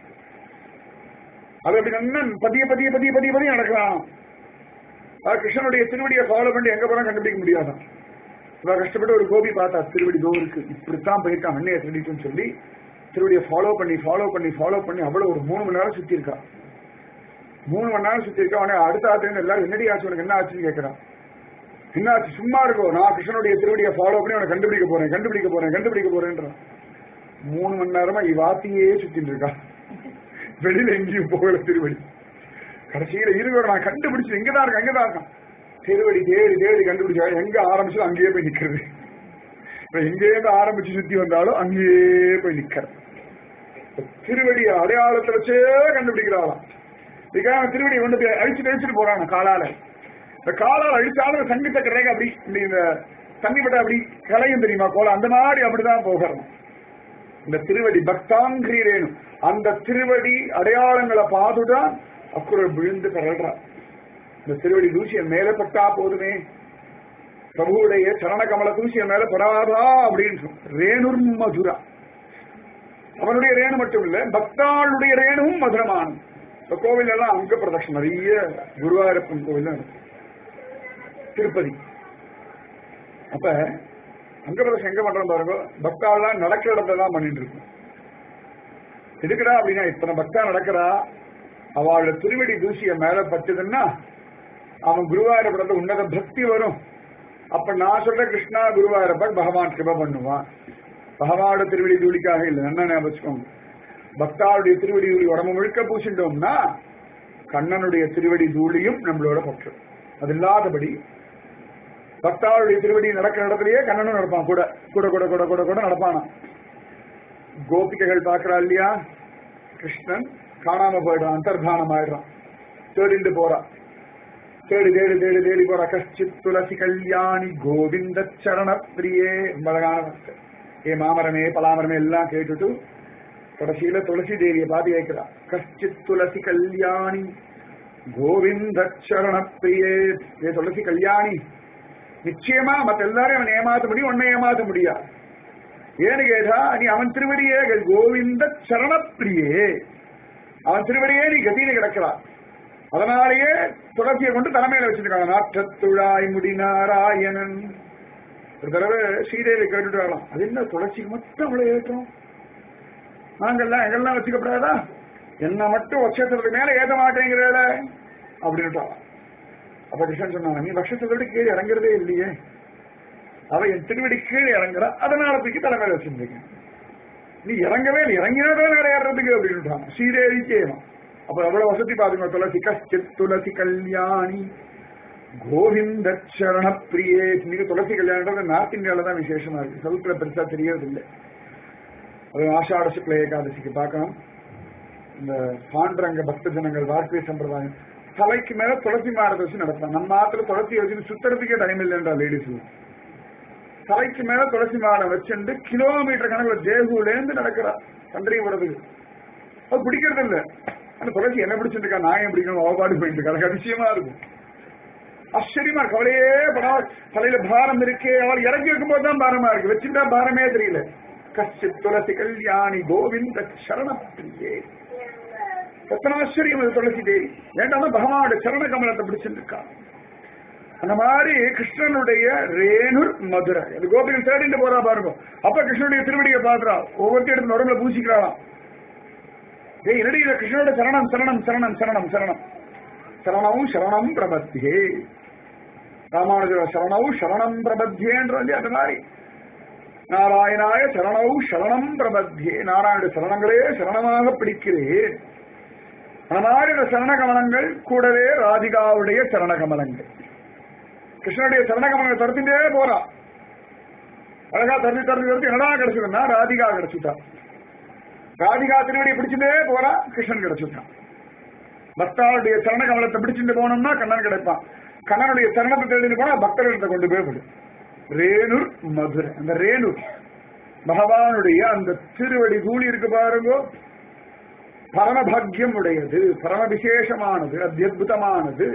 அது அப்படி நன்னன் பதிய பதிய பதிய பதிய பதிய நடக்கலாம் கிருஷ்ணனுடைய திருவடியை ஃபாலோ பண்ணி எங்க போனா கண்டுபிடிக்க முடியாதான் இவன் கஷ்டப்பட்டு ஒரு கோபி பார்த்தா திருவடி தோ இருக்கு இப்படித்தான் போயிருக்கான் அண்ணைய திருடிட்டுன்னு சொல்லி திருவடியை ஃபாலோ பண்ணி ஃபாலோ பண்ணி ஃபாலோ பண்ணி அவ்வளவு ஒரு மூணு மணி நேரம் சுத்தி இருக்கா மூணு மணி நேரம் சுத்தி இருக்கா அவனே அடுத்த ஆத்துல எல்லாரும் என்னடி ஆச்சு உனக்கு என்ன ஆச்சுன்னு கேட்கறான் என்ன ஆச்சு சும்மா இருக்கும் நான் கிருஷ்ணனுடைய திருவடியை ஃபாலோ பண்ணி அவனை கண்டுபிடிக்க போறேன் கண்டுபிடிக்க போறேன் கண்டுபிடிக்க போறேன்றான் மூணு மணி நேரமா இவாத்தியே சுத்திட்டு இருக்கா வெளியில எங்கேயும் போகல திருவடி கடைசியில இருவர் நான் கண்டுபிடிச்சு எங்கதான் இருக்கேன் அங்கதான் இருக்கான் திருவடி தேடி தேடி கண்டுபிடிச்சா எங்க ஆரம்பிச்சோ அங்கேயே போய் நிக்கிறது இப்ப எங்கேருந்து ஆரம்பிச்சு சுத்தி வந்தாலும் அங்கேயே போய் நிக்கிறது திருவடி அடையாளத்தை வச்சே கண்டுபிடிக்கிறாளாம் இதுக்காக திருவடி கொண்டு போய் அழிச்சுட்டு அழிச்சுட்டு போறாங்க காலால இந்த காலால் அழிச்சாலும் சங்கி சக்கர ரேகை அப்படி இப்படி இந்த தண்ணி பட்ட அப்படி கலையும் தெரியுமா கோலம் அந்த மாதிரி அப்படிதான் போகிறோம் இந்த திருவடி பக்தாங்கிரி ரேணும் அந்த திருவடி அடையாளங்களை பார்த்துதான் அக்குறம் விழுந்து கரல்றார் இந்த திருவடி தூசியை மேல பட்டா போதுமே பிரபுவுடைய சரண கமல தூசிய மேல படாதா அப்படின்னு ரேணுர் மதுரா அவனுடைய ரேணு மட்டும் இல்ல பக்தாளுடைய ரேணுவும் மதுரமானும் இப்ப கோவில் எல்லாம் அங்க பிரதட்சம் நிறைய குருவாயூரப்பன் கோவில் இருக்கு திருப்பதி அப்ப அங்க பிரதட்சம் எங்க பண்றோம் பாருங்க பக்தாள்லாம் நடக்கிற இடத்துல தான் பண்ணிட்டு இருக்கும் எதுக்குடா அப்படின்னா இத்தனை பக்தா நடக்கிறா அவளோட திருவடி தூசிய மேல பட்டுதுன்னா அவன் குருவாயூரப்படத்துல உன்னத பக்தி வரும் அப்ப நான் சொல்ற கிருஷ்ணா குருவாயூரப்பன் பகவான் கிருப பண்ணுவான் பகவானோட திருவடி தூளிக்காக இல்லை என்ன ஞாபகம் வச்சுக்கோங்க பக்தாவுடைய திருவடி தூளி உடம்பு முழுக்க பூசிட்டோம்னா கண்ணனுடைய திருவடி தூளியும் நம்மளோட பற்றும் அது இல்லாதபடி பக்தாவுடைய திருவடி நடக்கிற இடத்துலயே கண்ணனும் நடப்பான் கூட கூட கூட கூட கூட கூட நடப்பானா கோபிகைகள் பாக்குறா இல்லையா கிருஷ்ணன் காணாம போயிடுறான் அந்தர்தானம் ஆயிடுறான் தேடிண்டு போறான் தேடி தேடி தேடி தேடி போற கஷ்டித் துளசி கல்யாணி கோவிந்த சரண பிரியே ரொம்ப அழகான வார்த்தை. ஏ மாமரமே பலாமரமே எல்லாம் கேட்டுட்டு கடைசியில துளசி தேவியை பார்த்து கேட்கிறா கஷ்டித் துளசி கல்யாணி கோவிந்த சரண பிரியே ஏ துளசி கல்யாணி நிச்சயமா மத்த எல்லாரையும் அவன் ஏமாத்த முடியும் உன்னை ஏமாத்த முடியாது ஏன்னு கேட்டா நீ அவன் திருவடியே கேள். கோவிந்த சரணப்பிரியே அவன் திருவடியே நீ கதியில கிடக்கிறான் அதனாலேயே துளசியை கொண்டு தலைமையில வச்சிருக்காங்க நாற்றத்துழாய் முடி நாராயணன் ஒரு தடவை ஸ்ரீதேவி கேட்டுட்டு வரலாம் அது என்ன துளசிக்கு மட்டும் அவ்வளவு ஏற்றம் நாங்கெல்லாம் எங்கெல்லாம் வச்சுக்கப்படாதா என்ன மட்டும் வட்சத்துக்கு மேல ஏத்த மாட்டேங்கிறத அப்படின்னுட்டா அப்ப கிருஷ்ணன் சொன்னாங்க நீ வட்சத்தை கீழே இறங்குறதே இல்லையே அவ என் திருவடி கீழே இறங்குறா அதனால தூக்கி தலைமையில வச்சிருந்தீங்க நீ இறங்கவே இல்லை இறங்கினதான் வேற ஏறதுக்கு அப்படின்ட்டான் ஸ்ரீதேவிக்கே அப்ப அவ்வளவு வசதி பாருங்க துளசி கஷ்டித் துளசி கல்யாணி கோவிந்த சரண பிரியே இன்னைக்கு துளசி கல்யாணம் நார்த் இந்தியாவில தான் விசேஷமா இருக்கு சவுத்துல பெருசா தெரியறது இல்லை அது ஆஷாட சுக்ல ஏகாதசிக்கு பார்க்கணும் இந்த பாண்டரங்க பக்த ஜனங்கள் வாழ்க்கை சம்பிரதாயம் தலைக்கு மேல துளசி மாடத்தை வச்சு நடத்தலாம் நம்ம ஆத்துல துளசி வச்சுட்டு சுத்துறதுக்கே டைம் இல்லைன்றா லேடிஸ் தலைக்கு மேல துளசி மாடம் வச்சுட்டு கிலோமீட்டர் கணக்குல தேகுல இருந்து நடக்கிறா பண்டரிபுரத்துக்கு அது பிடிக்கிறது இல்ல அந்த துளசி என்ன பிடிச்சிட்டு இருக்கா நான் ஏன் பிடிக்கணும் அவபாடு போயிட்டு இருக்கா எனக்கு அதிசயமா இருக்கும் ஆச்சரியமா இருக்கு அவளையே பரவ தலையில பாரம் இருக்கே அவள் இறங்கி வைக்கும்போது தான் பாரமா இருக்கு வச்சுட்டா பாரமே தெரியல கஷ்டி துளசி கல்யாணி கோவிந்த சரணப்பிரியே எத்தனை ஆச்சரியம் அது துளசி தேவி ஏண்டாம பகவானோட சரண கமலத்தை பிடிச்சிட்டு இருக்கா அந்த மாதிரி கிருஷ்ணனுடைய ரேணுர் மதுரை அது கோபிகள் தேடிட்டு போறா பாருங்க அப்ப கிருஷ்ணனுடைய திருவடியை பாக்குறா ஒவ்வொருத்தையும் எடுத்து உடம்புல பூசிக்கிறாளாம் ஏய் என்னடி இது கிருஷ்ணனோட சரணம் சரணம் சரணம் சரணம் சரணம் சரணம் சரணம் பிரபத்தியே ராமானுஜர சரணவு சரணம் பிரபத்தியேன்ற வந்து அந்த மாதிரி நாராயணாய சரணவு சரணம் பிரபத்தியே நாராயண சரணங்களே சரணமாக பிடிக்கிறேன் அந்த மாதிரி இந்த சரண கமலங்கள் கூடவே ராதிகாவுடைய சரண கமலங்கள் கிருஷ்ணனுடைய சரண கமலங்களை தடுத்துட்டே போறா அழகா தடுத்து தடுத்து தடுத்து என்னடா கிடைச்சதுன்னா ராதிகா கிடைச்சுட்டா ராதிகா திருவடியை பிடிச்சுட்டே போறா கிருஷ்ணன் கிடைச்சுட்டான் பக்தாவுடைய சரண கமலத்தை பிடிச்சிட்டு போனோம்னா கண்ணன் கிடைப்பான் கண்ணனுடைய சரணத்தை தேடிட்டு போனா பக்தர்களிட்ட கொண்டு போய் விடும் ரேணுர் மதுரை அந்த ரேணுர் பகவானுடைய அந்த திருவடி கூலி இருக்கு பாருங்க பரமபாகியம் உடையது பரம விசேஷமானது அத்தியுதமானது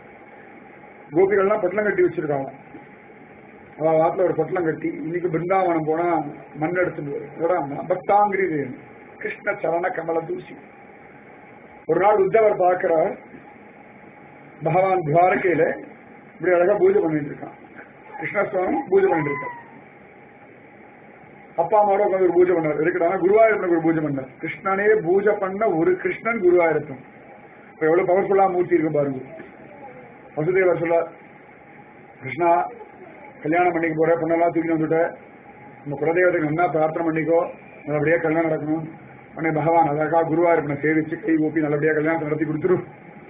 கோபிகள்லாம் பொட்டலம் கட்டி வச்சிருக்காங்க அவ வாட்டில் ஒரு பொட்டலம் கட்டி இன்னைக்கு பிருந்தாவனம் போனா மண் எடுத்துட்டு வரும் இதெல்லாம் பக்தாங்கிரி ரேணு கிருஷ்ண சரண கமல தூசி ஒரு நாள் உத்தவர் பார்க்கிறார் பகவான் துவாரகையில இப்படி அழகா பூஜை பண்ணிட்டு இருக்கான் கிருஷ்ணசுவாமி பூஜை பண்ணிட்டு இருக்கார் அப்பா அம்மாவோட உட்காந்து ஒரு பூஜை பண்ணார் இருக்குடா குருவாயூரப்பனுக்கு ஒரு பூஜை பண்ணார் கிருஷ்ணனே பூஜை பண்ண ஒரு கிருஷ்ணன் குருவாயூரப்பன் இப்ப எவ்வளவு பவர்ஃபுல்லா மூர்த்தி இருக்கும் பாருங்க வசுதேவர் சொல்ல கிருஷ்ணா கல்யாணம் பண்ணிக்க போற பொண்ணெல்லாம் தூக்கி வந்துட்ட நம்ம குலதெய்வத்துக்கு நல்லா பிரார்த்தனை பண்ணிக்கோ நல்லபடியா கல்யாணம் நடக்கணும் உடனே பகவான் அதற்காக குருவாயூரப்பனை சேவிச்சு கை ஊப்பி நல்லபடியா கல்யாணத்தை நடத்தி கொடுத்துரும்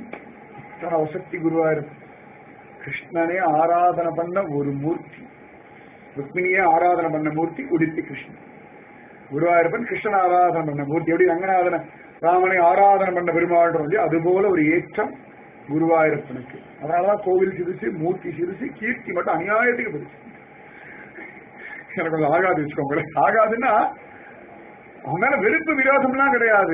வசக்தி குருவாயூரப்பன் கிருஷ்ணனே ஆராதனை பண்ண ஒரு மூர்த்தி ருக்மிணியே ஆராதனை பண்ண மூர்த்தி உடுப்பி கிருஷ்ணன் குருவாயூரப்பன் கிருஷ்ணன் ஆராதனை பண்ண மூர்த்தி எப்படி ரங்கநாதன ராமனை ஆராதனை பண்ண பெருமாள் சொல்லி அதுபோல ஒரு ஏற்றம் குருவாயூரப்பனுக்கு அதனாலதான் கோவில் சிரிச்சு மூர்த்தி சிரிச்சு கீர்த்தி மட்டும் அநியாயத்துக்கு பெருசு எனக்கு கொஞ்சம் ஆகாது வச்சுக்கோங்களேன் ஆகாதுன்னா அவன் மேல வெறுப்பு விரோதம்லாம் கிடையாது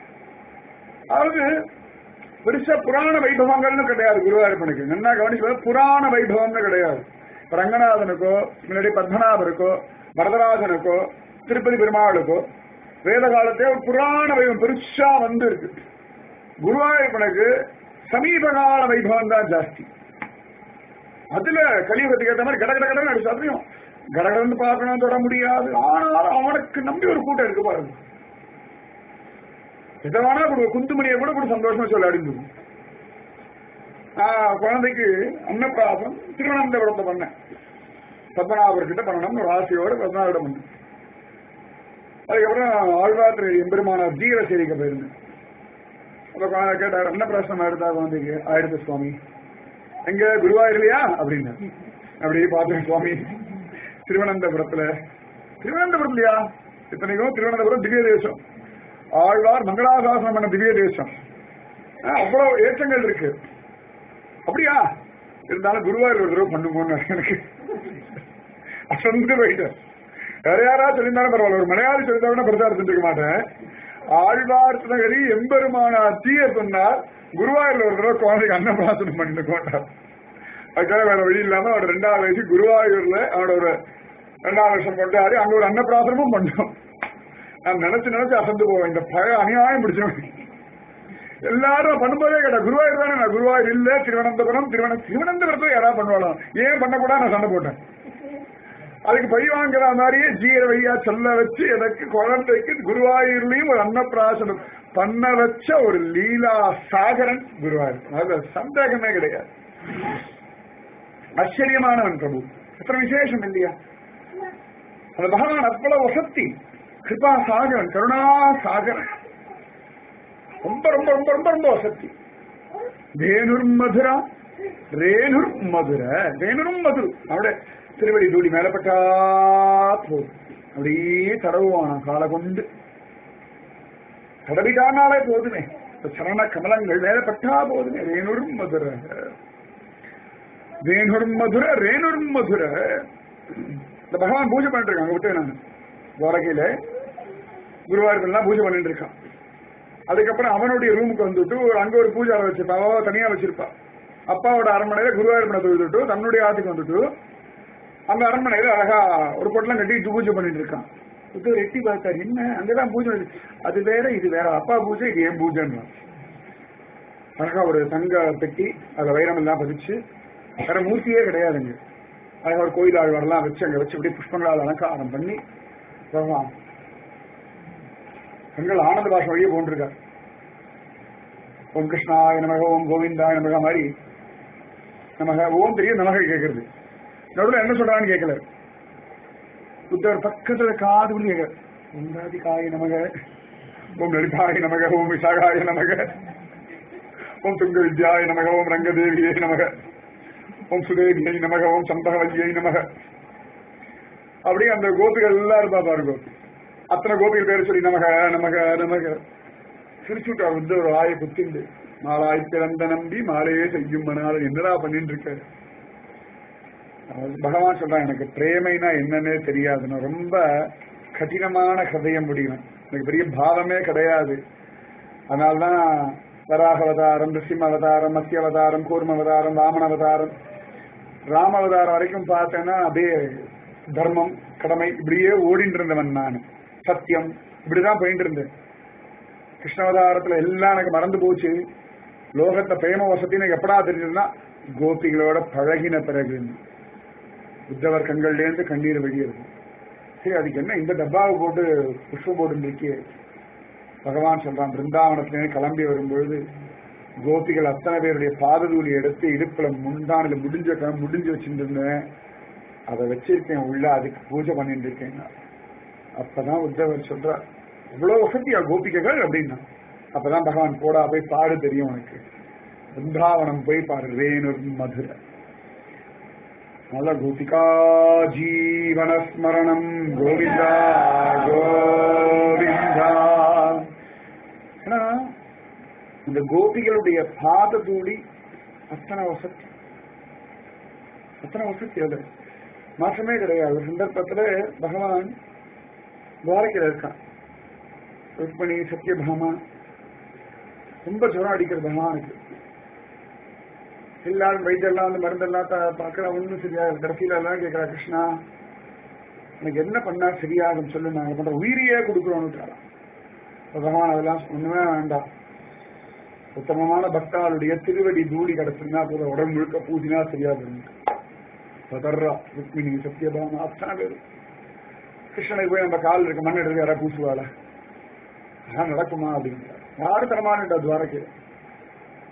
அதாவது பெருசா புராண வைபவங்கள்னு கிடையாது குருவாயூரப்பனுக்கு நல்லா கவனிச்சு புராண வைபவம்னு கிடையாது இப்ப ரங்கநாதனுக்கோ முன்னாடி பத்மநாபருக்கோ வரதராஜனுக்கோ திருப்பதி பெருமாளுக்கோ வேத காலத்தே ஒரு புராண வைபவம் பெருசா வந்து இருக்கு குருவாயூரப்பனுக்கு சமீப கால வைபவம் தான் ஜாஸ்தி அதுல கலியுகத்துக்கு ஏற்ற மாதிரி கட கட கடன் அடிச்சு அதையும் கடகடன்னு பார்க்கணும் தொட முடியாது ஆனாலும் அவனுக்கு நம்பி ஒரு கூட்டம் இருக்கு பாருங்க எதை வேணா கொடுக்க குந்துமணியை கூட கூட சந்தோஷமா சொல்ல அடிந்து நான் குழந்தைக்கு அன்னப்பிராசம் திருவனந்தபுரத்தை பண்ணேன் பத்மநாபர்கிட்ட பண்ணணும்னு ஒரு ஆசையோட பத்மநாபர்கிட்ட பண்ணேன் அதுக்கப்புறம் ஆழ்வாத்திரை எம்பெருமானார் ஜீவ சேரிக்க போயிருந்தேன் அப்ப குழந்தை கேட்டார் அன்னப்பிராசனம் எடுத்தா குழந்தைக்கு ஆயிடுத்து சுவாமி எங்க குருவாயூர்லையா அப்படின்னா அப்படியே பார்த்தேன் சுவாமி திருவனந்தபுரத்துல திருவனந்தபுரத்துலயா இத்தனைக்கும் திருவனந்தபுரம் திவ்ய தேசம் ஆழ்வார் மங்களாசாசனம் பண்ண திவ்ய தேசம் ஆ, அவ்வளவு ஏற்றங்கள் இருக்கு அப்படியா இருந்தாலும் குருவாயூர் ஒரு தடவை பண்ணுங்கன்னு எனக்கு அசந்து போயிட்டேன் வேற யாராவது சொல்லியிருந்தாலும் பரவாயில்ல ஒரு மலையாளி சொல்லியிருந்தா பிரச்சாரம் செஞ்சுக்க மாட்டேன் ஆழ்வார் நகரி எம்பெருமானா தீய சொன்னார் குருவாயூர்ல ஒரு தடவை குழந்தைக்கு அன்னப்பிராசனம் பண்ணிட்டு போட்டார் அதுக்காக வேற வழி இல்லாம அவரோட ரெண்டாவது வயசு குருவாயூர்ல அவரோட ஒரு ரெண்டாவது வருஷம் கொண்டாடி அங்க ஒரு அன்னப்பிராசனமும் பண்ணோம் நான் நினைச்சு நினைச்சு அசந்து போவேன் இந்த பழைய அநியாயம் பிடிச்சவன் எல்லாரும் பண்ணும்போதே கேட்டா குருவாயூர் தானே நான் குருவாயூர் இல்ல திருவனந்தபுரம் திருவன திருவனந்தபுரத்துல யாராவது பண்ணுவாளாம் ஏன் பண்ணக்கூடாது நான் சண்டை போட்டேன் அதுக்கு பழி வாங்குற மாதிரியே ஜீர வையா சொல்ல வச்சு எனக்கு குழந்தைக்கு குருவாயூர்லயும் ஒரு அன்னப்பிராசனம் பண்ண வச்ச ஒரு லீலா சாகரன் குருவாயூர் அதுல சந்தேகமே கிடையாது ஆச்சரியமானவன் பிரபு எத்தனை விசேஷம் இல்லையா அந்த பகவான் அவ்வளவு வசத்தி கிருபா சாகரன் கருணா சாகரன் ரொம்ப ரொம்ப ரொம்ப ரொம்ப ரொம்ப வசதி வேணுர் மதுரா ரேணுர் மதுர வேணுரும் மதுரு அவருடைய திருவடி தூடி மேலப்பட்டா போதும் அப்படியே தடவுவானா காலை கொண்டு தடவிட்டானாலே போதுமே இந்த சரண கமலங்கள் மேலப்பட்டா போதுமே ரேணுர் மதுர வேணுர் மதுர ரேணுர் மதுர இந்த பகவான் பூஜை பண்ணிட்டு இருக்காங்க விட்டு நான் துவாரகையில குருவாயூர்லாம் பூஜை பண்ணிட்டு இருக்கான் அதுக்கப்புறம் அவனுடைய ரூமுக்கு வந்துட்டு ஒரு அங்க ஒரு பூஜை அறை வச்சிருப்பா அவ தனியா வச்சிருப்பா அப்பாவோட அரண்மனையில குருவாயூர் பண்ண தொழுதுட்டு தன்னுடைய ஆத்துக்கு வந்துட்டு அந்த அரண்மனையில அழகா ஒரு பொட்டலம் கட்டிட்டு பூஜை பண்ணிட்டு இருக்கான் இது எட்டி பார்த்தாரு என்ன அங்கதான் பூஜை நடக்குது. அது வேற இது வேற அப்பா பூஜை இது ஏன் பூஜைன்னு அழகா ஒரு தங்க பெட்டி அதுல வைரம் எல்லாம் பதிச்சு வேற மூர்த்தியே கிடையாதுங்க அழகா ஒரு கோயில் ஆழ்வாரெல்லாம் வச்சு அங்க வச்சு அப்படியே புஷ்பங்களால் அலங்காரம் பண்ணி பகவான் பெண்கள் ஆனந்த பாஷம் வழியே போன்றிருக்கார் ஓம் கிருஷ்ணாய நமக ஓம் கோவிந்தாய நமக மாதிரி நமக ஓம் தெரியும் நமக கேட்கறது நடுவில் என்ன சொல்றான்னு கேட்கல புத்தர் பக்கத்துல காது விழி கேட்க ஓம் ராதிகாய நமக ஓம் லலிதாய நமக ஓம் விசாகாய நமக ஓம் துங்க வித்யாய நமக ஓம் ரங்கதேவியை நமக ஓம் சுதேவியை நமக ஓம் சம்பகவல்லியை நமக அப்படியே அந்த கோபிகள் எல்லாம் இருப்பா பாருங்க அத்தனை கோபிகள் பேர் சொல்லி நமக நமக நமக சிரிச்சுட்டா வந்து ஒரு ஆய குத்திண்டு மாலாய் பிறந்த நம்பி மாலையே செய்யும் மனால என்னடா பண்ணிட்டு இருக்க அது பகவான் சொல்றான் எனக்கு பிரேமைனா என்னன்னே தெரியாது நான் ரொம்ப கடினமான ஹதயம் முடியும் எனக்கு பெரிய பாவமே கிடையாது அதனால்தான் வராக அவதாரம் ரிசிம்ம அவதாரம் மத்திய அவதாரம் கூர்ம அவதாரம் வாமன அவதாரம் ராம அவதாரம் வரைக்கும் பார்த்தேன்னா அப்படியே தர்மம் கடமை இப்படியே ஓடிட்டு இருந்தவன் நான் சத்தியம் இப்படிதான் போயிட்டு இருந்தேன் கிருஷ்ணாவதாரத்துல எல்லாம் எனக்கு மறந்து போச்சு லோகத்தை பிரேம வசதி எனக்கு எப்படா தெரிஞ்சதுன்னா கோபிகளோட பழகின பிறகு புத்தவர் கண்கள்லேருந்து கண்ணீர் வெளியிருக்கு சரி அதுக்கு என்ன இந்த டப்பாவை போட்டு புஷ்பம் போட்டு இருக்கே பகவான் சொல்றான் பிருந்தாவனத்திலே கிளம்பி வரும்பொழுது கோபிகள் அத்தனை பேருடைய பாததூளி எடுத்து இடுப்புல முந்தானில முடிஞ்ச க- முடிஞ்சு வச்சுட்டு இருந்தேன் அதை வச்சிருக்கேன் உள்ள அதுக்கு பூஜை பண்ணிட்டு இருக்கேன் நான். அப்பதான் உத்தவர் சொல்றார் இவ்வளவு வசதியா கோபிகைகள் அப்படின்னா அப்பதான் பகவான் போடா போய் பாடு தெரியும் உனக்கு பிருந்தாவனம் போய் பாரு ரேணுர் மதுரை நல்ல கோபிகா ஜீவனஸ்மரணம் கோவிந்தா கோவிந்தா ஏன்னா இந்த கோபிகளுடைய பாத தூளி அத்தனை வசதி அத்தனை வசதி அது மாற்றமே கிடையாது ஒரு சந்தர்ப்பத்துல பகவான் துவாரகையில் இருக்கான் ருக்மணி சத்யபாமா ரொம்ப ஜுரம் அடிக்கிறது பகவானுக்கு எல்லாரும் வைத்தியெல்லாம் வந்து மருந்தெல்லாம் த- பார்க்கறா ஒன்றும் சரியாக கடைசியில எல்லாம் கேட்கிறா கிருஷ்ணா எனக்கு என்ன பண்ணா சரியாகும் சொல்லு நாங்க பண்ற உயிரியே கொடுக்குறோம்னு பகவான் அதெல்லாம் ஒண்ணுமே வேண்டாம் உத்தமமான பக்தாளுடைய திருவடி தூளி கிடச்சுன்னா போதும் உடம்பு முழுக்க பூசினா சரியா போயிடும் பதர்றா ருக்மிணி சத்யபாமா அத்தனை பேர் கிருஷ்ணனுக்கு போய் நம்ம கால் இருக்க மண் எடுத்து யாரா பூசுவாள அதான் நடக்குமா அப்படிங்கிற யாரு தரமானுட்டா துவாரகை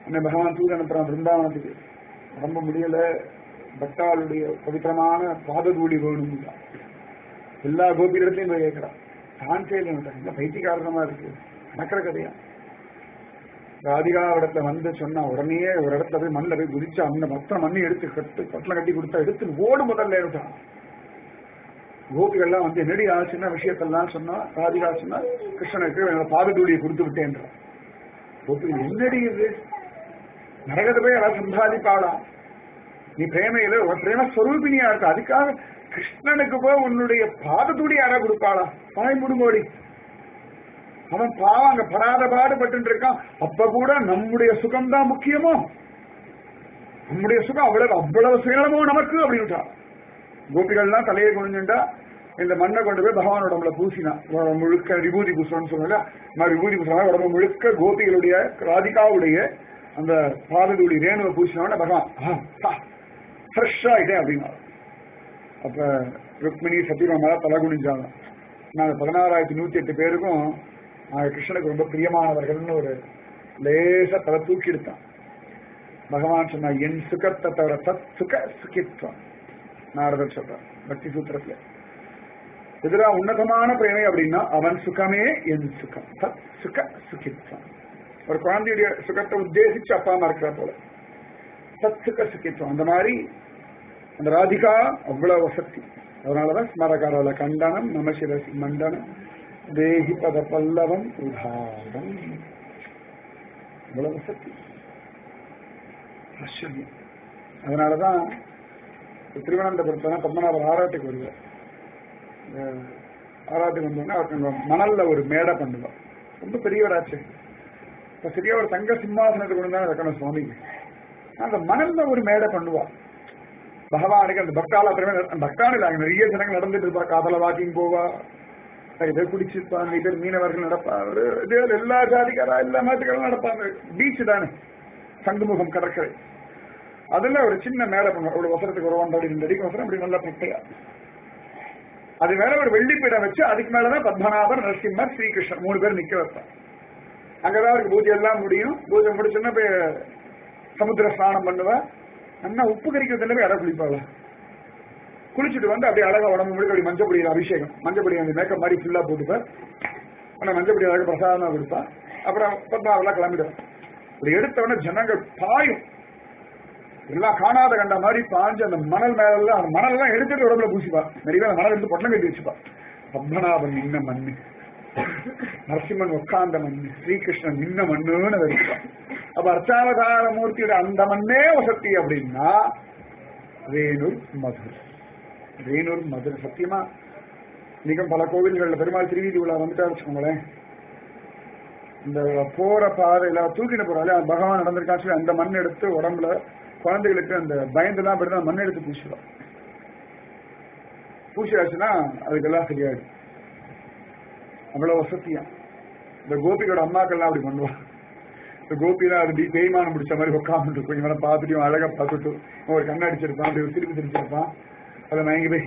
என்ன பகவான் தூது அனுப்புறான் பிருந்தாவனத்துக்கு ரொம்ப முடியல பக்தாளுடைய பவித்திரமான பாததூடி வேணும் எல்லா கோபியிடத்தையும் போய் கேட்கிறான் தான் செய்யல என்ன பைத்தியகாரணமா இருக்கு நடக்கிற கதையா ராதிகா இடத்துல வந்து சொன்னா உடனே ஒரு இடத்துல போய் மண்ணில் போய் குதிச்சு அந்த மொத்தம் மண்ணை எடுத்து கட்டு கட்டில கட்டி கொடுத்தா எடுத்து ஓடு முதல்ல எடுத்தான் கோபிகள்லாம் வந்து என்னடி ஆச்சுன்னா விஷயத்தெல்லாம் சொன்னா ராதிகா சொன்னா கிருஷ்ணனுக்கு என்னோட பாததூளியை கொடுத்து விட்டேன்ற கோபிகள் என்னடி இது நரகத்தை போய் யாராவது சம்பாதிப்பாளா நீ பிரேமையில உன் பிரேம ஸ்வரூபினியா இருக்க அதுக்காக கிருஷ்ணனுக்கு போய் உன்னுடைய பாதத்தூடி யாரா கொடுப்பாளா பாய் முடுங்கோடி அவன் பாவம் அங்க படாத பாடுபட்டு இருக்கான் அப்ப கூட நம்முடைய சுகம் தான் முக்கியமோ நம்முடைய சுகம் அவ்வளவு அவ்வளவு சுயநலமோ நமக்கு அப்படின்ட்டா கோபிகள்லாம் தலையை குனிஞ்சுண்டா இந்த மண்ணை கொண்டு போய் பகவான் உடம்புல பூசினா உடம்பு முழுக்க விபூதி பூசணும்னு சொன்னல நான் விபூதி பூசினா உடம்பு முழுக்க கோபிகளுடைய ராதிகாவுடைய அந்த பாததூளி ரேணுவை பூசினோட பகவான் ஃப்ரெஷ்ஷா இதே அப்படின்னா அப்ப ருக்மிணி சத்தியமாமலா தலை குனிஞ்சாங்க நாங்க பதினாறாயிரத்தி நூத்தி எட்டு பேருக்கும் நாங்க கிருஷ்ணனுக்கு ரொம்ப பிரியமானவர்கள்னு ஒரு லேசா தலை தூக்கி எடுத்தான் பகவான் சொன்னா என் சுகத்தை தவிர தத் சுக சுகித்வம் நாரதர் சொல்றார் பக்தி சூத்திரத்துல எதிரா உன்னதமான பிரேமை அப்படின்னா அவன் சுகமே என் சுகம் தத் சுக சுகித்வம் ஒரு குழந்தையுடைய சுகத்தை உத்தேசிச்சு அப்பா அம்மா இருக்கிற போல தத் சுக சுகித்வம் அந்த மாதிரி அந்த ராதிகா அவ்வளவு வசதி அதனாலதான் ஸ்மரகாரால கண்டனம் நமசிரசி மண்டனம் தேகி பத பல்லவம் உதாரம் அவ்வளவு வசதி ஆச்சரியம் அதனாலதான் திருவனந்தபுரத்துல பத்மநாபர் ஆராட்டுக்கு வருவார் ஆராட்டுக்கு வந்தோடனே அவருக்கு மணல்ல ஒரு மேடை பண்ணுவார் ரொம்ப பெரியவராச்சு இப்ப சரியா ஒரு தங்க சிம்மாசனத்தை கொண்டு தான் வைக்கணும் சுவாமிக்கு அந்த மணல்ல ஒரு மேடை பண்ணுவா பகவானுக்கு அந்த பக்தால பக்தானில் அங்க நிறைய ஜனங்கள் நடந்துட்டு இருப்பா காதல வாக்கிங் போவா நிறைய பேர் குடிச்சிருப்பா நிறைய பேர் மீனவர்கள் நடப்பா ஒரு இதே எல்லா ஜாதிக்காரா எல்லா மதத்துக்காரும் நடப்பாங்க பீச் தானே சங்குமுகம் கடற்கரை அதுல ஒரு சின்ன மேடை பண்ணுவோம் ஒரு வசரத்துக்கு ஒரு ஒன்றரை அடி ரெண்டு அடிக்கு வசரம் அப்படி நல்லா பட்டையா அது மேல ஒரு வெள்ளிப்பீடம் வச்சு அதுக்கு மேலதான் பத்மநாபர் நரசிம்மர் ஸ்ரீகிருஷ்ணன் மூணு பேர் நிக்க வைப்பான் அங்கதான் அவருக்கு பூஜை எல்லாம் முடியும் பூஜை முடிச்சுன்னா போய் சமுத்திர ஸ்நானம் பண்ணுவா நல்லா உப்பு கறிக்கிறதுல போய் அடை குளிப்பாள குளிச்சுட்டு வந்து அப்படியே அழகா உடம்பு முழுக்க அப்படி மஞ்சப்பொடியில் அபிஷேகம் மஞ்சப்பொடி அந்த மேக்கப் மாதிரி ஃபுல்லா போட்டுப்பார் ஆனால் மஞ்சப்பொடி அழகாக பிரசாதமா கொடுப்பா அப்புறம் பத்மாவெல்லாம் கிளம்பிடுவான் அப்படி எடுத்த உடனே ஜனங்கள் பாயும் எல்லாம் காணாத கண்ட மாதிரி பாஞ்சு அந்த மணல் மேல அந்த மணல் எல்லாம் எடுத்துட்டு உடம்புல பூசிப்பா நிறைய பேர் மணல் எடுத்து பொட்டலம் கட்டி வச்சுப்பா பத்மநாபன் நின்ன மண்ணு நரசிம்மன் உட்கார்ந்த மண்ணு ஸ்ரீகிருஷ்ணன் நின்ன மண்ணுன்னு வச்சுப்பான் அப்ப அர்ச்சாவதார மூர்த்தியோட அந்த மண்ணே வசதி அப்படின்னா ரேணூர் மதுர் ரேணூர் மதுர் சத்தியமா நீங்க பல கோவில்கள்ல பெருமாள் திருவீதி உள்ள வந்துட்டா வச்சுக்கோங்களேன் இந்த போற பாதையில தூக்கிட்டு போறாலே பகவான் நடந்திருக்கான்னு சொல்லி அந்த மண் எடுத்து உடம்புல குழந்தைகளுக்கு அந்த பயந்துலாம் அப்படிதான் மண் எடுத்து பூசிடும் பூசியாச்சுன்னா அதுக்கெல்லாம் சரியாயிடும் அவ்வளவு வசதியா இந்த கோபியோட அம்மாக்கள்லாம் அப்படி பண்ணுவா இந்த கோபிலாம் அது தேய்மானம் பிடிச்ச மாதிரி உட்காந்துட்டு கொஞ்சம் மேலே பார்த்துட்டு அழகா பார்த்துட்டு ஒரு கண்ணடிச்சிருப்பான் அப்படி ஒரு திருப்பி திருச்சிருப்பான் அதை மயங்கி போய்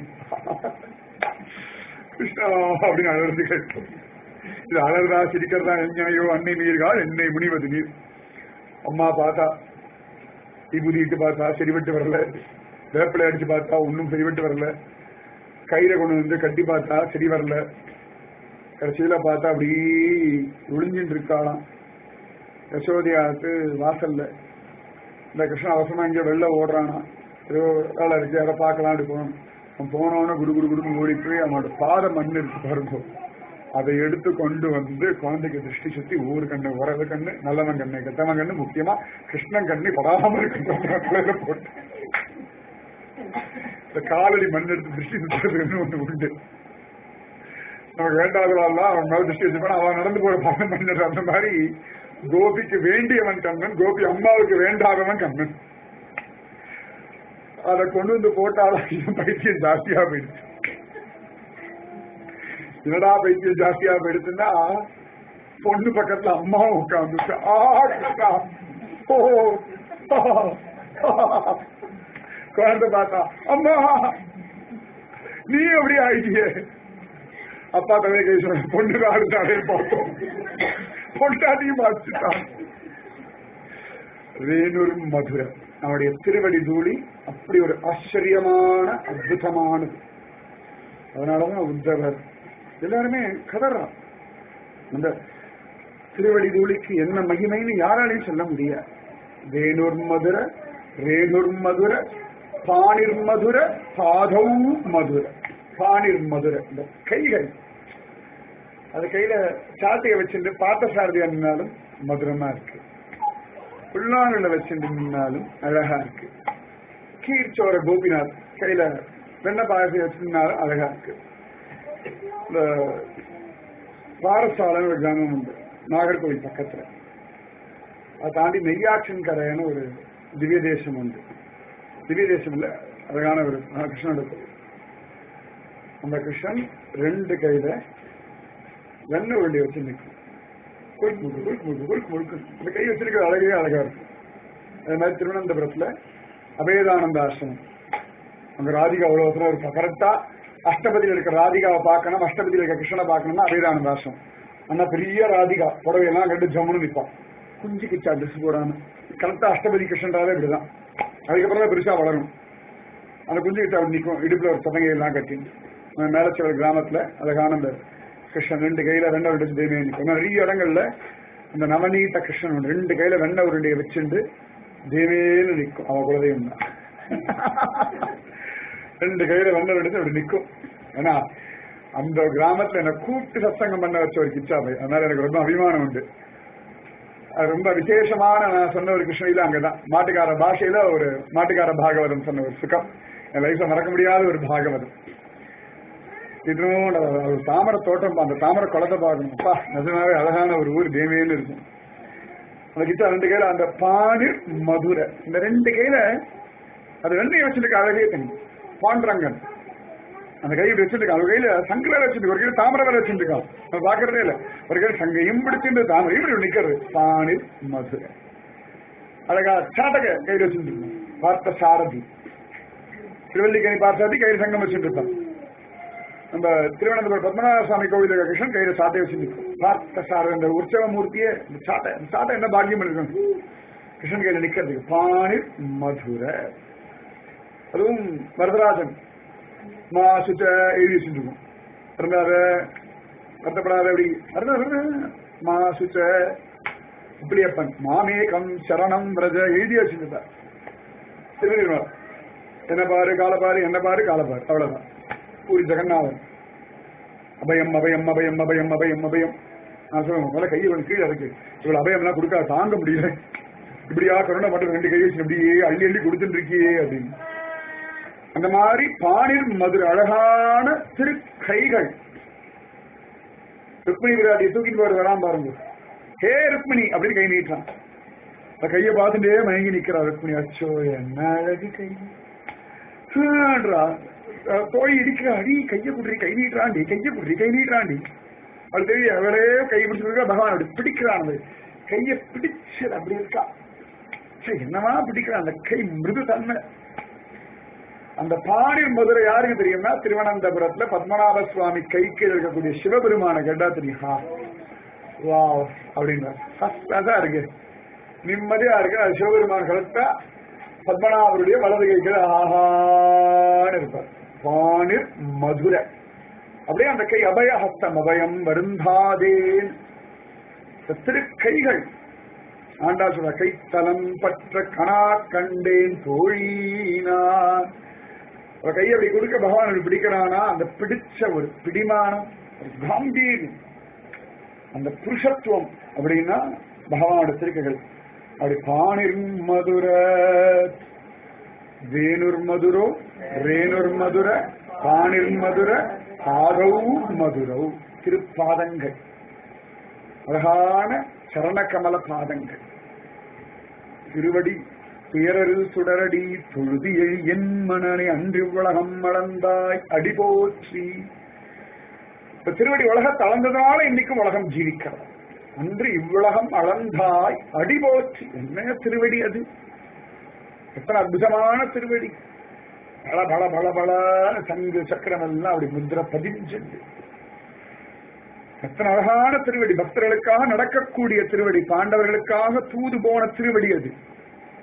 கிருஷ்ணா அப்படின்னு அழகு கேட்கும் இது அழகுதா சிரிக்கிறதா எங்கனையோ அன்னை நீர்கால் என்னை முனிவது நீர் அம்மா பார்த்தா விபூதிட்டு பார்த்தா சரிபட்டு வரல வேப்பிலை அடிச்சு பார்த்தா ஒன்னும் சரிபட்டு வரல கயிறை கொண்டு வந்து கட்டி பார்த்தா சரி வரல கடைசியில பார்த்தா அப்படி ஒளிஞ்சின்னு இருக்காளாம் யசோதியாவுக்கு வாசல்ல இந்த கிருஷ்ணன் அவசரமா இங்க வெளில ஓடுறானா ஏதோ வேலை இருக்கு அதை பார்க்கலாம் அப்படி போகணும் அவன் போனவன குடு குடு குடுன்னு ஓடி போய் அவனோட பாத மண் இருக்கு பாருங்க அதை எடுத்து கொண்டு வந்து குழந்தைக்கு திருஷ்டி சுத்தி ஊர் கண்ணு உறவு கண்ணு நல்லவன் கண்ணு கெட்டவன் கண்ணு முக்கியமா கிருஷ்ணன் கண்ணு படாம இருக்கு போட்டு இந்த காலடி மண் எடுத்து திருஷ்டி சுத்துறதுன்னு ஒண்ணு உண்டு நமக்கு வேண்டாதவாள்லாம் அவன் மேல திருஷ்டி வச்சுப்பான் அவன் நடந்து போற பாடம் பண்ணிடுற அந்த மாதிரி கோபிக்கு வேண்டியவன் கண்ணன் கோபி அம்மாவுக்கு வேண்டாதவன் கண்ணன் அதை கொண்டு வந்து போட்டாலும் பைத்தியம் ஜாஸ்தியா போயிடுச்சு என்னடா பைத்தியம் ஜாஸ்தியா போயிடுச்சுன்னா பொண்ணு பக்கத்துல அம்மாவும் உட்காந்து ஆ கிருஷ்ணா ஓ குழந்தை பார்த்தா அம்மா நீ எப்படி ஆயிட்டியே அப்பா தவே கை சொல்ற பொண்ணு ஆடுத்தாடே பார்த்தோம் பொண்டாட்டியும் பார்த்துட்டான் ரேணுர் மதுர அவருடைய திருவடி தூளி அப்படி ஒரு ஆச்சரியமான அற்புதமானது அதனாலதான் உத்தவர் எல்லாருமே கதறா அந்த திருவடி தூளிக்கு என்ன மகிமைன்னு யாராலையும் சொல்ல முடியாது வேணுர் மதுர ரேணுர் மதுர பாணிர் மதுர பாதௌ மதுர பாணிர் மதுர இந்த கைகள் அது கையில சாட்டையை வச்சுட்டு பார்த்த சாரதியா நின்னாலும் மதுரமா இருக்கு புல்லாங்குள்ள வச்சுட்டு நின்னாலும் அழகா இருக்கு கீர்ச்சோர கோபிநாத் கையில வெண்ண பாயசம் வச்சிருந்தாலும் அழகா இருக்கு இந்த பாரசாலைன்னு ஒரு கிராமம் உண்டு நாகர்கோவில் பக்கத்துல அதை தாண்டி மெய்யாற்றின் கரையான ஒரு திவ்ய தேசம் உண்டு திவ்ய தேசம் இல்ல அழகான ஒரு கிருஷ்ணனோட கோவில் அந்த கிருஷ்ணன் ரெண்டு கையில வெண்ணெய் உருண்டை வச்சு நிற்கும் குறுக்கு முழுக்கு குறுக்கு முழுக்கு குறுக்கு முழுக்கு இந்த கை வச்சிருக்கிற அழகே அழகா இருக்கும் அதே மாதிரி திருவனந்தபுரத்துல அபேதானந்த ஆசிரமம் அங்க ராதிகா உலகத்துல இருப்பா கரெக்டா அஷ்டபதியில் இருக்கிற ராதிகாவை பார்க்கணும் அஷ்டபதியில் இருக்கிற கிருஷ்ணனை பார்க்கணும்னா அபேதானந்த ஆசிரமம் ஆனா பெரிய ராதிகா புடவையெல்லாம் கண்டு ஜம்முன்னு நிற்பான் குஞ்சு கிச்சா ட்ரெஸ் போடாம கரெக்டா அஷ்டபதி கிருஷ்ணன்றாவே இப்படிதான் அதுக்கப்புறம் தான் பெருசா வளரும் அந்த குஞ்சு கிச்சா அப்படி நிற்கும் இடுப்புல ஒரு சதங்கை எல்லாம் கட்டி மேலச்சவர் கிராமத்துல அழகான அந்த கிருஷ்ணன் ரெண்டு கையில வெண்ணெய் உருண்டை தெய்வமே நிற்கும் நிறைய இடங்கள்ல அந்த நவநீத கிருஷ்ணன் ஒண்ணு ரெண்டு கையில வெண்ணெய் உருண்டையை வச்சுண்டு தெய்வேன்னு நிற்கும் அவன் குலதெய்வம் தான் ரெண்டு கையில வெண்ணெய் உருண்டை அப்படி நிற்கும் ஏன்னா அந்த கிராமத்துல என்ன கூப்பிட்டு சத்சங்கம் பண்ண வச்ச ஒரு கிச்சா பை அதனால எனக்கு ரொம்ப அபிமானம் உண்டு அது ரொம்ப விசேஷமான நான் சொன்ன ஒரு கிருஷ்ணகில அங்கதான் மாட்டுக்கார பாஷையில ஒரு மாட்டுக்கார பாகவதம் சொன்ன ஒரு சுகம் என் லைஃப்ல மறக்க முடியாத ஒரு பாகவதம் இதனோட ஒரு தாமரை தோட்டம் அந்த தாமரை குளத்தை பார்க்கணும் அப்பா நிஜமாவே அழகான ஒரு ஊர் தேவேன்னு இருக்கும் அந்த கிட்ட ரெண்டு கையில அந்த பாணிர் மதுரை இந்த ரெண்டு கையில அது ரெண்டையும் வச்சிருக்க அழகே தனி பாண்டரங்கன் அந்த கை இப்படி வச்சிருக்கான் அவர் கையில சங்கு வேலை வச்சிருக்கு ஒரு கையில தாமரை வேலை வச்சிருக்கான் நம்ம பாக்குறதே இல்ல ஒரு கையில சங்கையும் பிடிச்சிட்டு தாமரை இப்படி நிக்கிறது பாணிர் மதுரை அழகா சாட்டக கையில் வச்சிருக்கான் பார்த்த சாரதி திருவல்லிக்கணி பார்த்தாதி கையில் சங்கம் வச்சுட்டு இருப்பான் நம்ம திருவனந்தபுரம் பத்மநாப சுவாமி கோவில் கிருஷ்ணன் கையில சாட்டை வச்சிருக்கோம் பார்த்த சாரதி அந்த உற்சவ மூர்த்தியே இந்த சாட்டை இந்த சாட்டை என்ன பாக்கியம் பண்ணிருக்கோம் கிருஷ்ணன் கையில நிக்கிறதுக்கு பாணிர் மதுரை அதுவும் வரதராஜன் மா சுச்ச எழுதி வச்சுருக்கோம் இருந்தாத வருத்தப்படாத எப்படி வருத மா சுச்ச இப்படியப்பன் மாமேகம் சரணம் பிரஜ எழுதி வச்சிருந்தார் திருநெல்வேலி என்ன பாரு காலப்பாரு என்ன பாரு காலப்பாரு அவ்வளவுதான் பூரி ஜெகநாதன் அபயம் அபயம் அபயம் அபயம் அபயம் அபயம் நான் சொல்லுவேன் முதல்ல கையை கொஞ்சம் கீழே இருக்கு இவ்வளவு அபயம்லாம் கொடுக்க தாங்க முடியல இப்படியா கருணை மட்டும் ரெண்டு கை வச்சு இப்படியே அள்ளி அள்ளி கொடுத்துட்டு இருக்கியே அப்படின்னு அந்த மாதிரி பாணிர் மதுரை அழகான திருக்கைகள் ருக்மிணி விராட்டியை தூக்கிட்டு போய் வரான் பாருங்க ஹே ருக்மிணி அப்படின்னு கை நீட்டான் அந்த கையை பார்த்துட்டே மயங்கி நிக்கிறா ருக்மிணி அச்சோ என்ன அழகு கை தோழி இடிக்கிறா அடி கையை குடுறி கை நீட்டுறாண்டி கையை குடுறி கை நீட்டுறாண்டி அது தெரியும் அவளே கை பிடிச்சிருக்கா பகவான் அப்படி பிடிக்கிறான் அந்த கையை பிடிச்சது அப்படி இருக்கா சரி என்னமா பிடிக்கிறான் அந்த கை மிருது தன்மை அந்த பாணிர் மதுரை யாருக்கு தெரியும்னா திருவனந்தபுரத்துல பத்மநாப சுவாமி கைக்கு இருக்கக்கூடிய சிவபெருமான கேட்டா தெரியும் வா அப்படின்னா இருக்கு நிம்மதியா இருக்கு அது சிவபெருமான் கலத்தா பத்மநாபருடைய வலது கைக்கு ஆஹான்னு இருப்பார் பாணிர் மதுரை அப்படியே அந்த கை அபயஹஸ்தம் அபயம் வருந்தாதேன் திருக்கைகள் ஆண்டா சொல்ற கைத்தலம் பற்ற கணா கண்டேன் தோழினான் ஒரு கையை அப்படி கொடுக்க பகவான் அப்படி பிடிக்கிறானா அந்த பிடிச்ச ஒரு பிடிமானம் ஒரு காம்பீரியம் அந்த புருஷத்துவம் அப்படின்னா பகவானோட திருக்கைகள் அப்படி பாணிர் மதுர வேணுர் மதுரோ ரேணுர் மதுர பாணிர் மதுர பாதௌ மதுரௌ திருப்பாதங்கள் அழகான சரணகமல பாதங்கள் திருவடி துயரரில் சுடரடி தொழுதி எழி என் மனனை அன்று உலகம் அளந்தாய் அடி போற்றி இப்ப திருவடி உலகத்தை அளந்ததுனால இன்னைக்கும் உலகம் ஜீவிக்கிறது அன்று இவ்வுலகம் அளந்தாய் அடி போற்றி என்ன திருவடி அது எத்தனை அற்புதமான திருவடி பல பல பல பல சங்கு சக்கரம் எல்லாம் அப்படி முத்திர பதிஞ்சது எத்தனை அழகான திருவடி பக்தர்களுக்காக நடக்கக்கூடிய திருவடி பாண்டவர்களுக்காக தூது போன திருவடி அது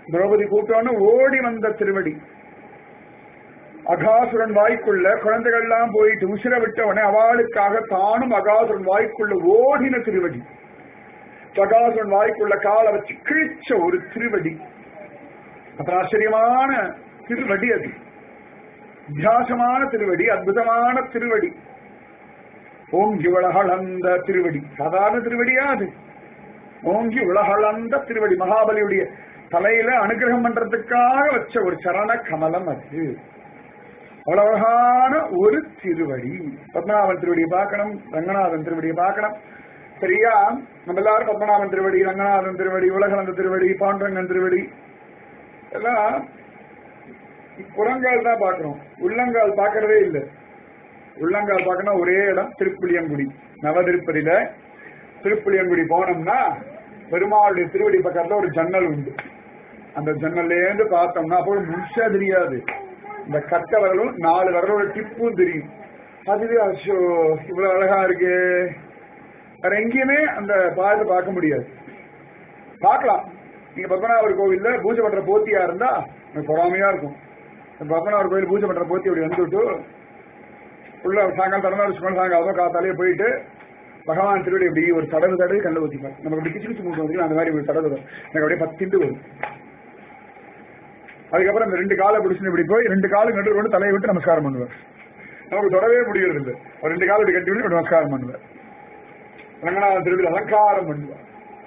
திரௌபதி கூட்டம்னு ஓடி வந்த திருவடி அகாசுரன் வாய்க்குள்ள குழந்தைகள்லாம் போயிட்டு உசிர விட்டவனே அவளுக்காக தானும் அகாசுரன் வாய்க்குள்ள ஓடின திருவடி அகாசுரன் வாய்க்குள்ள காலை வச்சு கிழிச்ச ஒரு திருவடி அப்புறம் ஆச்சரியமான திருவடி அது வித்தியாசமான திருவடி அற்புதமான திருவடி ஓங்கி உலகளந்த திருவடி சாதாரண திருவடியா அது ஓங்கி உலகளந்த திருவடி மகாபலியுடைய தலையில அனுகிரகம் பண்றதுக்காக வச்ச ஒரு சரண கமலம் அது அவ்வளவு அழகான ஒரு திருவடி பத்மநாபன் திருவடியை பார்க்கணும் ரங்கநாதன் திருவடியை பார்க்கணும் சரியா நம்ம எல்லாரும் பத்மநாபன் திருவடி ரங்கநாதன் திருவடி உலகளந்த திருவடி பாண்டரங்கன் திருவடி எல்லாம் புறங்கால் தான் பார்க்கிறோம் உள்ளங்கால் பார்க்கறதே இல்லை உள்ளங்கால் பார்க்கணும் ஒரே இடம் திருப்புளியங்குடி நவதிருப்பதியில திருப்புளியங்குடி போனோம்னா பெருமாளுடைய திருவடி பக்கத்துல ஒரு ஜன்னல் உண்டு அந்த ஜன்னல்ல இருந்து பார்த்தோம்னா அப்போ முழுசா தெரியாது இந்த கட்ட விரலும் நாலு விரலோட டிப்பும் தெரியும் அதுவே அச்சோ இவ்வளவு அழகா இருக்கு வேற எங்கேயுமே அந்த பாதத்தை பார்க்க முடியாது பார்க்கலாம் நீங்க பத்மநாபர் கோவில்ல பூஜை பண்ற போத்தியா இருந்தா எனக்கு பொறாமையா இருக்கும் பத்மநாபர் கோயில் பூஜை பண்ற போத்தி அப்படி வந்துட்டு உள்ள சாயங்காலம் தலைமை வச்சுக்கணும் சாயங்காலம் காத்தாலே போயிட்டு பகவான் திருவடி இப்படி ஒரு தடவு தடவை கண்ணில் ஊற்றிப்பார் நமக்கு இப்படி கிச்சு கிச்சு மூட்டு வந்து அந்த மாதிரி ஒரு தடவை வரும் எனக்கு அப்படியே பத்திண்டு வரும் அதுக்கப்புறம் இந்த ரெண்டு காலை பிடிச்சு இப்படி போய் ரெண்டு காலும் நடுவில் கொண்டு தலையை விட்டு நமஸ்காரம் பண்ணுவார் நமக்கு தொடவே முடியறது இல்லை ஒரு ரெண்டு காலம் இப்படி கட்டி விட்டு இப்படி நமஸ்காரம் பண்ணுவார் ரங்கநாதன் திருவிழா அலங்காரம் பண்ணுவார்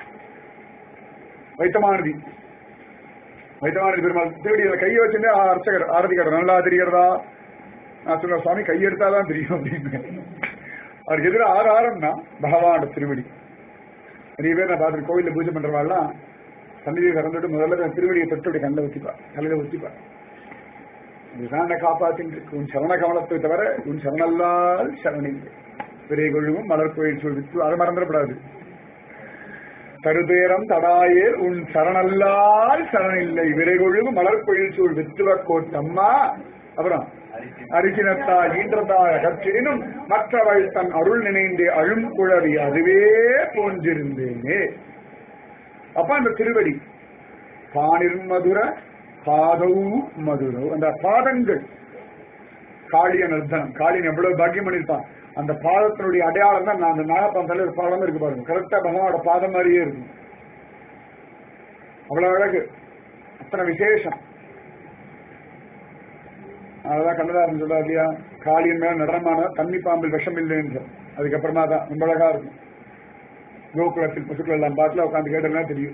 வைத்தமானதி வைத்தமானதி பெருமாள் திருவடி அந்த கையை வச்சுட்டு அர்ச்சகர் ஆரதி கட்டுற நல்லா தெரிகிறதா நான் சொல்ல சுவாமி கையெடுத்தாதான் தெரியும் அப்படின்னு அவருக்கு எதிர ஆறு ஆரம்னா பகவானோட திருவடி நிறைய பேர் நான் பார்த்து கோவில்ல பூஜை பண்றவாள்லாம் சன்னிதியை திறந்துட்டு முதல்ல தன் திருவடியை தொட்டு அப்படி கண்ணில் ஊத்திப்பா தலையில ஊத்திப்பா இதுதான் என்னை காப்பாத்தின்னு இருக்கு உன் சரண கமலத்தை தவிர உன் சரணல்லால் சரணில்லை விரை கொழுவும் மலர் கோயில் சொல்லிட்டு அதை மறந்துடக்கூடாது தருதேரம் தடாயேர் உன் சரணல்லால் சரணில்லை விரை கொழுவும் மலர் கோயில் சூழ் வித்துவ கோட்டம்மா அப்புறம் அரிசினத்தா ஈன்றதாய கற்றினும் மற்றவள் தன் அருள் நினைந்து அழும் குழவி அதுவே போன்றிருந்தேனே அப்ப அந்த திருவடி பாணிர் மதுர பாதவு மதுரோ அந்த பாதங்கள் காளிய நர்த்தனம் காளியன் எவ்வளவு பாக்கியம் பண்ணிருப்பான் அந்த பாதத்தினுடைய அடையாளம் தான் நான் அந்த நாகப்பான் தலைவர் பாதம் இருக்கு பாருங்க கரெக்டா பகவானோட பாதம் மாதிரியே இருக்கும் அவ்வளவு அழகு அத்தனை விசேஷம் அதான் கண்ணதாசன் சொல்றாரு இல்லையா காளியின் மேல நடனமான தண்ணி பாம்பில் விஷம் இல்லைன்னு அதுக்கப்புறமா தான் ரொம்ப அழகா இருக்கும் கோகுலத்தில் பசுக்கள் எல்லாம் பாட்டுல உட்காந்து கேட்டோம்னா தெரியும்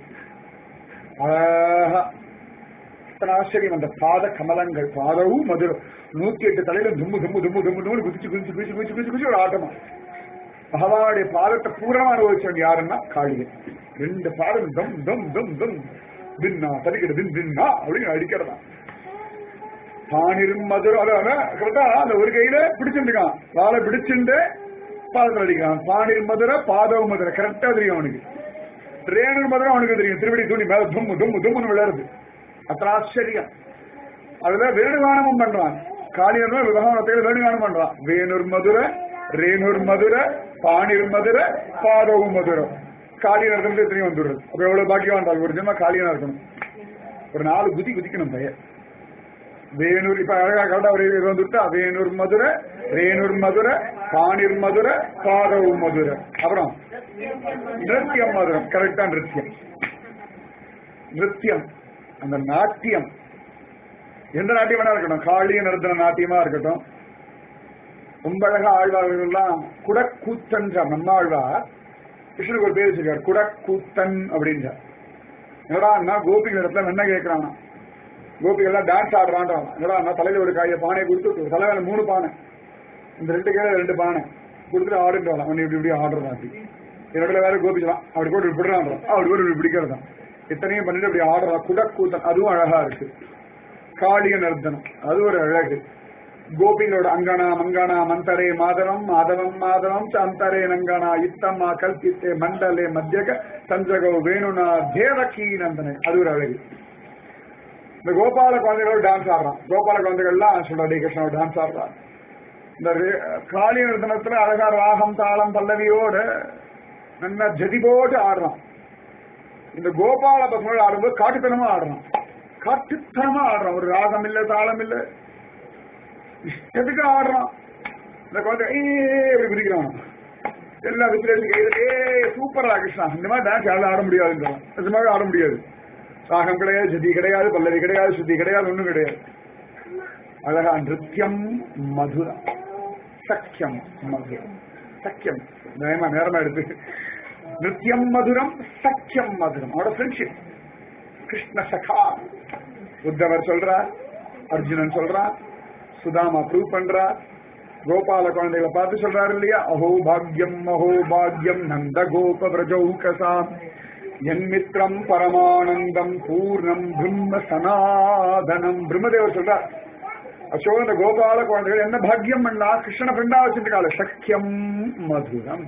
அழகா இத்தனை ஆச்சரியம் அந்த பாத கமலங்கள் பாதவும் மதுரம் நூத்தி எட்டு தலையில தும்மு தும்மு தும்மு தும்மு தும்மு குதிச்சு குதிச்சு குதிச்சு குதிச்சு குதிச்சு குதிச்சு ஒரு ஆட்டமா பகவானுடைய பாதத்தை பூரமா அனுபவிச்சவன் யாருன்னா காளியன் ரெண்டு பாதம் தம் தம் தம் தம் தின்னா தடிக்கிற தின் தின்னா அப்படின்னு அடிக்கிறதா பாணிரும் மதுரம் அதான் கரெக்டா அந்த ஒரு கையில பிடிச்சிருக்கான் வாழை பிடிச்சிருந்து பாதத்தில் அடிக்கிறான் பாணிர் மதுரை பாதவ மதுரை கரெக்டா தெரியும் அவனுக்கு ரேணு மதுரை அவனுக்கு தெரியும் திருவடி தூணி மேல தும்மு தும்மு தும்முன்னு விளையாடுது அத்தனை ஆச்சரியம் அதுல வேணுகானமும் பண்றான் காளியர் விவகாரத்தையில வேணுகானம் பண்றான் வேணுர் மதுரை ரேணுர் மதுரை பாணிர் மதுரை பாதவு மதுரை காளியன் இடத்துல தெரியும் வந்துடுறது அப்ப எவ்வளவு பாக்கியம் ஒரு ஜென்மா காளியனா இருக்கணும் ஒரு நாலு குதி குதிக்கணும் பையன் வேணூர் இப்ப அழகா கரெக்டா ஒரு இது வந்துட்டா வேணூர் மதுரை ரேணூர் மதுரை பாணிர் மதுரை பாதவு மதுரை அப்புறம் நிருத்தியம் மதுரம் கரெக்டா நிருத்தியம் நிருத்தியம் அந்த நாட்டியம் எந்த நாட்டியம் வேணா இருக்கட்டும் காளிய நடத்தின நாட்டியமா இருக்கட்டும் ரொம்ப அழகா ஆழ்வார்கள் எல்லாம் குடக்கூத்தன்ற நம்மாழ்வார் கிருஷ்ணனுக்கு ஒரு பேர் வச்சிருக்காரு குடக்கூத்தன் அப்படின்றார் என்னடா கோபிகள் இடத்துல என்ன கேட்கிறானா கோபிகள்லாம் டான்ஸ் ஆடுறான்றான் என்னடா நான் தலையில ஒரு காய பானையை கொடுத்து தலையில மூணு பானை இந்த ரெண்டு கையில ரெண்டு பானை கொடுத்துட்டு ஆடுன்றான் அவன் இப்படி இப்படி ஆடுறான் அப்படி என்னோட வேற கோபிக்கலாம் அப்படி போட்டு இப்படி விடுறான் அப்படி போட்டு இப்படி பிடிக்கிறதான் இத்தனையும் பண்ணிட்டு அப்படி ஆடுறான் குடக்கூத்தன் அதுவும் அழகா இருக்கு காளிய நர்த்தனம் அது ஒரு அழகு கோபிகளோட அங்கனா மங்கனா மந்தரே மாதவம் மாதவம் மாதவம் அந்தரே நங்கனா இத்தம்மா கல்பித்தே மண்டலே மத்தியக சஞ்சகோ வேணுனா தேவகி நந்தனை அது ஒரு அழகு இந்த கோபால குழந்தைகளோட டான்ஸ் ஆடுறான் கோபால குழந்தைகள்லாம் சொல்றாடி கிருஷ்ணோட டான்ஸ் ஆடுறான் இந்த காளி நிறுத்தனத்துல அழகா ராகம் தாளம் பல்லவியோட நல்லா ஜதி போட்டு ஆடுறான் இந்த கோபால பசங்களோட ஆடும்போது காட்டுத்தனமா ஆடுறான் காட்டுத்தனமா ஆடுறான் ஒரு ராகம் இல்ல தாளம் இல்ல இஷ்டத்துக்கு ஆடுறான் இந்த குழந்தை ஏ இப்படி பிரிக்கிறான் எல்லா விசிலேஷன் ஏ சூப்பரா கிருஷ்ணா இந்த மாதிரி டான்ஸ் யாரும் ஆட முடியாதுன்றான் இந்த மாதிரி ஆட முடியாது ராகம் கிடையாது ஜதி கிடையாது பல்லவி கிடையாது சுத்தி கிடையாது ஒண்ணும் கிடையாது அழகா நிருத்தியம் மதுரம் சக்கியம் மதுரம் சக்கியம் நேரமா நேரமா எடுத்து நிருத்தியம் மதுரம் சக்கியம் மதுரம் அவரோட ஃப்ரெண்ட்ஷிப் கிருஷ்ண சகா உத்தவர் சொல்றார் அர்ஜுனன் சொல்றான் சுதாமா ப்ரூவ் பண்றார் கோபால குழந்தைகளை பார்த்து சொல்றாரு இல்லையா அஹோ பாக்யம் அஹோ பாக்யம் நந்த கோப பிரஜௌகசாம் என் மித்ரம் பரமானந்தம் பூர்ணம் பிரம்ம சனாதனம் பிரம்மதேவர் சொல்றார் அசோ இந்த கோபால குழந்தைகள் என்ன பாக்கியம் பண்ணா கிருஷ்ண ஃப்ரெண்டா வச்சிருக்காள் சக்கியம் மதுரம்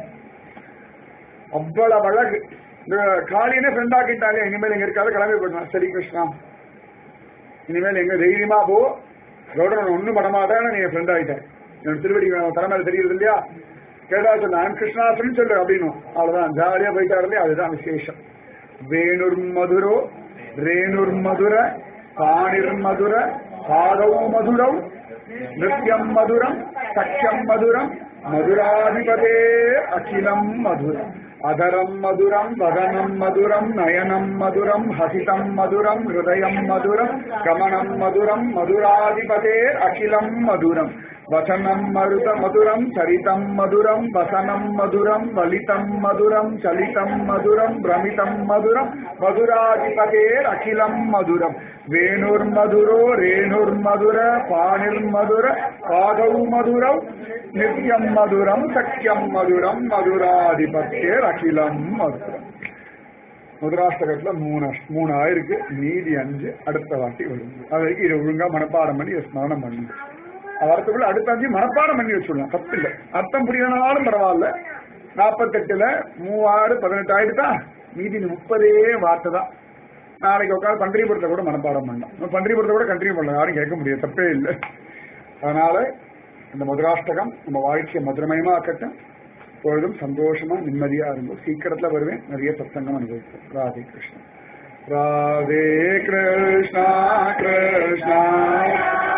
அவ்வளவு அழகு இந்த காளியனே ஃப்ரெண்ட் ஆக்கிட்டாலே இனிமேல் எங்க இருக்காது கிளம்பி போயிடலாம் சரி கிருஷ்ணா இனிமேல் எங்க தைரியமா போ அதோட நான் ஒண்ணும் பண்ணமாட்டேன் நீ ஃப்ரெண்ட் ஆயிட்டேன் என் திருவடி தலைமையில தெரியுது இல்லையா கேட்டா சொல்ல நான் கிருஷ்ணாசன் சொல்லு அப்படின்னு அவ்வளவுதான் ஜாலியா போயிட்டாரு இல்லையா அதுதான் விசேஷம் வேணுர் மதுரோ ரேணுர் மதுர பாணிர் மதுர பாதௌ மதுரௌ நிருத்தியம் மதுரம் சக்கியம் மதுரம் மதுராதிபதே அகிலம் மதுரம் அதரம் மதுரம் வதனம் மதுரம் நயனம் மதுரம் ஹசிதம் மதுரம் ஹிருதயம் மதுரம் கமனம் மதுரம் மதுராதிபதே அகிலம் மதுரம் வசனம் மருத மதுரம் சரிதம் மதுரம் வசனம் மதுரம் வலிதம் மதுரம் சலிதம் மதுரம் பிரமிதம் மதுரம் மதுராதிபதேர் அகிலம் மதுரம் வேணுர் மதுரோ ரேணுர் மதுர பாணிர் மதுர பாதௌ மதுரம் நித்யம் மதுரம் சக்கியம் மதுரம் மதுராதிபத்தேர் அகிலம் மதுரம் முதராஷ்டகத்துல மூணு மூணு ஆயிருக்கு மீதி அஞ்சு அடுத்த வாட்டி வரும் அது வரைக்கும் இதை ஒழுங்கா மனப்பாடம் பண்ணி இதை ஸ்மரணம் பண்ணுங்க வரத்துக்குள்ள அடுத்த அஞ்சு மனப்பாடம் பண்ணி வச்சுடலாம் தப்பு இல்லை அர்த்தம் புரியனாலும் பரவாயில்ல நாற்பத்தெட்டுல மூவாறு பதினெட்டு ஆயிடுதா மீதி முப்பதே வார்த்தை தான் நாளைக்கு உட்காந்து பன்றிபுரத்தை கூட மனப்பாடம் பண்ணலாம் பன்றிபுரத்தை கூட கண்டினியூ பண்ணலாம் யாரும் கேட்க முடியாது தப்பே இல்லை அதனால இந்த மதுராஷ்டகம் நம்ம வாழ்க்கையை மதுரமயமா ஆக்கட்டும் எப்பொழுதும் சந்தோஷமா நிம்மதியா இருக்கும் சீக்கிரத்துல வருவேன் நிறைய சத்சங்கம் அனுபவிப்பேன் ராதே கிருஷ்ணா ராதே கிருஷ்ணா கிருஷ்ணா